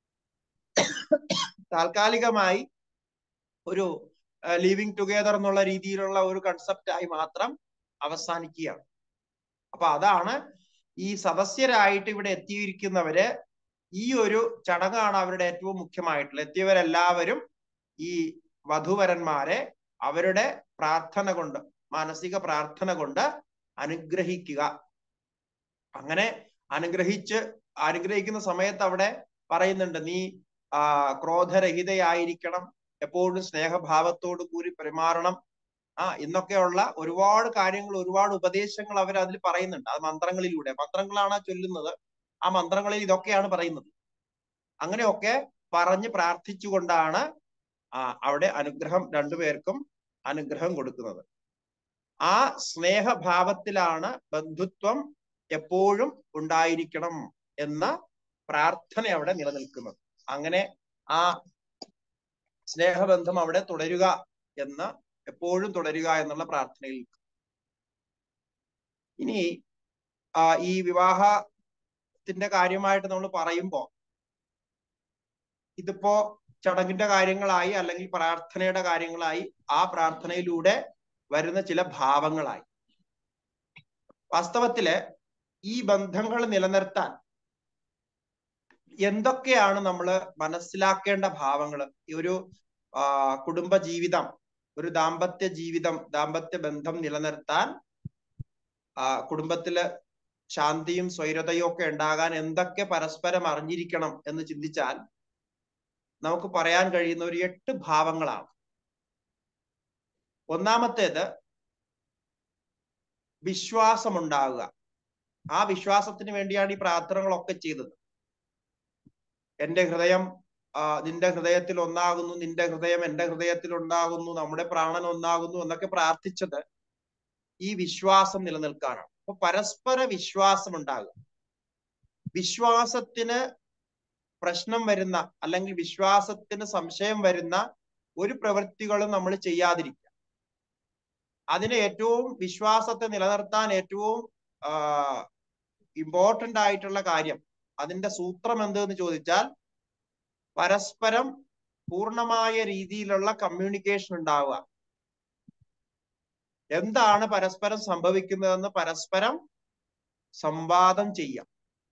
താൽക്കാലികമായി ഒരു ലിവിങ് ടുഗെദർ എന്നുള്ള രീതിയിലുള്ള ഒരു കൺസെപ്റ്റ് ആയി മാത്രം അവസാനിക്കുകയാണ് അപ്പൊ അതാണ് ഈ സദസ്യരായിട്ട് ഇവിടെ എത്തിയിരിക്കുന്നവര് ഈ ഒരു ചടങ്ങാണ് അവരുടെ ഏറ്റവും മുഖ്യമായിട്ടുള്ളത് എത്തിയവരെല്ലാവരും ഈ വധുവരന്മാരെ അവരുടെ പ്രാർത്ഥന കൊണ്ട് മാനസിക പ്രാർത്ഥന കൊണ്ട് അനുഗ്രഹിക്കുക അങ്ങനെ അനുഗ്രഹിച്ച് അനുഗ്രഹിക്കുന്ന സമയത്ത് അവിടെ പറയുന്നുണ്ട് നീ ആ ക്രോധരഹിതയായിരിക്കണം എപ്പോഴും സ്നേഹഭാവത്തോടു കൂടി പെരുമാറണം ആ എന്നൊക്കെയുള്ള ഒരുപാട് കാര്യങ്ങൾ ഒരുപാട് ഉപദേശങ്ങൾ അവർ അതിൽ പറയുന്നുണ്ട് അത് മന്ത്രങ്ങളിലൂടെ മന്ത്രങ്ങളാണ് ചൊല്ലുന്നത് ആ മന്ത്രങ്ങളിൽ ഇതൊക്കെയാണ് പറയുന്നത് അങ്ങനെയൊക്കെ പറഞ്ഞ് പ്രാർത്ഥിച്ചുകൊണ്ടാണ് ആ അവിടെ അനുഗ്രഹം രണ്ടുപേർക്കും അനുഗ്രഹം കൊടുക്കുന്നത് ആ സ്നേഹഭാവത്തിലാണ് ബന്ധുത്വം എപ്പോഴും ഉണ്ടായിരിക്കണം എന്ന പ്രാർത്ഥന അവിടെ നിലനിൽക്കുന്നത് അങ്ങനെ ആ സ്നേഹബന്ധം അവിടെ തുടരുക എന്ന് എപ്പോഴും തുടരുക എന്നുള്ള പ്രാർത്ഥനയിൽ ഇനി ആ ഈ വിവാഹത്തിന്റെ കാര്യമായിട്ട് നമ്മൾ പറയുമ്പോ ഇതിപ്പോ ചടങ്ങിന്റെ കാര്യങ്ങളായി അല്ലെങ്കിൽ പ്രാർത്ഥനയുടെ കാര്യങ്ങളായി ആ പ്രാർത്ഥനയിലൂടെ വരുന്ന ചില ഭാവങ്ങളായി വാസ്തവത്തില് ഈ ബന്ധങ്ങൾ നിലനിർത്താൻ എന്തൊക്കെയാണ് നമ്മൾ മനസ്സിലാക്കേണ്ട ഭാവങ്ങൾ ഈ ഒരു ആ, കുടുംബ ജീവിതം ഒരു ദാമ്പത്യ ജീവിതം ദാമ്പത്യ ബന്ധം നിലനിർത്താൻ ആ, കുടുംബത്തില് ശാന്തിയും സ്വൈരതയും ഒക്കെ ഉണ്ടാകാൻ എന്തൊക്കെ പരസ്പരം അറിഞ്ഞിരിക്കണം എന്ന് ചിന്തിച്ചാൽ നമുക്ക് പറയാൻ കഴിയുന്ന ഒരു എട്ട് ഭാവങ്ങളാണ് ഒന്നാമത്തേത് വിശ്വാസമുണ്ടാവുക ആ വിശ്വാസത്തിന് വേണ്ടിയാണ് ഈ പ്രാർത്ഥനകളൊക്കെ ചെയ്തത് എന്റെ ഹൃദയം ആ, നിന്റെ ഹൃദയത്തിൽ ഒന്നാകുന്നു നിന്റെ ഹൃദയം എന്റെ ഹൃദയത്തിൽ ഉണ്ടാകുന്നു നമ്മുടെ പ്രാണൻ ഒന്നാകുന്നു എന്നൊക്കെ പ്രാർത്ഥിച്ചത് ഈ വിശ്വാസം നിലനിൽക്കാനാണ് അപ്പൊ പരസ്പര വിശ്വാസം ഉണ്ടാകുക വിശ്വാസത്തിന് പ്രശ്നം വരുന്ന അല്ലെങ്കിൽ വിശ്വാസത്തിന് സംശയം വരുന്ന ഒരു പ്രവൃത്തികളും നമ്മൾ ചെയ്യാതിരിക്കുക അതിന് ഏറ്റവും വിശ്വാസത്തെ നിലനിർത്താൻ ഏറ്റവും ഇമ്പോർട്ടന്റ് ആയിട്ടുള്ള കാര്യം അതിന്റെ സൂത്രം എന്തെന്ന് ചോദിച്ചാൽ പരസ്പരം പൂർണ്ണമായ രീതിയിലുള്ള കമ്മ്യൂണിക്കേഷൻ ഉണ്ടാവുക എന്താണ് പരസ്പരം സംഭവിക്കുന്നതെന്ന് പരസ്പരം സംവാദം ചെയ്യാം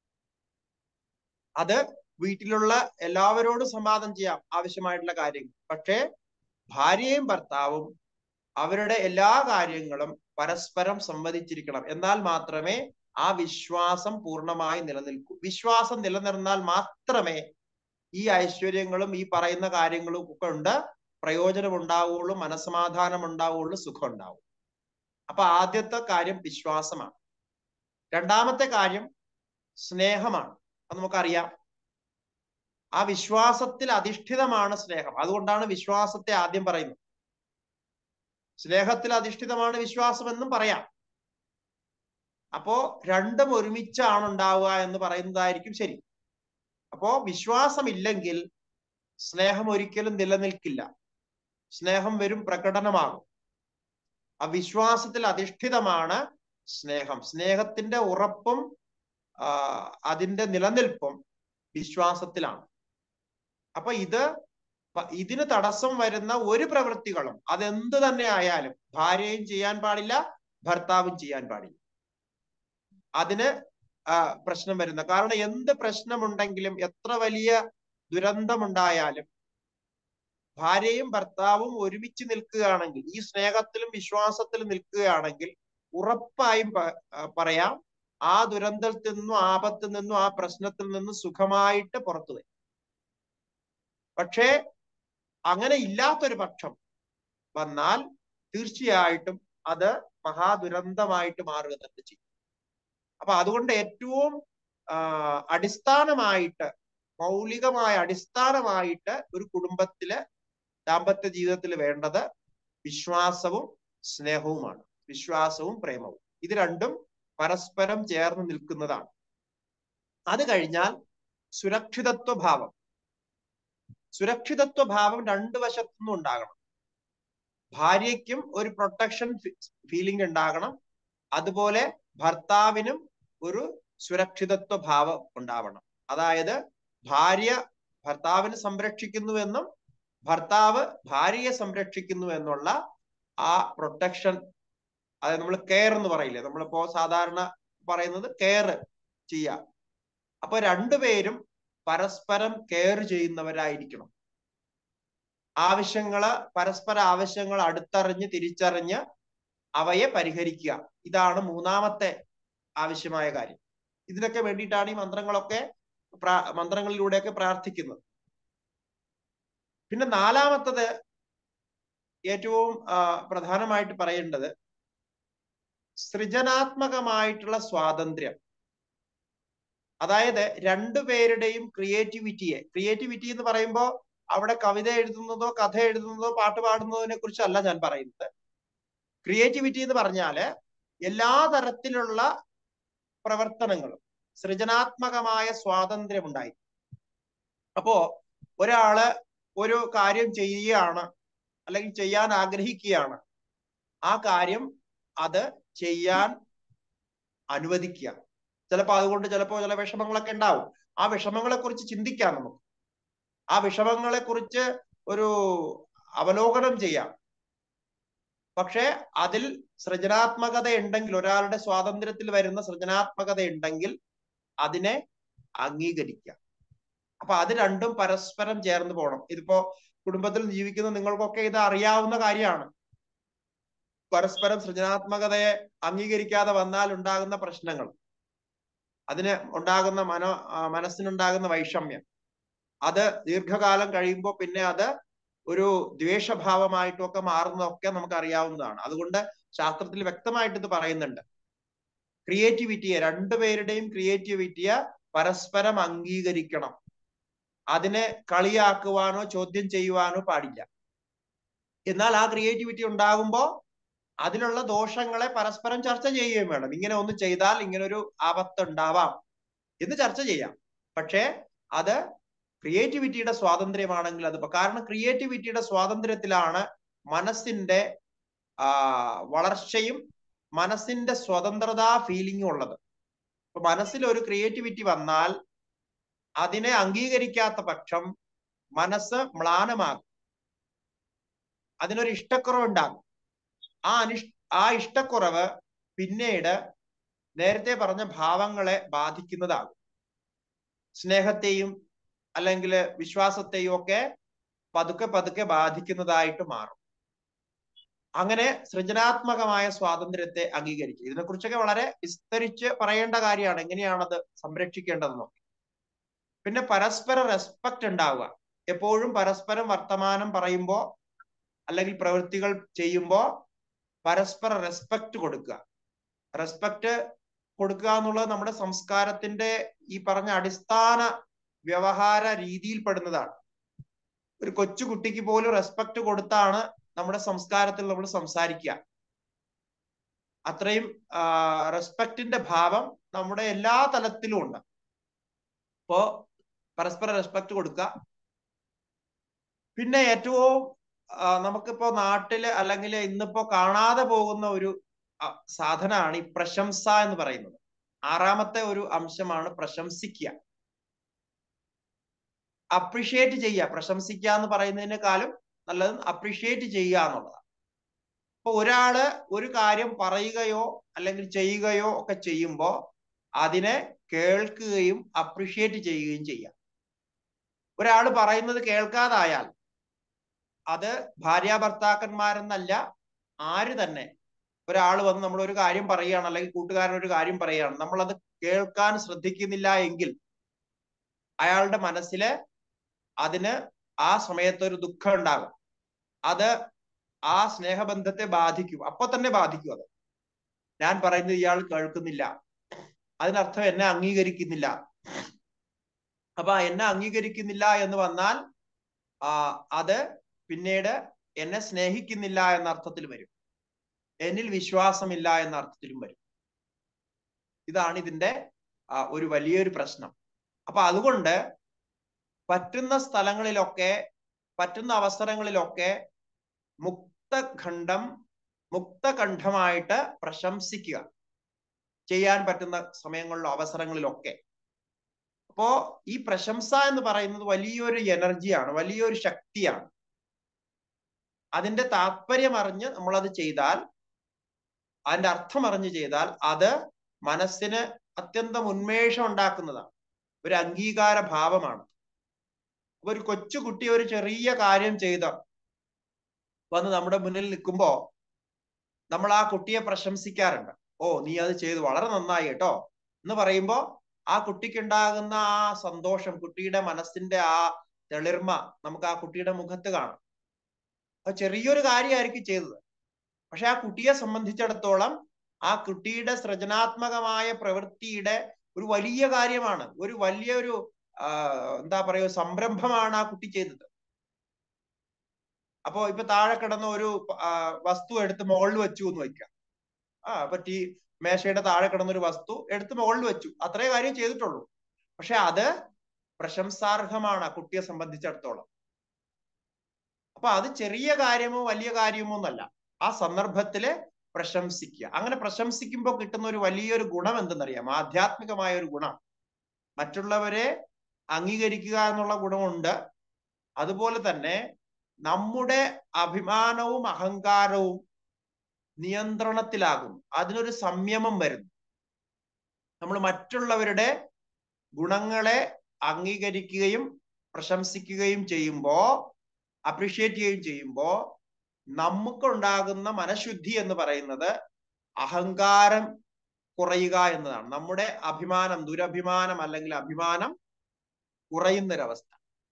അത് വീട്ടിലുള്ള എല്ലാവരോടും സംവാദം ചെയ്യാം ആവശ്യമായിട്ടുള്ള കാര്യങ്ങൾ പക്ഷേ ഭാര്യയും ഭർത്താവും അവരുടെ എല്ലാ കാര്യങ്ങളും പരസ്പരം സംവദിച്ചിരിക്കണം എന്നാൽ മാത്രമേ ആ വിശ്വാസം പൂർണ്ണമായി നിലനിൽക്കൂ വിശ്വാസം നിലനിർന്നാൽ മാത്രമേ ഈ ഐശ്വര്യങ്ങളും ഈ പറയുന്ന കാര്യങ്ങളും ഒക്കെ ഉണ്ട് പ്രയോജനം ഉണ്ടാവുള്ളൂ മനസമാധാനം ഉണ്ടാവുള്ളൂ സുഖം ഉണ്ടാവും അപ്പൊ ആദ്യത്തെ കാര്യം വിശ്വാസമാണ് രണ്ടാമത്തെ കാര്യം സ്നേഹമാണ് അത് നമുക്കറിയാം ആ വിശ്വാസത്തിൽ അധിഷ്ഠിതമാണ് സ്നേഹം അതുകൊണ്ടാണ് വിശ്വാസത്തെ ആദ്യം പറയുന്നത് സ്നേഹത്തിൽ അധിഷ്ഠിതമാണ് വിശ്വാസം എന്നും പറയാം അപ്പോ രണ്ടും ഒരുമിച്ചാണ് ഉണ്ടാവുക എന്ന് പറയുന്നതായിരിക്കും ശരി അപ്പോ വിശ്വാസമില്ലെങ്കിൽ സ്നേഹം ഒരിക്കലും നിലനിൽക്കില്ല സ്നേഹം വരും പ്രകടനമാകും ആ വിശ്വാസത്തിൽ അധിഷ്ഠിതമാണ് സ്നേഹം സ്നേഹത്തിന്റെ ഉറപ്പും ആ, അതിന്റെ നിലനിൽപ്പും വിശ്വാസത്തിലാണ് അപ്പൊ ഇത് പ- ഇതിന് തടസ്സം വരുന്ന ഒരു പ്രവൃത്തികളും അതെന്ത് തന്നെ ആയാലും ഭാര്യയും ചെയ്യാൻ പാടില്ല ഭർത്താവും ചെയ്യാൻ പാടില്ല അതിന് ആ, പ്രശ്നം വരുന്നത് കാരണം എന്ത് പ്രശ്നമുണ്ടെങ്കിലും എത്ര വലിയ ദുരന്തമുണ്ടായാലും ഭാര്യയും ഭർത്താവും ഒരുമിച്ച് നിൽക്കുകയാണെങ്കിൽ ഈ സ്നേഹത്തിലും വിശ്വാസത്തിലും നിൽക്കുകയാണെങ്കിൽ ഉറപ്പായും പ- ആ, പറയാം ആ ദുരന്തത്തിൽ നിന്നും ആപത്തിൽ നിന്നും ആ പ്രശ്നത്തിൽ നിന്നും സുഖമായിട്ട് പുറത്തു വരും പക്ഷേ അങ്ങനെ ഇല്ലാത്തൊരു പക്ഷം വന്നാൽ തീർച്ചയായിട്ടും അത് മഹാദുരന്തമായിട്ട് മാറുക തന്നെ ചെയ്യും അപ്പൊ അതുകൊണ്ട് ഏറ്റവും ആ, അടിസ്ഥാനമായിട്ട് മൗലികമായ അടിസ്ഥാനമായിട്ട് ഒരു കുടുംബത്തില് ദാമ്പത്യ ജീവിതത്തിൽ വേണ്ടത് വിശ്വാസവും സ്നേഹവുമാണ് വിശ്വാസവും പ്രേമവും ഇത് രണ്ടും പരസ്പരം ചേർന്ന് നിൽക്കുന്നതാണ് അത് കഴിഞ്ഞാൽ സുരക്ഷിതത്വ ഭാവം സുരക്ഷിതത്വ ഭാവം രണ്ടു വശത്തുനിന്നും ഉണ്ടാകണം ഭാര്യയ്ക്കും ഒരു പ്രൊട്ടക്ഷൻ ഫീലിംഗ് ഉണ്ടാകണം അതുപോലെ ഭർത്താവിനും ഒരു സുരക്ഷിതത്വ ഭാവം ഉണ്ടാവണം അതായത് ഭാര്യ ഭർത്താവിനെ സംരക്ഷിക്കുന്നുവെന്നും ഭർത്താവ് ഭാര്യയെ സംരക്ഷിക്കുന്നു എന്നുള്ള ആ പ്രൊട്ടക്ഷൻ അതായത് നമ്മൾ കെയർ എന്ന് പറയില്ലേ നമ്മളിപ്പോ സാധാരണ പറയുന്നത് കെയർ ചെയ്യുക അപ്പൊ രണ്ടുപേരും പരസ്പരം കെയർ ചെയ്യുന്നവരായിരിക്കണം ആവശ്യങ്ങള് പരസ്പര ആവശ്യങ്ങൾ അടുത്തറിഞ്ഞ് തിരിച്ചറിഞ്ഞ് അവയെ പരിഹരിക്കുക ഇതാണ് മൂന്നാമത്തെ ആവശ്യമായ കാര്യം ഇതിനൊക്കെ വേണ്ടിയിട്ടാണ് ഈ മന്ത്രങ്ങളൊക്കെ പ്രാ- മന്ത്രങ്ങളിലൂടെയൊക്കെ പ്രാർത്ഥിക്കുന്നത് പിന്നെ നാലാമത്തത് ഏറ്റവും ആ, പ്രധാനമായിട്ട് പറയേണ്ടത് സൃജനാത്മകമായിട്ടുള്ള സ്വാതന്ത്ര്യം അതായത് രണ്ടുപേരുടെയും ക്രിയേറ്റിവിറ്റിയെ ക്രിയേറ്റിവിറ്റി എന്ന് പറയുമ്പോൾ അവിടെ കവിത എഴുതുന്നതോ കഥ എഴുതുന്നതോ പാട്ട് പാടുന്നതിനെ കുറിച്ചല്ല ഞാൻ പറയുന്നത് ക്രിയേറ്റിവിറ്റി എന്ന് പറഞ്ഞാല് എല്ലാ തരത്തിലുള്ള പ്രവർത്തനങ്ങളും സൃജനാത്മകമായ സ്വാതന്ത്ര്യം ഉണ്ടായി അപ്പോ ഒരാള് ഒരു കാര്യം ചെയ്യുകയാണ് അല്ലെങ്കിൽ ചെയ്യാൻ ആഗ്രഹിക്കുകയാണ് ആ കാര്യം അത് ചെയ്യാൻ അനുവദിക്കുക ചിലപ്പോൾ അതുകൊണ്ട് ചിലപ്പോൾ ചില വിഷമങ്ങളൊക്കെ ഉണ്ടാവും ആ വിഷമങ്ങളെ കുറിച്ച് ചിന്തിക്കാം നമുക്ക് ആ വിഷമങ്ങളെ കുറിച്ച് ഒരു അവലോകനം ചെയ്യാം പക്ഷെ അതിൽ സൃജനാത്മകത ഉണ്ടെങ്കിൽ ഒരാളുടെ സ്വാതന്ത്ര്യത്തിൽ വരുന്ന സൃജനാത്മകത ഉണ്ടെങ്കിൽ അതിനെ അംഗീകരിക്കുക അപ്പൊ അത് രണ്ടും പരസ്പരം ചേർന്ന് പോകണം ഇതിപ്പോ കുടുംബത്തിൽ ജീവിക്കുന്ന നിങ്ങൾക്കൊക്കെ ഇത് അറിയാവുന്ന കാര്യമാണ് പരസ്പരം സൃജനാത്മകതയെ അംഗീകരിക്കാതെ വന്നാൽ ഉണ്ടാകുന്ന പ്രശ്നങ്ങൾ അതിന് ഉണ്ടാകുന്ന മനോ ആ, മനസ്സിനുണ്ടാകുന്ന വൈഷമ്യം അത് ദീർഘകാലം കഴിയുമ്പോൾ പിന്നെ അത് ഒരു ദ്വേഷഭാവമായിട്ടും ഒക്കെ മാറുന്നതൊക്കെ നമുക്ക് അറിയാവുന്നതാണ് അതുകൊണ്ട് ശാസ്ത്രത്തിൽ വ്യക്തമായിട്ട് ഇത് പറയുന്നുണ്ട് ക്രിയേറ്റിവിറ്റിയെ രണ്ടുപേരുടെയും ക്രിയേറ്റിവിറ്റിയെ പരസ്പരം അംഗീകരിക്കണം അതിനെ കളിയാക്കുവാനോ ചോദ്യം ചെയ്യുവാനോ പാടില്ല എന്നാൽ ആ ക്രിയേറ്റിവിറ്റി ഉണ്ടാകുമ്പോൾ അതിലുള്ള ദോഷങ്ങളെ പരസ്പരം ചർച്ച ചെയ്യുകയും വേണം ഇങ്ങനെ ഒന്ന് ചെയ്താൽ ഇങ്ങനെ ഒരു ആപത്ത് ഉണ്ടാവാം എന്ന് ചർച്ച ചെയ്യാം പക്ഷേ അത് ക്രിയേറ്റിവിറ്റിയുടെ സ്വാതന്ത്ര്യമാണെങ്കിൽ അത് കാരണം ക്രിയേറ്റിവിറ്റിയുടെ സ്വാതന്ത്ര്യത്തിലാണ് മനസ്സിന്റെ ആ വളർച്ചയും മനസ്സിന്റെ സ്വതന്ത്രതാ ഫീലിംഗും ഉള്ളത് ഇപ്പൊ മനസ്സിൽ ഒരു ക്രിയേറ്റിവിറ്റി വന്നാൽ അതിനെ അംഗീകരിക്കാത്ത പക്ഷം മനസ്സ് മ്ലാനമാകും അതിനൊരു ഇഷ്ടക്കുറവ് ഉണ്ടാകും ആ അനിഷ് ആ ഇഷ്ടക്കുറവ് പിന്നീട് നേരത്തെ പറഞ്ഞ ഭാവങ്ങളെ ബാധിക്കുന്നതാകും സ്നേഹത്തെയും അല്ലെങ്കിൽ വിശ്വാസത്തെയും ഒക്കെ പതുക്കെ പതുക്കെ ബാധിക്കുന്നതായിട്ട് മാറും അങ്ങനെ സൃജനാത്മകമായ സ്വാതന്ത്ര്യത്തെ അംഗീകരിക്കുക ഇതിനെക്കുറിച്ചൊക്കെ വളരെ വിസ്തരിച്ച് പറയേണ്ട കാര്യമാണ് എങ്ങനെയാണത് സംരക്ഷിക്കേണ്ടതെന്നൊക്കെ പിന്നെ പരസ്പര റെസ്പെക്ട് ഉണ്ടാവുക എപ്പോഴും പരസ്പരം വർത്തമാനം പറയുമ്പോൾ അല്ലെങ്കിൽ പ്രവൃത്തികൾ ചെയ്യുമ്പോൾ പരസ്പര റെസ്പെക്ട് കൊടുക്കുക റെസ്പെക്ട് കൊടുക്കുക എന്നുള്ളത് നമ്മുടെ സംസ്കാരത്തിന്റെ ഈ പറഞ്ഞ അടിസ്ഥാന വ്യവഹാര രീതിയിൽ പെടുന്നതാണ് ഒരു കൊച്ചു കുട്ടിക്ക് പോലും റെസ്പെക്ട് കൊടുത്താണ് നമ്മുടെ സംസ്കാരത്തിൽ നമ്മൾ സംസാരിക്കുക അത്രയും റെസ്പെക്റ്റിന്റെ ഭാവം നമ്മുടെ എല്ലാ തലത്തിലും ഉണ്ട് അപ്പോ പരസ്പര റെസ്പെക്ട് കൊടുക്കുക പിന്നെ ഏറ്റവും ആ, നമുക്കിപ്പോ നാട്ടില് അല്ലെങ്കിൽ ഇന്നിപ്പോ കാണാതെ പോകുന്ന ഒരു ആ, സാധനമാണ് ഈ പ്രശംസ എന്ന് പറയുന്നത് ആറാമത്തെ ഒരു അംശമാണ് പ്രശംസിക്കുക അപ്രിഷിയേറ്റ് ചെയ്യുക പ്രശംസിക്കുക എന്ന് പറയുന്നതിനേക്കാളും നല്ലത് അപ്രിഷിയേറ്റ് ചെയ്യുക എന്നുള്ളതാണ് അപ്പൊ ഒരാള് ഒരു കാര്യം പറയുകയോ അല്ലെങ്കിൽ ചെയ്യുകയോ ഒക്കെ ചെയ്യുമ്പോൾ അതിനെ കേൾക്കുകയും അപ്രിഷിയേറ്റ് ചെയ്യുകയും ചെയ്യാം ഒരാൾ പറയുന്നത് കേൾക്കാതായാൽ അത് ഭാര്യ ഭർത്താക്കന്മാരെന്നല്ല ആര് തന്നെ ഒരാൾ വന്ന് നമ്മൾ ഒരു കാര്യം പറയുകയാണ് അല്ലെങ്കിൽ കൂട്ടുകാരൻ ഒരു കാര്യം പറയുകയാണ് നമ്മളത് കേൾക്കാൻ ശ്രദ്ധിക്കുന്നില്ല എങ്കിൽ അയാളുടെ മനസ്സില് അതിന് ആ സമയത്ത് ഒരു ദുഃഖം ഉണ്ടാകും അത് ആ സ്നേഹബന്ധത്തെ ബാധിക്കും അപ്പൊ തന്നെ ബാധിക്കും അത് ഞാൻ പറയുന്നത് ഇയാൾ കേൾക്കുന്നില്ല അതിനർത്ഥം എന്നെ അംഗീകരിക്കുന്നില്ല അപ്പൊ എന്നെ അംഗീകരിക്കുന്നില്ല എന്ന് വന്നാൽ ആ അത് പിന്നീട് എന്നെ സ്നേഹിക്കുന്നില്ല എന്ന അർത്ഥത്തിൽ വരും എന്നിൽ വിശ്വാസമില്ല എന്ന അർത്ഥത്തിലും വരും ഇതാണ് ഇതിന്റെ ആ, ഒരു വലിയൊരു പ്രശ്നം അപ്പൊ അതുകൊണ്ട് പറ്റുന്ന സ്ഥലങ്ങളിലൊക്കെ പറ്റുന്ന അവസരങ്ങളിലൊക്കെ മുക്തഖണ്ഡം മുക്തകണ്ഠമായിട്ട് പ്രശംസിക്കുക ചെയ്യാൻ പറ്റുന്ന സമയങ്ങളിലോ അവസരങ്ങളിലൊക്കെ അപ്പോ ഈ പ്രശംസ എന്ന് പറയുന്നത് വലിയൊരു എനർജിയാണ് വലിയൊരു ശക്തിയാണ് അതിന്റെ താല്പര്യം അറിഞ്ഞ് നമ്മളത് ചെയ്താൽ അതിന്റെ അർത്ഥം അറിഞ്ഞ് ചെയ്താൽ അത് മനസ്സിന് അത്യന്തം ഉന്മേഷം ഉണ്ടാക്കുന്നതാണ് ഒരു അംഗീകാര ഭാവമാണ് അപ്പൊ ഒരു കൊച്ചു കുട്ടി ഒരു ചെറിയ കാര്യം ചെയ്ത വന്ന് നമ്മുടെ മുന്നിൽ നിൽക്കുമ്പോ നമ്മൾ ആ കുട്ടിയെ പ്രശംസിക്കാറുണ്ട് ഓ നീ അത് ചെയ്തു വളരെ നന്നായി കേട്ടോ എന്ന് പറയുമ്പോ ആ കുട്ടിക്ക് ഉണ്ടാകുന്ന ആ സന്തോഷം കുട്ടിയുടെ മനസ്സിന്റെ ആ തെളിർമ നമുക്ക് ആ കുട്ടിയുടെ മുഖത്ത് കാണാം അത് ചെറിയൊരു കാര്യമായിരിക്കും ചെയ്തത് പക്ഷെ ആ കുട്ടിയെ സംബന്ധിച്ചിടത്തോളം ആ കുട്ടിയുടെ സൃജനാത്മകമായ പ്രവൃത്തിയുടെ ഒരു വലിയ കാര്യമാണ് ഒരു വലിയൊരു ആ, എന്താ പറയുക സംരംഭമാണ് ആ കുട്ടി ചെയ്തത് അപ്പോ ഇപ്പൊ താഴെ കിടന്ന ഒരു ആ, വസ്തു എടുത്ത് മുകളിൽ വെച്ചു എന്ന് വയ്ക്കാം ആ അപ്പൊ ടീ മേശയുടെ താഴെ കിടന്ന ഒരു വസ്തു എടുത്ത് മുകളിൽ വെച്ചു അത്രേ കാര്യം ചെയ്തിട്ടുള്ളൂ പക്ഷെ അത് പ്രശംസാർഹമാണ് ആ കുട്ടിയെ സംബന്ധിച്ചിടത്തോളം അപ്പൊ അത് ചെറിയ കാര്യമോ വലിയ കാര്യമോ എന്നല്ല ആ സന്ദർഭത്തില് പ്രശംസിക്കുക അങ്ങനെ പ്രശംസിക്കുമ്പോൾ കിട്ടുന്ന ഒരു വലിയൊരു ഗുണം എന്തെന്നറിയാം ആധ്യാത്മികമായ ഒരു ഗുണം മറ്റുള്ളവരെ അംഗീകരിക്കുക എന്നുള്ള ഗുണമുണ്ട് അതുപോലെ തന്നെ നമ്മുടെ അഭിമാനവും അഹങ്കാരവും നിയന്ത്രണത്തിലാകും അതിനൊരു സംയമം വരുന്നു നമ്മൾ മറ്റുള്ളവരുടെ ഗുണങ്ങളെ അംഗീകരിക്കുകയും പ്രശംസിക്കുകയും ചെയ്യുമ്പോ അപ്രീഷിയേറ്റ് ചെയ്യുകയും ചെയ്യുമ്പോ നമുക്കുണ്ടാകുന്ന മനഃശുദ്ധി എന്ന് പറയുന്നത് അഹങ്കാരം കുറയുക എന്നതാണ് നമ്മുടെ അഭിമാനം ദുരഭിമാനം അല്ലെങ്കിൽ അഭിമാനം കുറയുന്നൊരവസ്ഥ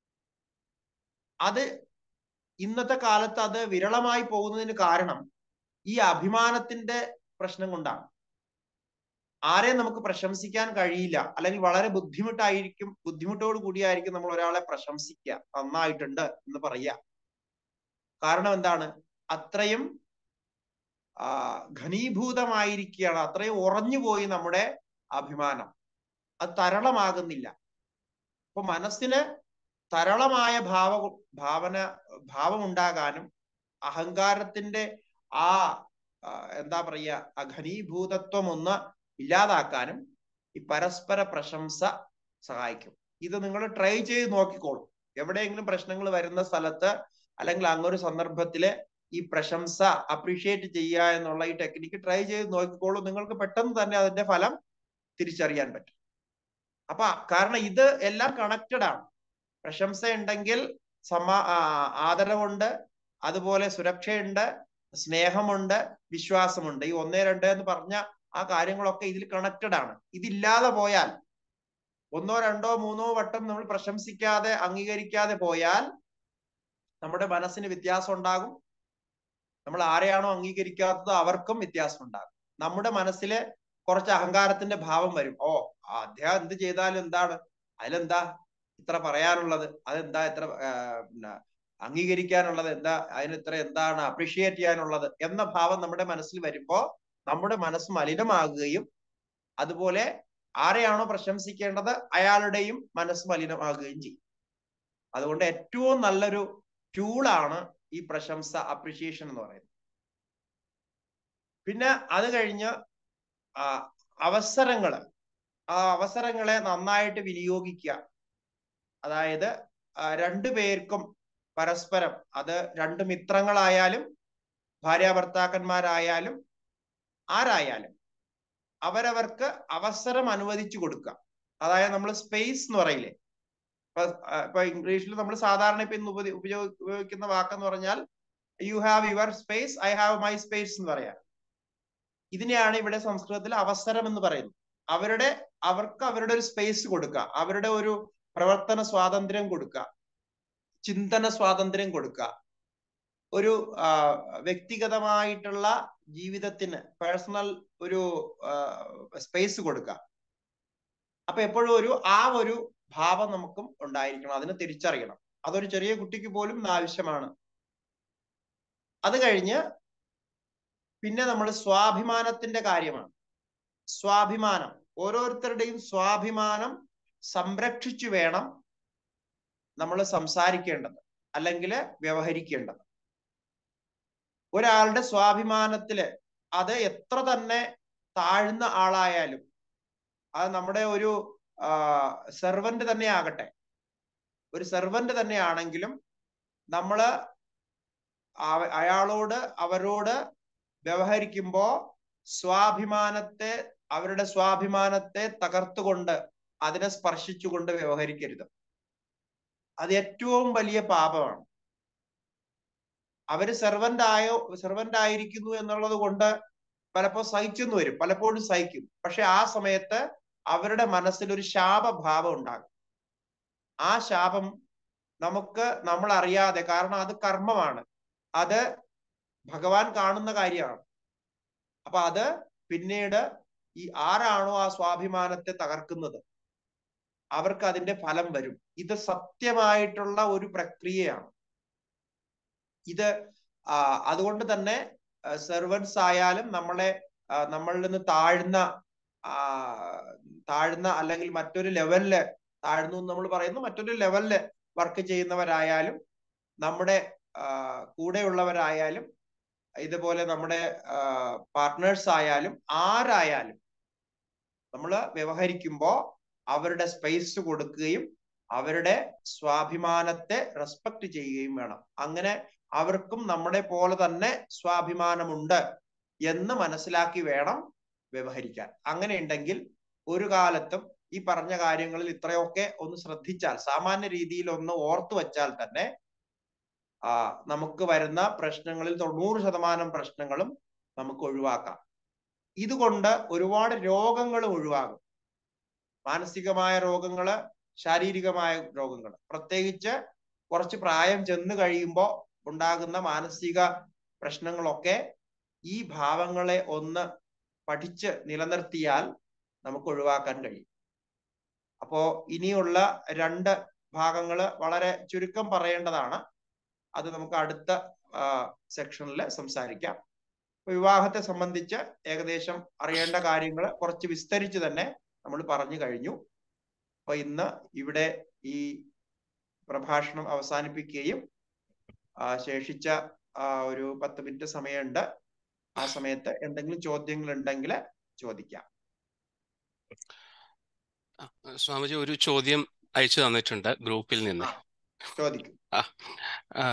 അത് ഇന്നത്തെ കാലത്ത് അത് വിരളമായി പോകുന്നതിന് കാരണം ഈ അഭിമാനത്തിന്റെ പ്രശ്നം കൊണ്ടാണ് ആരെയും നമുക്ക് പ്രശംസിക്കാൻ കഴിയില്ല അല്ലെങ്കിൽ വളരെ ബുദ്ധിമുട്ടായിരിക്കും ബുദ്ധിമുട്ടോട് കൂടിയായിരിക്കും നമ്മൾ ഒരാളെ പ്രശംസിക്കുക നന്നായിട്ടുണ്ട് എന്ന് പറയുക കാരണം എന്താണ് അത്രയും ആ ഘനീഭൂതമായിരിക്കുകയാണ് അത്രയും ഉറഞ്ഞുപോയി നമ്മുടെ അഭിമാനം അത് തരളമാകുന്നില്ല അപ്പൊ മനസ്സിന് തരളമായ ഭാവ ഭാവന ഭാവമുണ്ടാകാനും അഹങ്കാരത്തിന്റെ ആ ആ, എന്താ പറയുക ആ ഘനീഭൂതത്വം ഒന്ന് ഇല്ലാതാക്കാനും ഈ പരസ്പര പ്രശംസ സഹായിക്കും ഇത് നിങ്ങൾ ട്രൈ ചെയ്ത് നോക്കിക്കോളൂ എവിടെയെങ്കിലും പ്രശ്നങ്ങൾ വരുന്ന സ്ഥലത്ത് അല്ലെങ്കിൽ അങ്ങൊരു സന്ദർഭത്തില് ഈ പ്രശംസ അപ്രീഷിയേറ്റ് ചെയ്യുക എന്നുള്ള ഈ ടെക്നിക്ക് ട്രൈ ചെയ്ത് നോക്കിക്കോളൂ നിങ്ങൾക്ക് പെട്ടെന്ന് തന്നെ അതിന്റെ ഫലം തിരിച്ചറിയാൻ പറ്റും അപ്പൊ കാരണം ഇത് എല്ലാം കണക്റ്റഡ് ആണ് പ്രശംസ ഉണ്ടെങ്കിൽ സമാ ആ, ആദരവുണ്ട് അതുപോലെ സുരക്ഷയുണ്ട് സ്നേഹമുണ്ട് വിശ്വാസമുണ്ട് ഈ ഒന്നേ രണ്ട് എന്ന് പറഞ്ഞ ആ കാര്യങ്ങളൊക്കെ ഇതിൽ കണക്റ്റഡ് ആണ് ഇതില്ലാതെ പോയാൽ ഒന്നോ രണ്ടോ മൂന്നോ വട്ടം നമ്മൾ പ്രശംസിക്കാതെ അംഗീകരിക്കാതെ പോയാൽ നമ്മുടെ മനസ്സിന് വ്യത്യാസം ഉണ്ടാകും നമ്മൾ ആരെയാണോ അംഗീകരിക്കാത്തത് അവർക്കും വ്യത്യാസം ഉണ്ടാകും നമ്മുടെ മനസ്സില് കുറച്ച് അഹങ്കാരത്തിന്റെ ഭാവം വരും ഓ ആ അദ്ദേഹം എന്ത് ചെയ്താലും എന്താണ് അതിലെന്താ ഇത്ര പറയാനുള്ളത് അതെന്താ ഇത്ര ആ, പിന്നെ അംഗീകരിക്കാനുള്ളത് എന്താ അതിന് ഇത്ര എന്താണ് അപ്രീഷിയേറ്റ് ചെയ്യാനുള്ളത് എന്ന ഭാവം നമ്മുടെ മനസ്സിൽ വരുമ്പോ നമ്മുടെ മനസ്സ് മലിനമാകുകയും അതുപോലെ ആരെയാണോ പ്രശംസിക്കേണ്ടത് അയാളുടെയും മനസ്സ് മലിനമാകുകയും ചെയ്യും അതുകൊണ്ട് ഏറ്റവും നല്ലൊരു ടൂളാണ് ഈ പ്രശംസ അപ്രിഷിയേഷൻ എന്ന് പറയുന്നത് പിന്നെ അത് കഴിഞ്ഞ് ആ അവസരങ്ങള് ആ അവസരങ്ങളെ നന്നായിട്ട് വിനിയോഗിക്കുക അതായത് ആ, രണ്ടു പേർക്കും പരസ്പരം അത് രണ്ട് മിത്രങ്ങളായാലും ഭാര്യ ഭർത്താക്കന്മാരായാലും ആരായാലും അവരവർക്ക് അവസരം അനുവദിച്ചു കൊടുക്കുക അതായത് നമ്മൾ സ്പേസ് എന്ന് പറയില്ലേ ഇപ്പൊ ആ, ഇപ്പൊ ഇംഗ്ലീഷിൽ നമ്മൾ സാധാരണ ഇപ്പൊ ഇന്ന് ഉപയോഗി- ഉപയോഗ- ഉപയോഗിക്കുന്ന വാക്കെന്ന് പറഞ്ഞാൽ you have your space I have my space എന്ന് പറയാം ഇതിനെയാണ് ഇവിടെ സംസ്കൃതത്തിൽ അവസരം എന്ന് പറയുന്നത് അവരുടെ അവർക്ക് അവരുടെ ഒരു സ്പേസ് കൊടുക്കുക അവരുടെ ഒരു പ്രവർത്തന സ്വാതന്ത്ര്യം കൊടുക്കുക ചിന്തന സ്വാതന്ത്ര്യം കൊടുക്കുക ഒരു ആ, വ്യക്തിഗതമായിട്ടുള്ള ജീവിതത്തിന് പേഴ്സണൽ ഒരു സ്പേസ് കൊടുക്കുക അപ്പൊ എപ്പോഴും ഒരു ആ ഒരു ഭാവം നമുക്കും ഉണ്ടായിരിക്കണം അതിനെ തിരിച്ചറിയണം അതൊരു ചെറിയ കുട്ടിക്ക് പോലും ഇന്ന് ആവശ്യമാണ് അത് കഴിഞ്ഞ് പിന്നെ നമ്മൾ സ്വാഭിമാനത്തിന്റെ കാര്യമാണ് സ്വാഭിമാനം ഓരോരുത്തരുടെയും സ്വാഭിമാനം സംരക്ഷിച്ചു വേണം നമ്മൾ സംസാരിക്കേണ്ടത് അല്ലെങ്കിൽ വ്യവഹരിക്കേണ്ടത് ഒരാളുടെ സ്വാഭിമാനത്തില് അത് എത്ര തന്നെ താഴ്ന്ന ആളായാലും അത് നമ്മുടെ ഒരു സെർവന്റ് തന്നെ ആകട്ടെ ഒരു സെർവന്റ് തന്നെ ആണെങ്കിലും നമ്മള് അവ- അയാളോട് അവരോട് വ്യവഹരിക്കുമ്പോ സ്വാഭിമാനത്തെ അവരുടെ സ്വാഭിമാനത്തെ തകർത്തുകൊണ്ട് അതിനെ സ്പർശിച്ചുകൊണ്ട് വ്യവഹരിക്കരുത് അത് ഏറ്റവും വലിയ പാപമാണ് അവര് സെർവന്റ് ആയോ സെർവന്റ് ആയിരിക്കുന്നു എന്നുള്ളത് കൊണ്ട് പലപ്പോൾ സഹിച്ചെന്ന് വരും പലപ്പോഴും സഹിക്കും പക്ഷെ ആ സമയത്ത് അവരുടെ മനസ്സിൽ ഒരു ശാപഭാവം ഉണ്ടാകും ആ ശാപം നമുക്ക് നമ്മൾ അറിയാതെ കാരണം അത് കർമ്മമാണ് അത് ഭഗവാൻ കാണുന്ന കാര്യമാണ് അപ്പൊ അത് പിന്നീട് ഈ ആരാണോ ആ സ്വാഭിമാനത്തെ തകർക്കുന്നത് അവർക്ക് അതിന്റെ ഫലം വരും ഇത് സത്യമായിട്ടുള്ള ഒരു പ്രക്രിയയാണ് ഇത് ആ, അതുകൊണ്ട് തന്നെ സെർവൻസ് ആയാലും നമ്മളെ ആ, നമ്മളിൽ നിന്ന് താഴ്ന്ന ആ, താഴ്ന്ന അല്ലെങ്കിൽ മറ്റൊരു ലെവലില് താഴ്ന്നു എന്ന് നമ്മൾ പറയുന്നു മറ്റൊരു ലെവലില് വർക്ക് ചെയ്യുന്നവരായാലും നമ്മുടെ ആ, കൂടെയുള്ളവരായാലും ഇതുപോലെ നമ്മുടെ പാർട്ട്നേഴ്സ് ആയാലും ആരായാലും നമ്മൾ വ്യവഹരിക്കുമ്പോ അവരുടെ സ്പേസ് കൊടുക്കുകയും അവരുടെ സ്വാഭിമാനത്തെ റെസ്പെക്ട് ചെയ്യുകയും വേണം അങ്ങനെ അവർക്കും നമ്മുടെ പോലെ തന്നെ സ്വാഭിമാനമുണ്ട് എന്ന് മനസ്സിലാക്കി വേണം വ്യവഹരിക്കാൻ അങ്ങനെ ഉണ്ടെങ്കിൽ ഒരു കാലത്തും ഈ പറഞ്ഞ കാര്യങ്ങളിൽ ഇത്രയൊക്കെ ഒന്ന് ശ്രദ്ധിച്ചാൽ സാമാന്യ രീതിയിൽ ഒന്ന് ഓർത്തു വച്ചാൽ തന്നെ ആ നമുക്ക് വരുന്ന പ്രശ്നങ്ങളിൽ തൊണ്ണൂറ് ശതമാനം പ്രശ്നങ്ങളും നമുക്ക് ഒഴിവാക്കാം ഇതുകൊണ്ട് ഒരുപാട് രോഗങ്ങൾ ഒഴിവാകും മാനസികമായ രോഗങ്ങള് ശാരീരികമായ രോഗങ്ങൾ പ്രത്യേകിച്ച് കുറച്ച് പ്രായം ചെന്ന് കഴിയുമ്പോൾ ഉണ്ടാകുന്ന മാനസിക പ്രശ്നങ്ങളൊക്കെ ഈ ഭാവങ്ങളെ ഒന്ന് പഠിച്ച് നിലനിർത്തിയാൽ നമുക്ക് ഒഴിവാക്കാൻ കഴിയും അപ്പോ ഇനിയുള്ള രണ്ട് ഭാഗങ്ങള് വളരെ ചുരുക്കം പറയേണ്ടതാണ് അത് നമുക്ക് അടുത്ത സെക്ഷനിൽ സംസാരിക്കാം വിവാഹത്തെ സംബന്ധിച്ച് ഏകദേശം അറിയേണ്ട കാര്യങ്ങൾ കുറച്ച് വിസ്തരിച്ച് തന്നെ നമ്മൾ പറഞ്ഞു കഴിഞ്ഞു അപ്പൊ ഇന്ന് ഇവിടെ ഈ പ്രഭാഷണം അവസാനിപ്പിക്കുകയും ആ, ശേഷിച്ച ആ, ഒരു പത്ത് മിനിറ്റ് സമയമുണ്ട് ആ സമയത്ത് എന്തെങ്കിലും ചോദ്യങ്ങൾ ഉണ്ടെങ്കിൽ ചോദിക്കാം ആ, സ്വാമിജി ഒരു ചോദ്യം അയച്ചു തന്നിട്ടുണ്ട് ഗ്രൂപ്പിൽ നിന്ന് ചോദിക്കും ആ,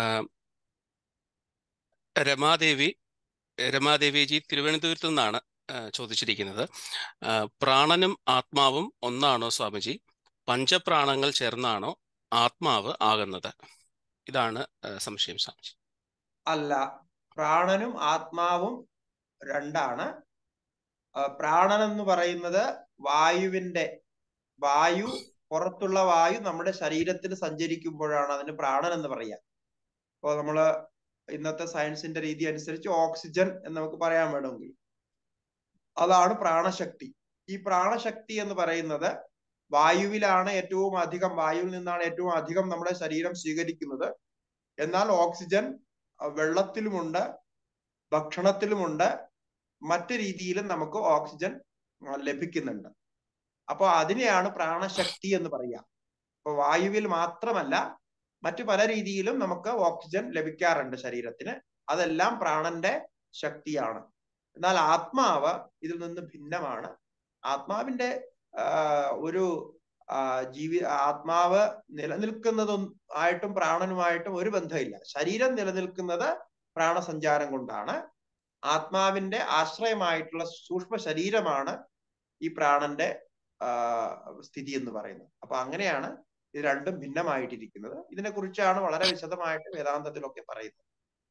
രമാദേവി രമാദേവിജി തിരുവനന്തപുരത്തു നിന്നാണ് ആ, ചോദിച്ചിരിക്കുന്നത് ആ, പ്രാണനും ആത്മാവും ഒന്നാണോ സ്വാമിജി പഞ്ചപ്രാണങ്ങൾ ചേർന്നാണോ ആത്മാവ് ആകുന്നത് ഇതാണ് ആ, സംശയം സ്വാമിജി അല്ല പ്രാണനും ആത്മാവും രണ്ടാണ് ആ, പ്രാണൻ എന്ന് പറയുന്നത് വായുവിന്റെ വായു പുറത്തുള്ള വായു നമ്മുടെ ശരീരത്തിൽ സഞ്ചരിക്കുമ്പോഴാണ് അതിന് പ്രാണൻ എന്ന് പറയാ ഇപ്പോ നമ്മള് ഇന്നത്തെ സയൻസിന്റെ രീതി അനുസരിച്ച് ഓക്സിജൻ എന്ന് നമുക്ക് പറയാൻ വേണമെങ്കിൽ അതാണ് പ്രാണശക്തി ഈ പ്രാണശക്തി എന്ന് പറയുന്നത് വായുവിലാണ് ഏറ്റവും അധികം വായുവിൽ നിന്നാണ് ഏറ്റവും അധികം നമ്മുടെ ശരീരം സ്വീകരിക്കുന്നത് എന്നാൽ ഓക്സിജൻ അഹ് വെള്ളത്തിലുമുണ്ട് ഭക്ഷണത്തിലുമുണ്ട് മറ്റു രീതിയിലും നമുക്ക് ഓക്സിജൻ അഹ് ലഭിക്കുന്നുണ്ട് അപ്പൊ അതിനെയാണ് പ്രാണശക്തി എന്ന് പറയുക അപ്പൊ വായുവിൽ മാത്രമല്ല മറ്റു പല രീതിയിലും നമുക്ക് ഓക്സിജൻ ലഭിക്കാറുണ്ട് ശരീരത്തിന് അതെല്ലാം പ്രാണന്റെ ശക്തിയാണ് എന്നാൽ ആത്മാവ് ഇതിൽ നിന്ന് ഭിന്നമാണ് ആത്മാവിന്റെ ആ, ഒരു ആ, ജീവി ആത്മാവ് നിലനിൽക്കുന്നതും ആയിട്ടും പ്രാണനുമായിട്ടും ഒരു ബന്ധമില്ല ശരീരം നിലനിൽക്കുന്നത് പ്രാണസഞ്ചാരം കൊണ്ടാണ് ആത്മാവിന്റെ ആശ്രയമായിട്ടുള്ള സൂക്ഷ്മ ശരീരമാണ് ഈ പ്രാണന്റെ ആ, സ്ഥിതി എന്ന് പറയുന്നത് അപ്പൊ അങ്ങനെയാണ് ഇത് രണ്ടും ഭിന്നമായിട്ടിരിക്കുന്നത് ഇതിനെ കുറിച്ചാണ് വളരെ വിശദമായിട്ട് വേദാന്തത്തിലൊക്കെ പറയുന്നത്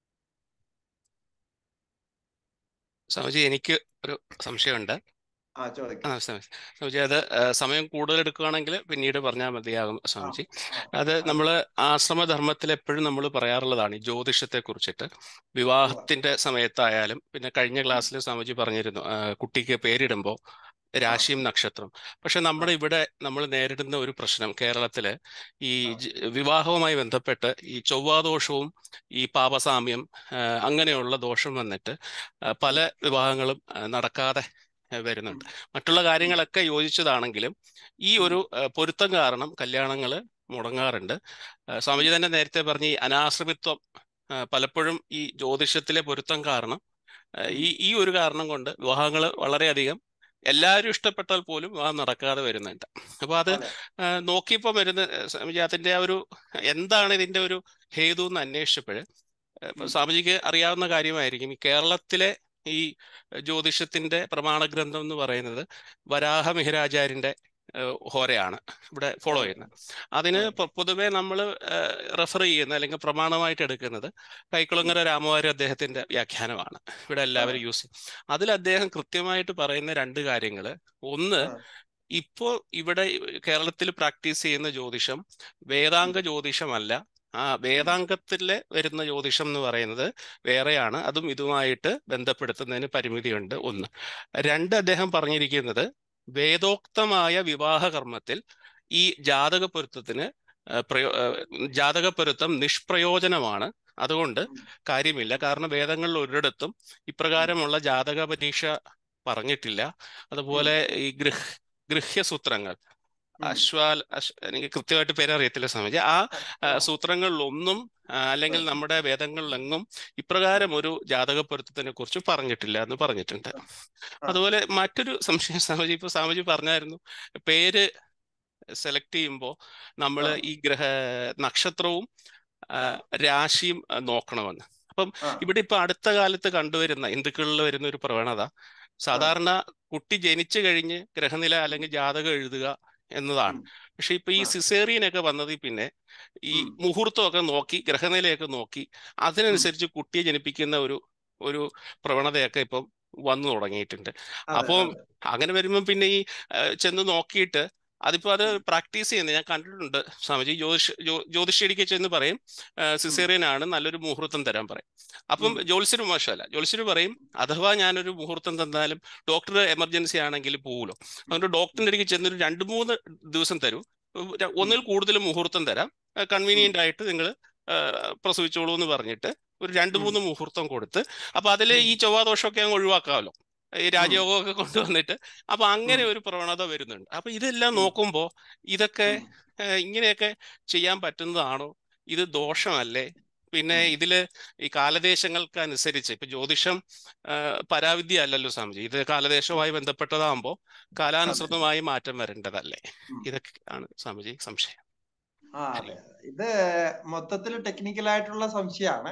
സ്വാമിജി എനിക്ക് ഒരു സംശയമുണ്ട് ആ ചോദിക്കാം ആ സ്വാമി സ്വാമിജി അത് ആ, സമയം കൂടുതൽ എടുക്കുകയാണെങ്കിൽ പിന്നീട് പറഞ്ഞാൽ മതിയാകും ആ, സ്വാമിജി ആ, അത് ആ, നമ്മൾ ആശ്രമധർമ്മത്തിൽ എപ്പോഴും നമ്മൾ പറയാറുള്ളതാണ് ഈ ജ്യോതിഷത്തെ കുറിച്ചിട്ട് വിവാഹത്തിന്റെ സമയത്തായാലും പിന്നെ കഴിഞ്ഞ ക്ലാസ്സിൽ സ്വാമിജി പറഞ്ഞിരുന്നു ആ, കുട്ടിക്ക് പേരിടുമ്പോൾ രാശിയും നക്ഷത്രം പക്ഷെ നമ്മുടെ ഇവിടെ നമ്മൾ നേരിടുന്ന ഒരു പ്രശ്നം കേരളത്തില് ഈ ആ. ജ- വിവാഹവുമായി ബന്ധപ്പെട്ട് ഈ ചൊവ്വാദോഷവും ഈ പാപസാമ്യം ആ, അങ്ങനെയുള്ള ദോഷം വന്നിട്ട് ആ, പല വിവാഹങ്ങളും ആ, നടക്കാതെ ആ, വരുന്നുണ്ട് മറ്റുള്ള കാര്യങ്ങളൊക്കെ യോജിച്ചതാണെങ്കിലും ഈ ഒരു ആ, പൊരുത്തം കാരണം കല്യാണങ്ങൾ മുടങ്ങാറുണ്ട് ആ, സ്വാമിജി തന്നെ നേരത്തെ പറഞ്ഞ ഈ അനാശ്രമിത്വം ആ, പലപ്പോഴും ഈ ജ്യോതിഷത്തിലെ പൊരുത്തം കാരണം ആ, ഈ ഈ ഒരു കാരണം കൊണ്ട് വിവാഹങ്ങൾ വളരെയധികം എല്ലാവരും ഇഷ്ടപ്പെട്ടാൽ പോലും വിവാഹം നടക്കാതെ വരുന്നുണ്ട് അപ്പോൾ അത് അതെ. ആ, നോക്കിയപ്പോൾ വരുന്ന ആ, സ്വാമിജി അതിന്റെ ആ ഒരു എന്താണ് ഇതിന്റെ ഒരു ഹേതു എന്ന് അന്വേഷിച്ചപ്പോൾ ഇപ്പൊ ഉം. സ്വാമിജിക്ക് അറിയാവുന്ന കാര്യമായിരിക്കും ഈ കേരളത്തിലെ ഈ ജ്യോതിഷത്തിന്റെ പ്രമാണ ഗ്രന്ഥം എന്ന് പറയുന്നത് വരാഹ മിഹിരാചാര്യന്റെ ഏഹ്, ഹോരയാണ് ഇവിടെ ഫോളോ ചെയ്യുന്നത് അതിന് ആ. പൊ- പൊതുവെ നമ്മൾ റെഫർ ചെയ്യുന്ന അല്ലെങ്കിൽ പ്രമാണമായിട്ട് എടുക്കുന്നത് കൈക്കുളങ്ങര രാമവാര്യ അദ്ദേഹത്തിന്റെ വ്യാഖ്യാനമാണ് ഇവിടെ എല്ലാവരും യൂസ് ചെയ്യും അതിൽ അദ്ദേഹം കൃത്യമായിട്ട് പറയുന്ന രണ്ട് കാര്യങ്ങൾ ഒന്ന് ആ. ഇപ്പോൾ ഇവിടെ കേരളത്തിൽ പ്രാക്ടീസ് ചെയ്യുന്ന ജ്യോതിഷം വേദാംഗ ജ്യോതിഷമല്ല ആ വേദാംഗത്തിലെ വരുന്ന ജ്യോതിഷം എന്ന് പറയുന്നത് വേറെയാണ് അതും ഇതുമായിട്ട് ബന്ധപ്പെടുത്തുന്നതിന് പരിമിതിയുണ്ട് ഒന്ന് രണ്ട് അദ്ദേഹം പറഞ്ഞിരിക്കുന്നത് വേദോക്തമായ വിവാഹ കർമ്മത്തിൽ ഈ ജാതക പൊരുത്തത്തിന് ആ, പ്രയോ ആ, ജാതക പൊരുത്തം നിഷ്പ്രയോജനമാണ് അതുകൊണ്ട് കാര്യമില്ല കാരണം വേദങ്ങളിൽ ഒരിടത്തും ഇപ്രകാരമുള്ള ജാതക പരീക്ഷ പറഞ്ഞിട്ടില്ല അതുപോലെ ഈ ഗൃഹ ഗൃഹ്യസൂത്രങ്ങൾ ഉം. അശ്വാൽ അശ് എനിക്ക് കൃത്യമായിട്ട് പേരറിയത്തില്ല സ്വാമിജി ആ ആ, ആ. സൂത്രങ്ങളിലൊന്നും ആ, അല്ലെങ്കിൽ നമ്മുടെ വേദങ്ങളിലെങ്ങും ഇപ്രകാരം ഒരു ജാതക പൊരുത്തത്തിനെ കുറിച്ച് പറഞ്ഞിട്ടില്ല എന്ന് പറഞ്ഞിട്ടുണ്ട് അതുപോലെ മറ്റൊരു സംശയം സ്വാമിജി ഇപ്പൊ സ്വാമിജി പറഞ്ഞായിരുന്നു പേര് സെലക്ട് ചെയ്യുമ്പോൾ നമ്മൾ ആ. ഈ ഗ്രഹ നക്ഷത്രവും ആ, രാശിയും ആ, നോക്കണമെന്ന് അപ്പം ആ. ഇവിടെ ഇപ്പൊ അടുത്ത കാലത്ത് കണ്ടുവരുന്ന ഹിന്ദുക്കളിൽ വരുന്ന ഒരു പ്രവണത സാധാരണ കുട്ടി ജനിച്ചു കഴിഞ്ഞ് ഗ്രഹനില അല്ലെങ്കിൽ ജാതകം എഴുതുക എന്നതാണ് ഉം. പക്ഷെ ഇപ്പൊ ഈ ആ. സിസേറിയനൊക്കെ വന്നതിൽ പിന്നെ ഈ ഉം. മുഹൂർത്തമൊക്കെ നോക്കി ഗ്രഹനിലയൊക്കെ നോക്കി അതിനനുസരിച്ച് കുട്ടിയെ ജനിപ്പിക്കുന്ന ഒരു ഒരു പ്രവണതയൊക്കെ ഇപ്പം വന്നു തുടങ്ങിയിട്ടുണ്ട് അതെ, അപ്പം അതെ. അങ്ങനെ വരുമ്പോൾ പിന്നെ ഈ ആ, ചെന്ന് നോക്കിയിട്ട് അതിപ്പോ അത് പ്രാക്ടീസ് ചെയ്യുന്നത് ഞാൻ കണ്ടിട്ടുണ്ട് സ്വാമിജി ജ്യോതിഷ ജ്യോ- ജ്യോതിഷടിക്ക് ചെന്ന് പറയും സിസേറിയൻ ആണ് നല്ലൊരു മുഹൂർത്തം തരാൻ പറയും അപ്പം ഉം. ജ്യോത്സ്യന് മോശമല്ല ജ്യോത്സ്യന് പറയും അഥവാ ഞാനൊരു മുഹൂർത്തം തന്നാലും ഡോക്ടർ എമർജൻസി ആണെങ്കിൽ പോവുമല്ലോ അതുകൊണ്ട് ഡോക്ടറിന്റെ അടുക്ക് ചെന്നൊരു രണ്ട് മൂന്ന് ദിവസം തരൂ ര- ഒന്നിൽ കൂടുതൽ മുഹൂർത്തം തരാം കൺവീനിയന്റ് ആയിട്ട് നിങ്ങൾ പ്രസവിച്ചോളൂ എന്ന് പറഞ്ഞിട്ട് ഒരു രണ്ട് ഉം. മൂന്ന് മുഹൂർത്തം കൊടുത്ത് അപ്പൊ അതിൽ ഈ ചൊവ്വാദോഷമൊക്കെ അങ്ങ് ഒഴിവാക്കാമല്ലോ ഈ രാജയോഗമൊക്കെ കൊണ്ടുവന്നിട്ട് അപ്പൊ അങ്ങനെ ഒരു പ്രവണത വരുന്നുണ്ട് അപ്പൊ ഇതെല്ലാം ഉം. നോക്കുമ്പോൾ ഇതൊക്കെ ഉം. ഏഹ്, ഇങ്ങനെയൊക്കെ ചെയ്യാൻ പറ്റുന്നതാണോ ഇത് ദോഷമല്ലേ പിന്നെ ഉം. ഇതില് ഈ കാലദേശങ്ങൾക്ക് അനുസരിച്ച് ഇപ്പൊ ജ്യോതിഷം ആഹ്, പരാവിദ്യ അല്ലല്ലോ സ്വാമിജി ഇത് കാലദേശവുമായി ബന്ധപ്പെട്ടതാകുമ്പോൾ കാലാനുസൃതമായി മാറ്റം വരേണ്ടതല്ലേ ഉം. ഇതൊക്കെയാണ് സ്വാമിജി സംശയം ആ അതെ ഇത് മൊത്തത്തിൽ ടെക്നിക്കൽ ആയിട്ടുള്ള സംശയമാണ്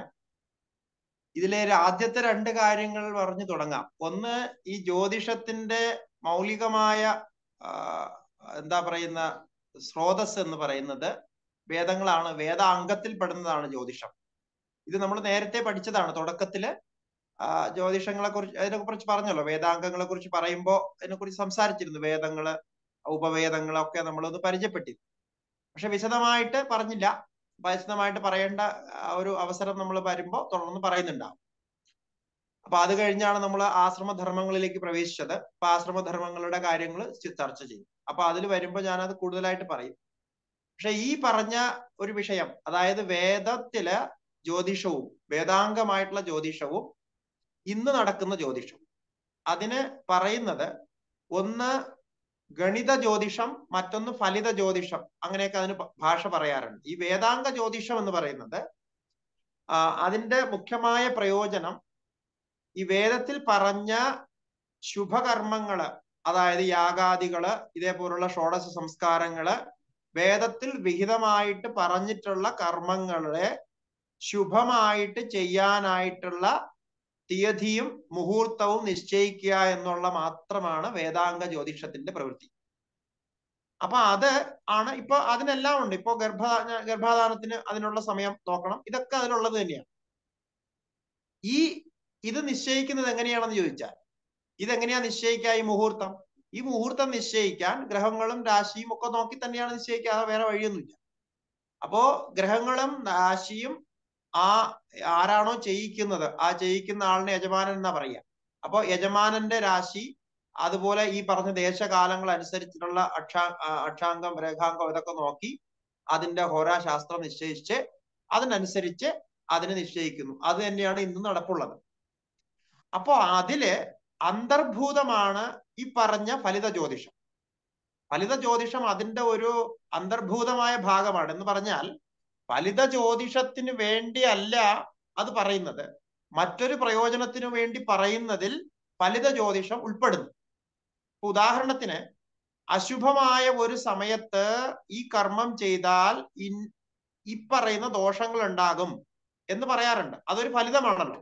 ഇതിലെ ഒരു ആദ്യത്തെ രണ്ട് കാര്യങ്ങൾ പറഞ്ഞു തുടങ്ങാം ഒന്ന് ഈ ജ്യോതിഷത്തിന്റെ മൗലികമായ ആ, എന്താ പറയുന്ന സ്രോതസ് എന്ന് പറയുന്നത് വേദങ്ങളാണ് വേദാംഗത്തിൽ പെടുന്നതാണ് ജ്യോതിഷം ഇത് നമ്മൾ നേരത്തെ പഠിച്ചതാണ് തുടക്കത്തില് ആ, ജ്യോതിഷങ്ങളെ കുറിച്ച് അതിനെ കുറിച്ച് പറഞ്ഞല്ലോ വേദാംഗങ്ങളെ കുറിച്ച് പറയുമ്പോൾ അതിനെ കുറിച്ച് സംസാരിച്ചിരുന്നു വേദങ്ങള് ഉപവേദങ്ങളൊക്കെ നമ്മളൊന്ന് പരിചയപ്പെട്ടിരുന്നു പക്ഷെ വിശദമായിട്ട് പറഞ്ഞില്ല വിശദമായിട്ട് പറയേണ്ട ആ, ഒരു അവസരം നമ്മൾ വരുമ്പോൾ തുടർന്ന് പറയുന്നുണ്ടാവും അപ്പൊ അത് കഴിഞ്ഞാണ് നമ്മൾ ആശ്രമധർമ്മങ്ങളിലേക്ക് പ്രവേശിച്ചത് അപ്പൊ ആശ്രമധർമ്മങ്ങളുടെ കാര്യങ്ങൾ ചർച്ച ചെയ്യും അപ്പൊ അതിൽ വരുമ്പോൾ ഞാനത് കൂടുതലായിട്ട് പറയും പക്ഷെ ഈ പറഞ്ഞ ഒരു വിഷയം അതായത് വേദത്തിലെ ജ്യോതിഷവും വേദാംഗമായിട്ടുള്ള ജ്യോതിഷവും ഇന്ന് നടക്കുന്ന ജ്യോതിഷം അതിന് പറയുന്നത് ഒന്ന് ഗണിത ജ്യോതിഷം മറ്റൊന്ന് ഫലിത ജ്യോതിഷം അങ്ങനെയൊക്കെ അതിന് ഭ- ഭാഷ പറയാറുണ്ട് ഈ വേദാംഗ ജ്യോതിഷം എന്ന് പറയുന്നത് ആ, അതിന്റെ മുഖ്യമായ പ്രയോജനം ഈ വേദത്തിൽ പറഞ്ഞ ശുഭകർമ്മങ്ങള് അതായത് യാഗാദികള് ഇതേപോലുള്ള ഷോഡശ സംസ്കാരങ്ങള് വേദത്തിൽ വിഹിതമായിട്ട് പറഞ്ഞിട്ടുള്ള കർമ്മങ്ങളെ ശുഭമായിട്ട് ചെയ്യാനായിട്ടുള്ള തീയതിയും മുഹൂർത്തവും നിശ്ചയിക്കുക എന്നുള്ള മാത്രമാണ് വേദാംഗ ജ്യോതിഷത്തിന്റെ പ്രവൃത്തി അപ്പൊ അത് ആണ് ഇപ്പൊ അതിനെല്ലാം ഉണ്ട് ഇപ്പൊ ഗർഭ ഗർഭാധാനത്തിന് അതിനുള്ള സമയം നോക്കണം ഇതൊക്കെ അതിലുള്ളത് തന്നെയാണ് ഈ ഇത് നിശ്ചയിക്കുന്നത് എങ്ങനെയാണെന്ന് ചോദിച്ചാൽ ഇതെങ്ങനെയാ നിശ്ചയിക്കുക ഈ മുഹൂർത്തം ഈ മുഹൂർത്തം നിശ്ചയിക്കാൻ ഗ്രഹങ്ങളും രാശിയും ഒക്കെ നോക്കി തന്നെയാണ് നിശ്ചയിക്കുക വേറെ വഴിയൊന്നുമില്ല അപ്പോ ഗ്രഹങ്ങളും രാശിയും ആ ആരാണോ ചെയ്യിക്കുന്നത് ആ ചെയ്യിക്കുന്ന ആളിനെ യജമാനൻ എന്നാ പറയുക അപ്പോ യജമാനന്റെ രാശി അതുപോലെ ഈ പറഞ്ഞ ദേശകാലങ്ങൾ അനുസരിച്ചിട്ടുള്ള അക്ഷാ അക്ഷാംഗം രേഖാംഗം ഇതൊക്കെ നോക്കി അതിന്റെ ഹോരാശാസ്ത്രം നിശ്ചയിച്ച് അതിനനുസരിച്ച് അതിനെ നിശ്ചയിക്കുന്നു അത് തന്നെയാണ് ഇന്ന് നടപ്പുള്ളത് അപ്പോ അതില് അന്തർഭൂതമാണ് ഈ പറഞ്ഞ ഫലിത ജ്യോതിഷം ഫലിത ജ്യോതിഷം അതിന്റെ ഒരു അന്തർഭൂതമായ ഭാഗമാണ് എന്ന് പറഞ്ഞാൽ ഫലിത ജ്യോതിഷത്തിന് വേണ്ടിയല്ല അത് പറയുന്നത് മറ്റൊരു പ്രയോജനത്തിനു വേണ്ടി പറയുന്നതിൽ ഫലിത ജ്യോതിഷം ഉൾപ്പെടുന്നു ഉദാഹരണത്തിന് അശുഭമായ ഒരു സമയത്ത് ഈ കർമ്മം ചെയ്താൽ ഈ പറയുന്ന ദോഷങ്ങൾ ഉണ്ടാകും എന്ന് പറയാറുണ്ട് അതൊരു ഫലിതമാണല്ലോ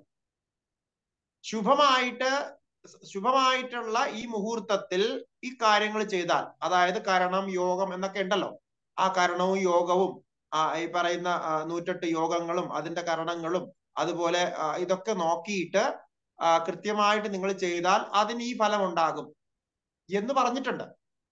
ശുഭമായിട്ട് ശുഭമായിട്ടുള്ള ഈ മുഹൂർത്തത്തിൽ ഈ കാര്യങ്ങൾ ചെയ്താൽ അതായത് കരണം യോഗം എന്നൊക്കെ ഉണ്ടല്ലോ ആ കരണവും യോഗവും ആ ഈ പറയുന്ന നൂറ്റെട്ട് യോഗങ്ങളും അതിന്റെ കരണങ്ങളും അതുപോലെ ഇതൊക്കെ നോക്കിയിട്ട് കൃത്യമായിട്ട് നിങ്ങൾ ചെയ്താൽ അതിന് ഈ ഫലം ഉണ്ടാകും എന്ന് പറഞ്ഞിട്ടുണ്ട്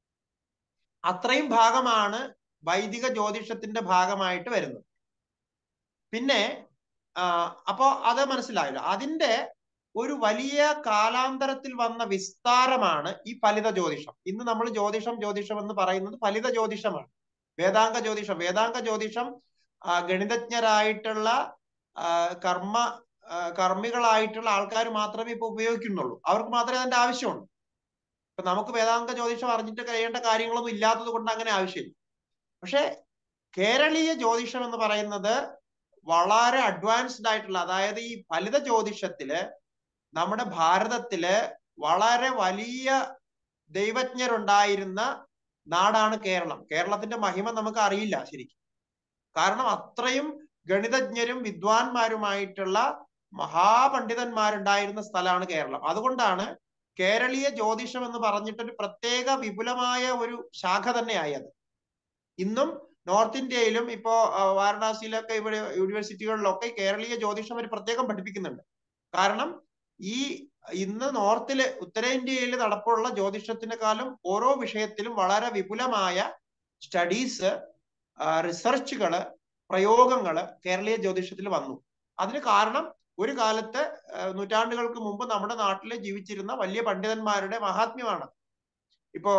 അത്രയും ഭാഗമാണ് വൈദിക ജ്യോതിഷത്തിന്റെ ഭാഗമായിട്ട് വരുന്നത് പിന്നെ അപ്പോ അത് മനസ്സിലായല്ലോ അതിന്റെ ഒരു വലിയ കാലാന്തരത്തിൽ വന്ന വിസ്താരമാണ് ഈ ഫലിത ജ്യോതിഷം ഇന്ന് നമ്മൾ ജ്യോതിഷം ജ്യോതിഷം എന്ന് പറയുന്നത് ഫലിത ജ്യോതിഷമാണ് വേദാംഗ ജ്യോതിഷം വേദാംഗ ജ്യോതിഷം ഗണിതജ്ഞരായിട്ടുള്ള കർമ്മ കർമ്മികളായിട്ടുള്ള ആൾക്കാർ മാത്രമേ ഇപ്പൊ ഉപയോഗിക്കുന്നുള്ളൂ അവർക്ക് മാത്രമേ അതിന്റെ ആവശ്യമുള്ളൂ ഇപ്പൊ നമുക്ക് വേദാംഗ ജ്യോതിഷം അറിഞ്ഞിട്ട് കഴിയേണ്ട കാര്യങ്ങളൊന്നും ഇല്ലാത്തത് കൊണ്ട് അങ്ങനെ ആവശ്യമില്ല പക്ഷെ കേരളീയ ജ്യോതിഷം എന്ന് പറയുന്നത് വളരെ അഡ്വാൻസ്ഡ് ആയിട്ടുള്ള അതായത് ഈ ഫലിത ജ്യോതിഷത്തില് നമ്മുടെ ഭാരതത്തില് വളരെ വലിയ ദൈവജ്ഞരുണ്ടായിരുന്ന നാടാണ് കേരളം കേരളത്തിന്റെ മഹിമ നമുക്ക് അറിയില്ല ശരിക്കും കാരണം അത്രയും ഗണിതജ്ഞരും വിദ്വാൻമാരുമായിട്ടുള്ള മഹാപണ്ഡിതന്മാരുണ്ടായിരുന്ന സ്ഥലമാണ് കേരളം അതുകൊണ്ടാണ് കേരളീയ ജ്യോതിഷം എന്ന് പറഞ്ഞിട്ടൊരു പ്രത്യേക വിപുലമായ ഒരു ശാഖ തന്നെയായി അത് ഇന്നും നോർത്ത് ഇന്ത്യയിലും ഇപ്പോ വാരണാസിയിലൊക്കെ ഇവിടെ യൂണിവേഴ്സിറ്റികളിലൊക്കെ കേരളീയ ജ്യോതിഷം ഒരു പ്രത്യേകം പഠിപ്പിക്കുന്നുണ്ട് കാരണം ഈ ഇന്ന് നോർത്തില് ഉത്തരേന്ത്യയിൽ നടപ്പുള്ള ജ്യോതിഷത്തിനെക്കാളും ഓരോ വിഷയത്തിലും വളരെ വിപുലമായ സ്റ്റഡീസ് റിസർച്ചുകള് പ്രയോഗങ്ങള് കേരളീയ ജ്യോതിഷത്തിൽ വന്നു അതിന് കാരണം ഒരു കാലത്ത് നൂറ്റാണ്ടുകൾക്ക് മുമ്പ് നമ്മുടെ നാട്ടിൽ ജീവിച്ചിരുന്ന വലിയ പണ്ഡിതന്മാരുടെ മഹാത്മ്യമാണ് ഇപ്പോ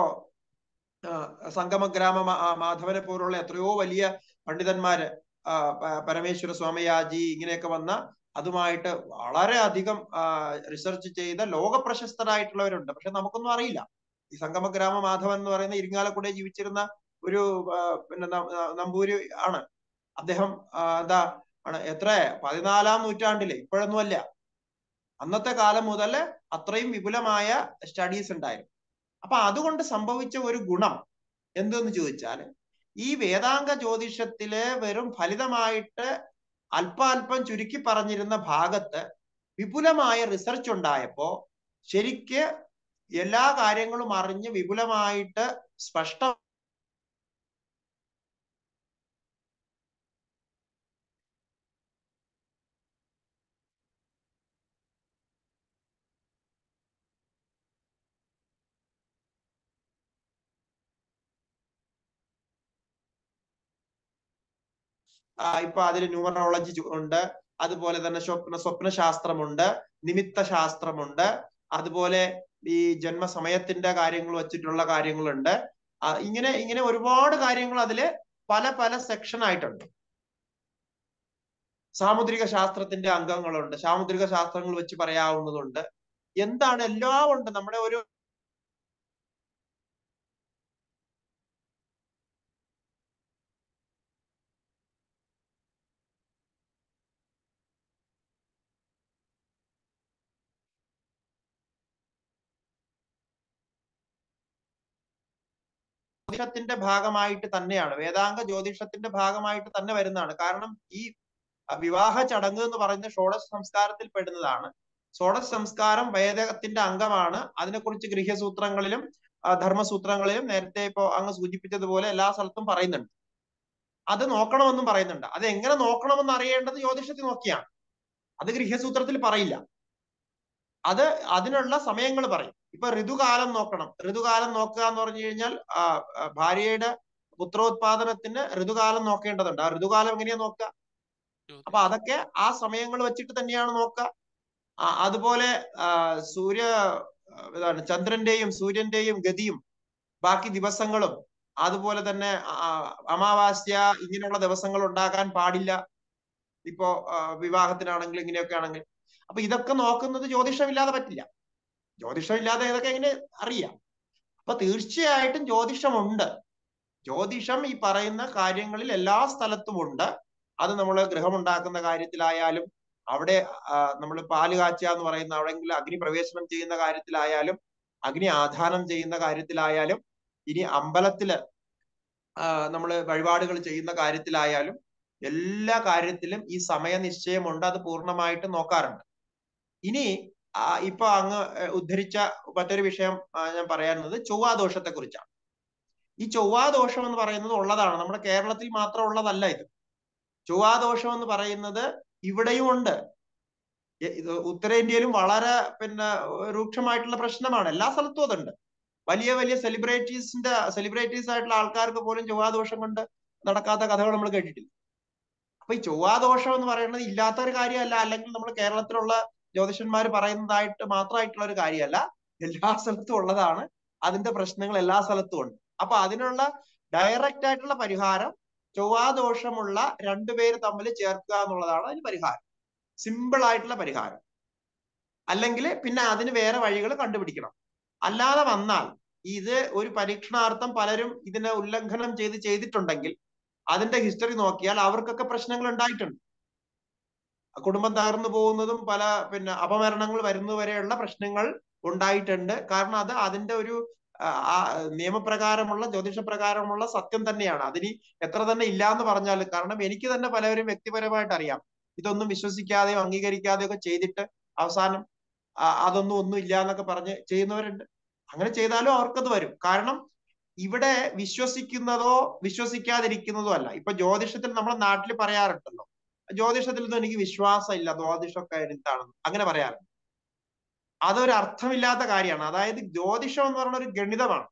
സംഗമഗ്രാമ മാധവനെ പോലുള്ള എത്രയോ വലിയ പണ്ഡിതന്മാര് പരമേശ്വര സ്വാമിയാജി ഇങ്ങനെയൊക്കെ വന്ന അതുമായിട്ട് വളരെ അധികം റിസർച്ച് ചെയ്ത ലോക പ്രശസ്തരായിട്ടുള്ളവരുണ്ട് പക്ഷെ നമുക്കൊന്നും അറിയില്ല ഈ സംഗമഗ്രാമ മാധവൻ എന്ന് പറയുന്ന ഇരിങ്ങാലക്കുട ജീവിച്ചിരുന്ന ഒരു പിന്നെ നമ്പൂരി ആണ് അദ്ദേഹം എന്താ ആണ് എത്ര പതിനാലാം നൂറ്റാണ്ടില് ഇപ്പോഴൊന്നുമല്ല അന്നത്തെ കാലം മുതൽ അത്രയും വിപുലമായ സ്റ്റഡീസ് ഉണ്ടായിരുന്നു അപ്പൊ അതുകൊണ്ട് സംഭവിച്ച ഒരു ഗുണം എന്തെന്ന് ചോദിച്ചാൽ ഈ വേദാംഗ ജ്യോതിഷത്തില് വെറും ഫലിതമായിട്ട് അല്പാൽപ്പം ചുരുക്കി പറഞ്ഞിരുന്ന ഭാഗത്ത് വിപുലമായ റിസർച്ച് ഉണ്ടായപ്പോ ശരിക്ക് എല്ലാ കാര്യങ്ങളും അറിഞ്ഞ് വിപുലമായിട്ട് സ്പഷ്ട ഇപ്പൊ അതിൽ ന്യൂമറോളജി ഉണ്ട് അതുപോലെ തന്നെ സ്വപ്ന സ്വപ്നശാസ്ത്രമുണ്ട് നിമിത്ത ശാസ്ത്രമുണ്ട് അതുപോലെ ഈ ജന്മസമയത്തിന്റെ കാര്യങ്ങൾ വെച്ചിട്ടുള്ള കാര്യങ്ങളുണ്ട് ഇങ്ങനെ ഇങ്ങനെ ഒരുപാട് കാര്യങ്ങൾ അതില് പല പല സെക്ഷൻ ആയിട്ടുണ്ട് സാമുദ്രിക ശാസ്ത്രത്തിന്റെ അംഗങ്ങളുണ്ട് സാമുദ്രിക ശാസ്ത്രങ്ങൾ വെച്ച് പറയാവുന്നതുണ്ട് എന്താണ് എല്ലാം ഉണ്ട് നമ്മുടെ ഒരു ജ്യോതിഷത്തിന്റെ ഭാഗമായിട്ട് തന്നെയാണ് വേദാംഗ ജ്യോതിഷത്തിന്റെ ഭാഗമായിട്ട് തന്നെ വരുന്നതാണ് കാരണം ഈ വിവാഹ ചടങ്ങ് എന്ന് പറയുന്ന ഷോഡശ സംസ്കാരത്തിൽ പെടുന്നതാണ് ഷോഡശ സംസ്കാരം വേദത്തിന്റെ അംഗമാണ് അതിനെക്കുറിച്ച് ഗൃഹ്യസൂത്രങ്ങളിലും ആ, ധർമ്മസൂത്രങ്ങളിലും നേരത്തെ ഇപ്പോ അങ്ങ് സൂചിപ്പിച്ചതുപോലെ എല്ലാ സ്ഥലത്തും പറയുന്നുണ്ട് അത് നോക്കണമെന്നും പറയുന്നുണ്ട് അത് എങ്ങനെ നോക്കണമെന്ന് അറിയേണ്ടത് ജ്യോതിഷത്തിൽ നോക്കിയാണ് അത് ഗൃഹ്യസൂത്രത്തിൽ പറയില്ല അത് അതിനുള്ള സമയങ്ങൾ പറയും ഇപ്പൊ ഋതുകാലം നോക്കണം ഋതുകാലം നോക്കുക എന്ന് പറഞ്ഞു കഴിഞ്ഞാൽ ആ, ആ, ഭാര്യയുടെ പുത്രോത്പാദനത്തിന് ഋതുകാലം നോക്കേണ്ടതുണ്ട് ആ ഋതുകാലം എങ്ങനെയാ നോക്കുക അപ്പൊ അതൊക്കെ ആ സമയങ്ങൾ വെച്ചിട്ട് തന്നെയാണ് നോക്കുക ആ, അതുപോലെ ആ, സൂര്യ ആ, ഇതാണ് ചന്ദ്രന്റെയും സൂര്യന്റെയും ഗതിയും ബാക്കി ദിവസങ്ങളും അതുപോലെ തന്നെ ആ, അമാവാസ്യ ഇങ്ങനെയുള്ള ദിവസങ്ങൾ ഉണ്ടാകാൻ പാടില്ല ഇപ്പോ ആ, വിവാഹത്തിനാണെങ്കിൽ ഇങ്ങനെയൊക്കെ ആണെങ്കിൽ അപ്പൊ ഇതൊക്കെ നോക്കുന്നത് ജ്യോതിഷമില്ലാതെ പറ്റില്ല ജ്യോതിഷമില്ലാതെ ഇതൊക്കെ എങ്ങനെ അറിയാം അപ്പൊ തീർച്ചയായിട്ടും ജ്യോതിഷമുണ്ട് ജ്യോതിഷം ഈ പറയുന്ന കാര്യങ്ങളിൽ എല്ലാ സ്ഥലത്തും ഉണ്ട് അത് നമ്മൾ ഗൃഹമുണ്ടാക്കുന്ന കാര്യത്തിലായാലും അവിടെ നമ്മൾ പാല് കാച്ചുക എന്ന് പറയുന്ന അവിടെങ്കിൽ അഗ്നി പ്രവേശനം ചെയ്യുന്ന കാര്യത്തിലായാലും അഗ്നി ആധാനം ചെയ്യുന്ന കാര്യത്തിലായാലും ഇനി അമ്പലത്തില് നമ്മൾ വഴിപാടുകൾ ചെയ്യുന്ന കാര്യത്തിലായാലും എല്ലാ കാര്യത്തിലും ഈ സമയനിശ്ചയമുണ്ട് അത് പൂർണ്ണമായിട്ട് നോക്കാറുണ്ട് ഇനി ആ, ഇപ്പൊ അങ്ങ് ഏഹ്, ഉദ്ധരിച്ച മറ്റൊരു വിഷയം ആ, ഞാൻ പറയാനുള്ളത് ചൊവ്വാദോഷത്തെ കുറിച്ചാണ് ഈ ചൊവ്വാദോഷം എന്ന് പറയുന്നത് ഉള്ളതാണ് നമ്മുടെ കേരളത്തിൽ മാത്രം ഉള്ളതല്ല ഇത് ചൊവ്വാദോഷം എന്ന് പറയുന്നത് ഇവിടെയും ഉണ്ട് എ- ഇത് ഉത്തരേന്ത്യയിലും വളരെ പിന്നെ രൂക്ഷമായിട്ടുള്ള പ്രശ്നമാണ് എല്ലാ സ്ഥലത്തും അതുണ്ട് വലിയ വലിയ സെലിബ്രിറ്റീസിന്റെ സെലിബ്രിറ്റീസ് ആയിട്ടുള്ള ആൾക്കാർക്ക് പോലും ചൊവ്വാദോഷം കൊണ്ട് നടക്കാത്ത കഥകൾ നമ്മൾ കേട്ടിട്ടില്ല അപ്പൊ ഈ ചൊവ്വാദോഷം എന്ന് പറയുന്നത് ഇല്ലാത്ത ഒരു കാര്യമല്ല അല്ലെങ്കിൽ നമ്മൾ കേരളത്തിലുള്ള ജ്യോതിഷന്മാർ പറയുന്നതായിട്ട് മാത്രമായിട്ടുള്ള ഒരു കാര്യമല്ല എല്ലാ സ്ഥലത്തും ഉള്ളതാണ് അതിന്റെ പ്രശ്നങ്ങൾ എല്ലാ സ്ഥലത്തും ഉണ്ട് അപ്പൊ അതിനുള്ള ഡയറക്റ്റ് ആയിട്ടുള്ള പരിഹാരം ചൊവ്വാദോഷമുള്ള രണ്ടുപേര് തമ്മിൽ ചേർക്കുക എന്നുള്ളതാണ് അതിന് പരിഹാരം സിമ്പിൾ ആയിട്ടുള്ള പരിഹാരം അല്ലെങ്കിൽ പിന്നെ അതിന് വേറെ വഴികൾ കണ്ടുപിടിക്കണം അല്ലാതെ വന്നാൽ ഇത് ഒരു പരീക്ഷണാർത്ഥം പലരും ഇതിനെ ഉല്ലംഘനം ചെയ്ത് ചെയ്തിട്ടുണ്ടെങ്കിൽ അതിന്റെ ഹിസ്റ്ററി നോക്കിയാൽ അവർക്കൊക്കെ പ്രശ്നങ്ങൾ ഉണ്ടായിട്ടുണ്ട് കുടുംബം തകർന്നു പോകുന്നതും പല പിന്നെ അപമരണങ്ങൾ വരുന്നതുവരെയുള്ള പ്രശ്നങ്ങൾ ഉണ്ടായിട്ടുണ്ട് കാരണം അത് അതിന്റെ ഒരു ആ, ആ നിയമപ്രകാരമുള്ള ജ്യോതിഷപ്രകാരമുള്ള സത്യം തന്നെയാണ് അതിന് എത്ര തന്നെ ഇല്ല എന്ന് പറഞ്ഞാൽ കാരണം എനിക്ക് തന്നെ പലവരും വ്യക്തിപരമായിട്ട് അറിയാം ഇതൊന്നും വിശ്വസിക്കാതെയോ അംഗീകരിക്കാതെയോ ഒക്കെ ചെയ്തിട്ട് അവസാനം ആ, അതൊന്നും ഒന്നും ഇല്ല എന്നൊക്കെ പറഞ്ഞ് ചെയ്യുന്നവരുണ്ട് അങ്ങനെ ചെയ്താലും അവർക്കത് വരും കാരണം ഇവിടെ വിശ്വസിക്കുന്നതോ വിശ്വസിക്കാതിരിക്കുന്നതോ അല്ല ഇപ്പൊ ജ്യോതിഷത്തിൽ നമ്മുടെ നാട്ടിൽ പറയാറുണ്ടല്ലോ ജ്യോതിഷത്തിലൊന്നും എനിക്ക് വിശ്വാസം ഇല്ല ജ്യോതിഷമൊക്കെ എന്താണെന്ന് അങ്ങനെ പറയാറുണ്ട് അതൊരു അർത്ഥമില്ലാത്ത കാര്യമാണ് അതായത് ജ്യോതിഷം എന്ന് പറയുന്ന ഒരു ഗണിതമാണ്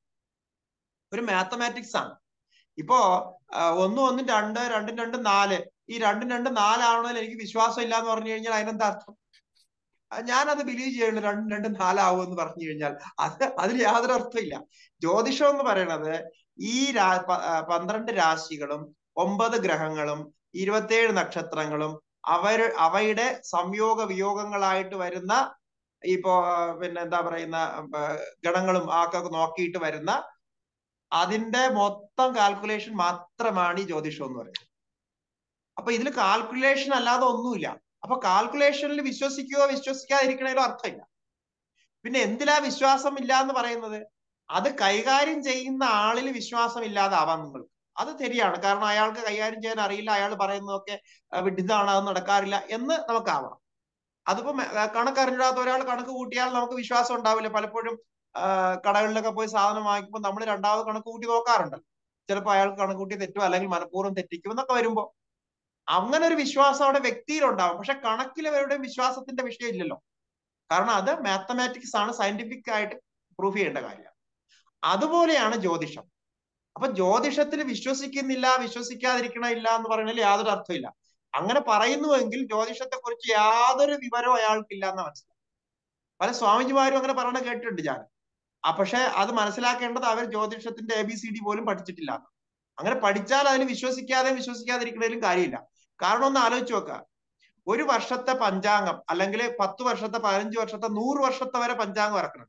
ഒരു മാത്തമാറ്റിക്സ് ആണ് ഇപ്പോ ആ, ഒന്നും ഒന്നും രണ്ട് രണ്ടും രണ്ടും നാല് ഈ രണ്ടും രണ്ടും നാലാവണതിൽ എനിക്ക് വിശ്വാസം ഇല്ല എന്ന് പറഞ്ഞു കഴിഞ്ഞാൽ അതിനെന്താ അർത്ഥം ആ, ഞാനത് ബിലീവ് ചെയ്യുള്ളൂ രണ്ടും രണ്ടും നാലാവും എന്ന് പറഞ്ഞു കഴിഞ്ഞാൽ അത് അതിന് യാതൊരു അർത്ഥമില്ല ജ്യോതിഷം എന്ന് പറയുന്നത് ഈ രാ പ- ആ, പന്ത്രണ്ട് രാശികളും ഒമ്പത് ഗ്രഹങ്ങളും ഇരുപത്തേഴ് നക്ഷത്രങ്ങളും അവർ അവയുടെ സംയോഗ വിയോഗങ്ങളായിട്ട് വരുന്ന ഇപ്പോ ആ, പിന്നെ എന്താ പറയുന്ന ആ, ഗണങ്ങളും ആ ഒക്കെ നോക്കിയിട്ട് വരുന്ന അതിന്റെ മൊത്തം കാൽക്കുലേഷൻ മാത്രമാണ് ഈ ജ്യോതിഷം എന്ന് പറയുന്നത് അപ്പൊ ഇതിൽ കാൽക്കുലേഷൻ അല്ലാതെ ഒന്നുമില്ല അപ്പൊ കാൽക്കുലേഷനിൽ വിശ്വസിക്കുകയോ വിശ്വസിക്കാതിരിക്കണേലോ അർത്ഥമില്ല പിന്നെ എന്തിലാ വിശ്വാസം ഇല്ല എന്ന് പറയുന്നത് അത് കൈകാര്യം ചെയ്യുന്ന ആളിൽ വിശ്വാസം ഇല്ലാതാവാം നിങ്ങൾക്ക് അത് ശരിയാണ് കാരണം അയാൾക്ക് കൈകാര്യം ചെയ്യാൻ അറിയില്ല അയാൾ പറയുന്നതൊക്കെ ആ, വിഡ്ഢിതാണ് അത് നടക്കാറില്ല എന്ന് നമുക്കാവാം അതിപ്പോ മെ- ആ, കണക്കറിഞ്ഞിടാത്ത ഒരാൾ കണക്ക് കൂട്ടിയാൽ നമുക്ക് വിശ്വാസം ഉണ്ടാവില്ല പലപ്പോഴും ആ, കടകളിലൊക്കെ പോയി സാധനം വാങ്ങിക്കുമ്പോൾ നമ്മൾ രണ്ടാമത് കണക്ക് കൂട്ടി നോക്കാറുണ്ട് ചിലപ്പോൾ അയാൾക്ക് കണക്ക് കൂട്ടി തെറ്റും അല്ലെങ്കിൽ മനഃപൂർവ്വം തെറ്റിക്കും എന്നൊക്കെ വരുമ്പോ അങ്ങനെ ഒരു വിശ്വാസം അവിടെ വ്യക്തിയിലുണ്ടാവും പക്ഷെ കണക്കിൽ അവരുടെയും വിശ്വാസത്തിന്റെ വിഷയം ഇല്ലല്ലോ കാരണം അത് മാത്തമാറ്റിക്സ് ആണ് സയന്റിഫിക് ആയിട്ട് പ്രൂഫ് ചെയ്യേണ്ട കാര്യമാണ് അതുപോലെയാണ് ജ്യോതിഷം അപ്പൊ ജ്യോതിഷത്തിൽ വിശ്വസിക്കുന്നില്ല വിശ്വസിക്കാതിരിക്കണില്ല എന്ന് പറയുന്നതിൽ യാതൊരു അർത്ഥമില്ല അങ്ങനെ പറയുന്നുവെങ്കിൽ ജ്യോതിഷത്തെ കുറിച്ച് യാതൊരു വിവരവും അയാൾക്കില്ല എന്ന് മനസ്സിലാവും പല സ്വാമിജിമാരും അങ്ങനെ പറയണ കേട്ടിട്ടുണ്ട് ഞാൻ ആ പക്ഷെ അത് മനസ്സിലാക്കേണ്ടത് അവർ ജ്യോതിഷത്തിന്റെ എ ബി സി ഡി പോലും പഠിച്ചിട്ടില്ല എന്ന്. അങ്ങനെ പഠിച്ചാൽ അതിൽ വിശ്വസിക്കാതെ വിശ്വസിക്കാതിരിക്കുന്നതിലും കാര്യമില്ല കാരണം ഒന്ന് ആലോചിച്ച് നോക്കുക ഒരു വർഷത്തെ പഞ്ചാംഗം അല്ലെങ്കിൽ പത്ത് വർഷത്തെ പതിനഞ്ച് വർഷത്തെ നൂറ് വർഷത്തെ വരെ പഞ്ചാംഗം ഇറക്കണം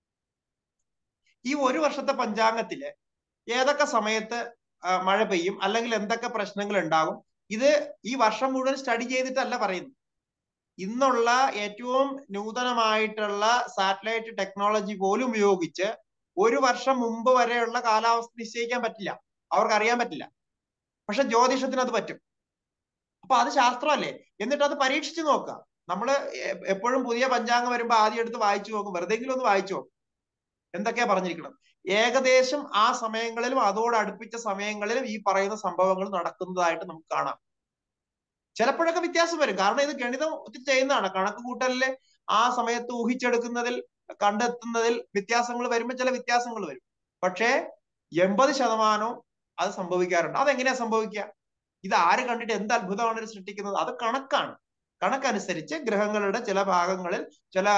ഈ ഒരു വർഷത്തെ പഞ്ചാംഗത്തില് ഏതൊക്കെ സമയത്ത് ആ, മഴ പെയ്യും അല്ലെങ്കിൽ എന്തൊക്കെ പ്രശ്നങ്ങൾ ഉണ്ടാകും ഇത് ഈ വർഷം മുഴുവൻ സ്റ്റഡി ചെയ്തിട്ടല്ല പറയുന്നത് ഇന്നുള്ള ഏറ്റവും നൂതനമായിട്ടുള്ള സാറ്റലൈറ്റ് ടെക്നോളജി പോലും ഉപയോഗിച്ച് ഒരു വർഷം മുമ്പ് വരെയുള്ള കാലാവസ്ഥ നിശ്ചയിക്കാൻ പറ്റില്ല അവർക്ക് അറിയാൻ പറ്റില്ല പക്ഷെ ജ്യോതിഷത്തിന് അത് പറ്റും അപ്പൊ അത് ശാസ്ത്രമല്ലേ എന്നിട്ട് അത് പരീക്ഷിച്ച് നോക്കുക നമ്മൾ എപ്പോഴും പുതിയ പഞ്ചാംഗം വരുമ്പോ ആദ്യം എടുത്ത് വായിച്ചു നോക്കും വെറുതെങ്കിലും ഒന്ന് വായിച്ചു നോക്കും എന്തൊക്കെയാ പറഞ്ഞിരിക്കണം ഏകദേശം ആ സമയങ്ങളിലും അതോട് അടുപ്പിച്ച സമയങ്ങളിലും ഈ പറയുന്ന സംഭവങ്ങൾ നടക്കുന്നതായിട്ട് നമുക്ക് കാണാം ചിലപ്പോഴൊക്കെ വ്യത്യാസം വരും കാരണം ഇത് ഗണിതം ചെയ്യുന്നതാണ് കണക്ക് കൂട്ടലില് ആ സമയത്ത് ഊഹിച്ചെടുക്കുന്നതിൽ കണ്ടെത്തുന്നതിൽ വ്യത്യാസങ്ങൾ വരുമ്പോൾ ചില വ്യത്യാസങ്ങൾ വരും പക്ഷേ എൺപത് ശതമാനവും അത് സംഭവിക്കാറുണ്ട് അതെങ്ങനെയാ സംഭവിക്കുക ഇത് ആര് കണ്ടിട്ട് എന്ത് അത്ഭുതമാണ് ഇത് സൃഷ്ടിക്കുന്നത് അത് കണക്കാണ് കണക്കനുസരിച്ച് ഗ്രഹങ്ങളുടെ ചില ഭാഗങ്ങളിൽ ചില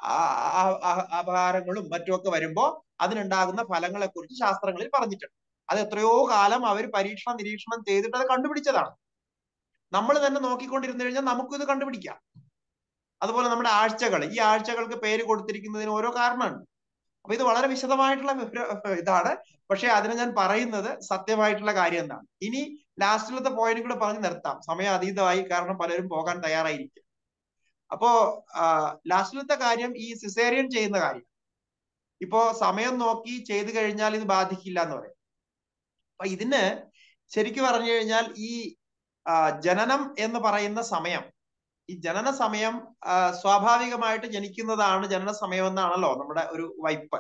അപഹാരങ്ങളും മറ്റുമൊക്കെ വരുമ്പോൾ അതിനുണ്ടാകുന്ന ഫലങ്ങളെ കുറിച്ച് ശാസ്ത്രങ്ങളിൽ പറഞ്ഞിട്ടുണ്ട് അത് എത്രയോ കാലം അവർ പരീക്ഷണ നിരീക്ഷണം ചെയ്തിട്ട് അത് കണ്ടുപിടിച്ചതാണ് നമ്മൾ തന്നെ നോക്കിക്കൊണ്ടിരുന്നു കഴിഞ്ഞാൽ നമുക്കിത് കണ്ടുപിടിക്കാം അതുപോലെ നമ്മുടെ ആഴ്ചകൾ ഈ ആഴ്ചകൾക്ക് പേര് കൊടുത്തിരിക്കുന്നതിന് ഓരോ കാരണമുണ്ട് അപ്പൊ ഇത് വളരെ വിശദമായിട്ടുള്ള ഇതാണ് പക്ഷെ അതിന് ഞാൻ പറയുന്നത് സത്യമായിട്ടുള്ള കാര്യം എന്താണ് ഇനി ലാസ്റ്റിലത്തെ പോയിന്റ് കൂടെ പറഞ്ഞ് നിർത്താം സമയം അതീതമായി കാരണം പലരും പോകാൻ തയ്യാറായിരിക്കും അപ്പോ ലാസ്റ്റിലത്തെ കാര്യം ഈ സിസേറിയൻ ചെയ്യുന്ന കാര്യം ഇപ്പോ സമയം നോക്കി ചെയ്തു കഴിഞ്ഞാൽ ഇത് ബാധിക്കില്ല എന്ന് പറയും അപ്പൊ ഇതിന് ശരിക്കും പറഞ്ഞു കഴിഞ്ഞാൽ ഈ ജനനം എന്ന് പറയുന്ന സമയം ഈ ജനന സമയം സ്വാഭാവികമായിട്ട് ജനിക്കുന്നതാണ് ജനന സമയം എന്നാണല്ലോ നമ്മുടെ ഒരു വൈപ്പ്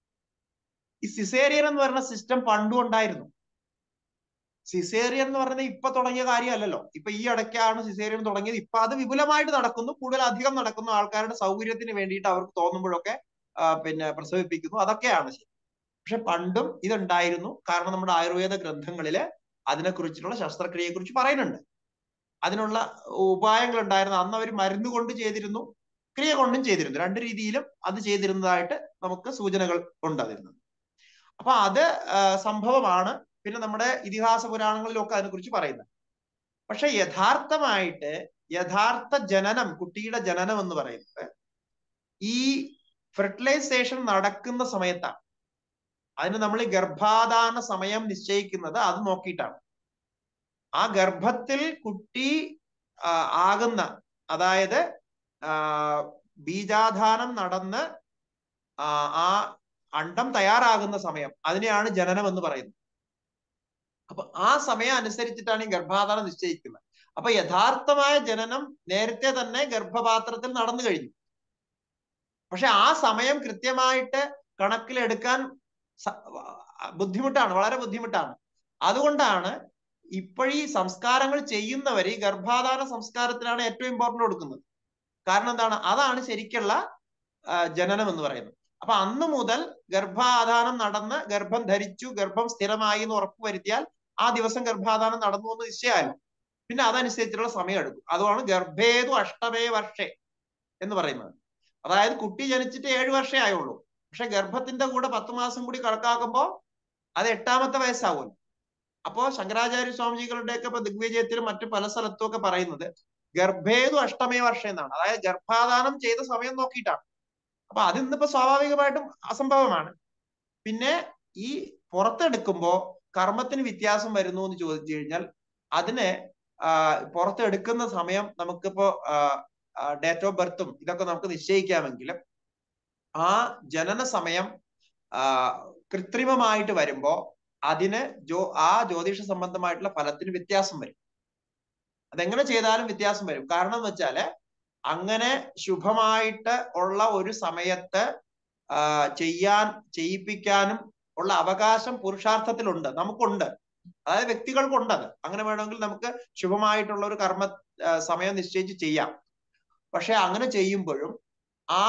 ഈ സിസേറിയൻ എന്ന് പറയുന്ന സിസ്റ്റം പണ്ടും ഉണ്ടായിരുന്നു സിസേറിയൻ എന്ന് പറയുന്നത് ഇപ്പൊ തുടങ്ങിയ കാര്യമല്ലല്ലോ ഇപ്പൊ ഈ ഇടയ്ക്കാണ് സിസേറിയൻ തുടങ്ങിയത് ഇപ്പൊ അത് വിപുലമായിട്ട് നടക്കുന്നു കൂടുതൽ അധികം നടക്കുന്നു ആൾക്കാരുടെ സൗകര്യത്തിന് വേണ്ടിയിട്ട് അവർക്ക് തോന്നുമ്പോഴൊക്കെ പിന്നെ പ്രസവിപ്പിക്കുന്നു അതൊക്കെയാണ് ശരി പക്ഷെ പണ്ടും ഇതുണ്ടായിരുന്നു കാരണം നമ്മുടെ ആയുർവേദ ഗ്രന്ഥങ്ങളില് അതിനെക്കുറിച്ചിട്ടുള്ള ശസ്ത്രക്രിയയെ കുറിച്ച് പറയുന്നുണ്ട് അതിനുള്ള ഉപായങ്ങൾ ഉണ്ടായിരുന്നു അന്ന് അവർ മരുന്ന് കൊണ്ട് ചെയ്തിരുന്നു ക്രിയ കൊണ്ടും ചെയ്തിരുന്നു രണ്ട് രീതിയിലും അത് ചെയ്തിരുന്നതായിട്ട് നമുക്ക് സൂചനകൾ ഉണ്ട് അതിരുന്നത് അപ്പൊ അത് സംഭവമാണ് പിന്നെ നമ്മുടെ ഇതിഹാസ പുരാണങ്ങളിലൊക്കെ അതിനെക്കുറിച്ച് പറയുന്നത് പക്ഷെ യഥാർത്ഥമായിട്ട് യഥാർത്ഥ ജനനം കുട്ടിയുടെ ജനനം എന്ന് പറയുന്നത് ഈ ഫെർട്ടിലൈസേഷൻ നടക്കുന്ന സമയത്താണ് അതിന് നമ്മൾ ഈ ഗർഭാധാന സമയം നിശ്ചയിക്കുന്നത് അത് നോക്കിയിട്ടാണ് ആ ഗർഭത്തിൽ കുട്ടി ആകുന്ന അതായത് ബീജാധാനം നടന്ന് ആ അണ്ടം തയ്യാറാകുന്ന സമയം അതിനെയാണ് ജനനം എന്ന് പറയുന്നത് അപ്പൊ ആ സമയം അനുസരിച്ചിട്ടാണ് ഈ ഗർഭാധാനം നിശ്ചയിക്കുന്നത് അപ്പൊ യഥാർത്ഥമായ ജനനം നേരത്തെ തന്നെ ഗർഭപാത്രത്തിൽ നടന്നു കഴിഞ്ഞു പക്ഷെ ആ സമയം കൃത്യമായിട്ട് കണക്കിലെടുക്കാൻ ബുദ്ധിമുട്ടാണ് വളരെ ബുദ്ധിമുട്ടാണ് അതുകൊണ്ടാണ് ഇപ്പോഴീ സംസ്കാരങ്ങൾ ചെയ്യുന്നവർ ഈ ഗർഭാധാന സംസ്കാരത്തിനാണ് ഏറ്റവും ഇമ്പോർട്ടന്റ് കൊടുക്കുന്നത് കാരണം എന്താണ് അതാണ് ശരിക്കുള്ള ജനനം എന്ന് പറയുന്നത് അപ്പൊ അന്ന് മുതൽ ഗർഭാധാനം നടന്ന് ഗർഭം ധരിച്ചു ഗർഭം സ്ഥിരമായി എന്ന് ഉറപ്പുവരുത്തിയാൽ ആ ദിവസം ഗർഭാധാനം നടന്നു എന്ന് നിശ്ചയമല്ല പിന്നെ അതനുസരിച്ചുള്ള സമയം എടുക്കും അതുമാണ് ഗർഭേതു അഷ്ടമേ വർഷേ എന്ന് പറയുന്നത് അതായത് കുട്ടി ജനിച്ചിട്ട് ഏഴു വർഷേ ആയുള്ളൂ പക്ഷെ ഗർഭത്തിന്റെ കൂടെ പത്ത് മാസം കൂടി കണക്കാക്കുമ്പോൾ അത് എട്ടാമത്തെ വയസ്സാവുമല്ലോ അപ്പോ ശങ്കരാചാര്യ സ്വാമിജികളുടെ ഒക്കെ ഇപ്പൊ ദിഗ്വിജയത്തിലും മറ്റു പല സ്ഥലത്തും ഒക്കെ പറയുന്നത് ഗർഭേതു അഷ്ടമേ വർഷം എന്നാണ് അതായത് ഗർഭാധാനം ചെയ്ത സമയം നോക്കിയിട്ടാണ് അപ്പൊ അത് ഇന്നിപ്പോ സ്വാഭാവികമായിട്ടും അസംഭവമാണ് പിന്നെ ഈ പുറത്തെടുക്കുമ്പോ കർമ്മത്തിന് വ്യത്യാസം വരുന്നു എന്ന് ചോദിച്ചു കഴിഞ്ഞാൽ അതിന് പുറത്തെടുക്കുന്ന സമയം നമുക്കിപ്പോ ഡേറ്റ് ഓഫ് ബർത്തും ഇതൊക്കെ നമുക്ക് നിശ്ചയിക്കാമെങ്കിലും ആ ജനന സമയം കൃത്രിമമായിട്ട് വരുമ്പോ അതിന് ജോ ആ ജ്യോതിഷ സംബന്ധമായിട്ടുള്ള ഫലത്തിന് വ്യത്യാസം വരും അതെങ്ങനെ ചെയ്താലും വ്യത്യാസം വരും കാരണം എന്ന് വെച്ചാല് അങ്ങനെ ശുഭമായിട്ട് ഉള്ള ഒരു സമയത്ത് ചെയ്യാൻ ചെയ്യിപ്പിക്കാനും ഉള്ള അവകാശം പുരുഷാർത്ഥത്തിലുണ്ട് നമുക്കുണ്ട് അതായത് വ്യക്തികൾക്കുണ്ട് അത് അങ്ങനെ വേണമെങ്കിൽ നമുക്ക് ശുഭമായിട്ടുള്ള ഒരു കർമ്മ സമയം നിശ്ചയിച്ച് ചെയ്യാം പക്ഷെ അങ്ങനെ ചെയ്യുമ്പോഴും ആ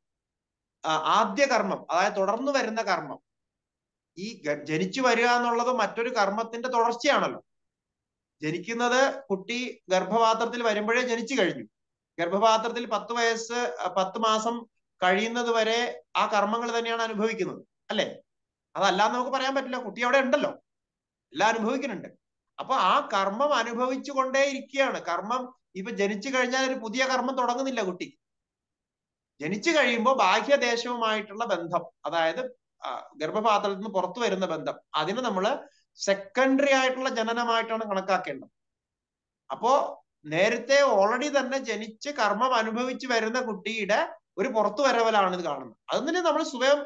ആദ്യ കർമ്മം അതായത് തുടർന്ന് വരുന്ന കർമ്മം ഈ ജനിച്ചു വരിക എന്നുള്ളത് മറ്റൊരു കർമ്മത്തിന്റെ തുടർച്ചയാണല്ലോ ജനിക്കുന്നത് കുട്ടി ഗർഭപാത്രത്തിൽ വരുമ്പോഴേ ജനിച്ചു കഴിഞ്ഞു ഗർഭപാത്രത്തിൽ പത്ത് വയസ്സ് പത്ത് മാസം കഴിയുന്നത് വരെ ആ കർമ്മങ്ങൾ തന്നെയാണ് അനുഭവിക്കുന്നത് അല്ലെ അതല്ലാന്ന് നമുക്ക് പറയാൻ പറ്റില്ല കുട്ടി അവിടെ ഉണ്ടല്ലോ എല്ലാം അനുഭവിക്കുന്നുണ്ട് അപ്പൊ ആ കർമ്മം അനുഭവിച്ചു കൊണ്ടേ ഇരിക്കുകയാണ് കർമ്മം ഇപ്പൊ ജനിച്ചു കഴിഞ്ഞാൽ ഒരു പുതിയ കർമ്മം തുടങ്ങുന്നില്ല കുട്ടി ജനിച്ചു കഴിയുമ്പോൾ ബാഹ്യദേശവുമായിട്ടുള്ള ബന്ധം അതായത് ഗർഭപാത്രത്തിൽ നിന്ന് പുറത്തു വരുന്ന ബന്ധം അതിന് നമ്മൾ സെക്കൻഡറി ആയിട്ടുള്ള ജനനമായിട്ടാണ് കണക്കാക്കേണ്ടത് അപ്പോ നേരത്തെ ഓൾറെഡി തന്നെ ജനിച്ച് കർമ്മം അനുഭവിച്ച് വരുന്ന കുട്ടിയുടെ ഒരു പുറത്തു വരവലാണ് ഇത് കാണുന്നത് അതിന് നമ്മൾ സ്വയം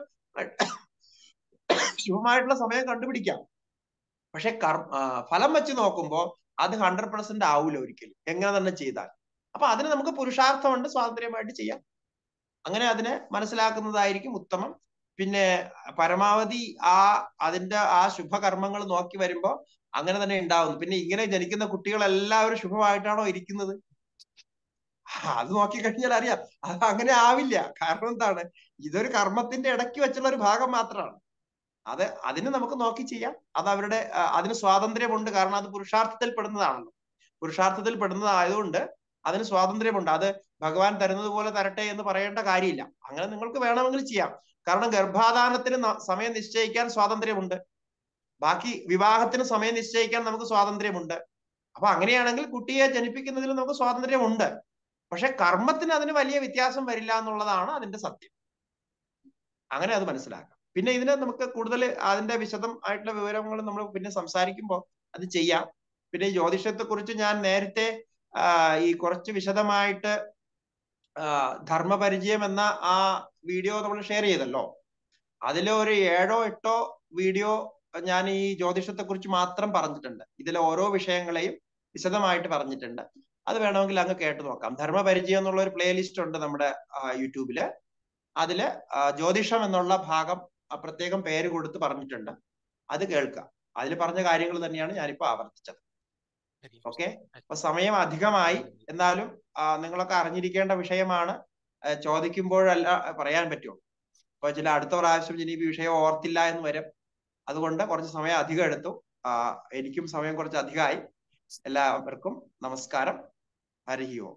ശുഭമായിട്ടുള്ള സമയം കണ്ടുപിടിക്കാം പക്ഷെ കർ ഫലം വെച്ച് നോക്കുമ്പോൾ അത് ഹൺഡ്രഡ് പെർസെന്റ് ആവൂല ഒരിക്കലും എങ്ങനെ തന്നെ ചെയ്താൽ അപ്പൊ അതിന് നമുക്ക് പുരുഷാർത്ഥമുണ്ട് സ്വാതന്ത്ര്യമായിട്ട് ചെയ്യാം അങ്ങനെ അതിനെ മനസ്സിലാക്കുന്നതായിരിക്കും ഉത്തമം പിന്നെ പരമാവധി ആ അതിന്റെ ആ ശുഭകർമ്മങ്ങൾ നോക്കി വരുമ്പോ അങ്ങനെ തന്നെ ഉണ്ടാവുന്നു പിന്നെ ഇങ്ങനെ ജനിക്കുന്ന കുട്ടികൾ എല്ലാവരും ശുഭമായിട്ടാണോ ഇരിക്കുന്നത് അത് നോക്കി കഴിഞ്ഞാൽ അറിയാം അത് അങ്ങനെ ആവില്ല കാരണം എന്താണ് ഇതൊരു കർമ്മത്തിന്റെ ഇടയ്ക്ക് വെച്ചുള്ള ഒരു ഭാഗം മാത്രമാണ് അത് അതിന് നമുക്ക് നോക്കി ചെയ്യാം അത് അവരുടെ ആ, അതിന് സ്വാതന്ത്ര്യമുണ്ട് കാരണം അത് പുരുഷാർത്ഥത്തിൽ പെടുന്നതാണല്ലോ പുരുഷാർത്ഥത്തിൽ പെടുന്നതായതുകൊണ്ട് അതിന് സ്വാതന്ത്ര്യമുണ്ട് അത് ഭഗവാൻ തരുന്നത് പോലെ തരട്ടെ എന്ന് പറയേണ്ട കാര്യമില്ല അങ്ങനെ നിങ്ങൾക്ക് വേണമെങ്കിൽ ചെയ്യാം കാരണം ഗർഭാധാനത്തിന് ന- സമയം നിശ്ചയിക്കാൻ സ്വാതന്ത്ര്യമുണ്ട് ബാക്കി വിവാഹത്തിന് സമയം നിശ്ചയിക്കാൻ നമുക്ക് സ്വാതന്ത്ര്യമുണ്ട് അപ്പൊ അങ്ങനെയാണെങ്കിൽ കുട്ടിയെ ജനിപ്പിക്കുന്നതിൽ നമുക്ക് സ്വാതന്ത്ര്യമുണ്ട് പക്ഷെ കർമ്മത്തിന് അതിന് വലിയ വ്യത്യാസം വരില്ല എന്നുള്ളതാണ് അതിന്റെ സത്യം അങ്ങനെ അത് മനസ്സിലാക്കാം പിന്നെ ഇതിന് നമുക്ക് കൂടുതൽ അതിന്റെ വിശദം ആയിട്ടുള്ള വിവരങ്ങൾ നമ്മൾ പിന്നെ സംസാരിക്കുമ്പോൾ അത് ചെയ്യാം പിന്നെ ഈ ജ്യോതിഷത്തെ കുറിച്ച് ഞാൻ നേരത്തെ ആ, ഈ കുറച്ച് വിശദമായിട്ട് ആ, ധർമ്മപരിചയം എന്ന ആ വീഡിയോ നമ്മൾ ഷെയർ ചെയ്തല്ലോ അതിൽ ഒരു ഏഴോ എട്ടോ വീഡിയോ ഞാൻ ഈ ജ്യോതിഷത്തെ കുറിച്ച് മാത്രം പറഞ്ഞിട്ടുണ്ട് ഇതിലെ ഓരോ വിഷയങ്ങളെയും വിശദമായിട്ട് പറഞ്ഞിട്ടുണ്ട് അത് വേണമെങ്കിൽ അങ്ങ് കേട്ട് നോക്കാം ധർമ്മപരിചയം എന്നുള്ള ഒരു പ്ലേലിസ്റ്റ് ഉണ്ട് നമ്മുടെ ആ, യൂട്യൂബില് അതില് ആ, ജ്യോതിഷം എന്നുള്ള ഭാഗം ആ, പ്രത്യേകം പേര് കൊടുത്ത് പറഞ്ഞിട്ടുണ്ട് അത് കേൾക്കാം അതിൽ പറഞ്ഞ കാര്യങ്ങൾ തന്നെയാണ് ഞാനിപ്പോ ആവർത്തിച്ചത് ഓക്കെ അപ്പൊ സമയം അധികമായി എന്നാലും ആ, നിങ്ങളൊക്കെ അറിഞ്ഞിരിക്കേണ്ട വിഷയമാണ് ആ, ചോദിക്കുമ്പോഴല്ല പറയാൻ പറ്റുമോ അപ്പൊ ചില അടുത്ത പ്രാവശ്യം ഇനി ഈ വിഷയം ഓർത്തില്ല എന്ന് വരും അതുകൊണ്ട് കുറച്ച് സമയം അധികം എടുത്തു ആ, എനിക്കും സമയം കുറച്ച് അധികമായി എല്ലാവർക്കും നമസ്കാരം ഹരി ഓം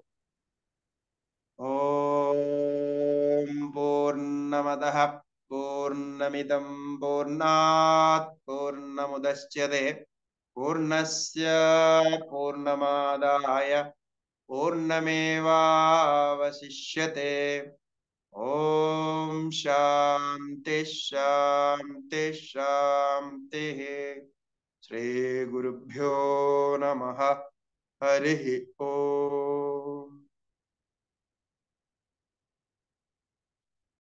ഓം പൂർണ്ണമത പൂർണ്ണമിതം പൂർണ്ണാത് പൂർണ്ണമുദശ്യത്തെ പൂർണ്ണസ്യ പൂർണ്ണമാദായ പൂർണ്ണമേവാവശിഷ്യത്തെ ഓം ശാന്തി ശാന്തി ശാന്തി ശ്രീ ഗുരുഭ്യോ നമഃ ഹരി ഓം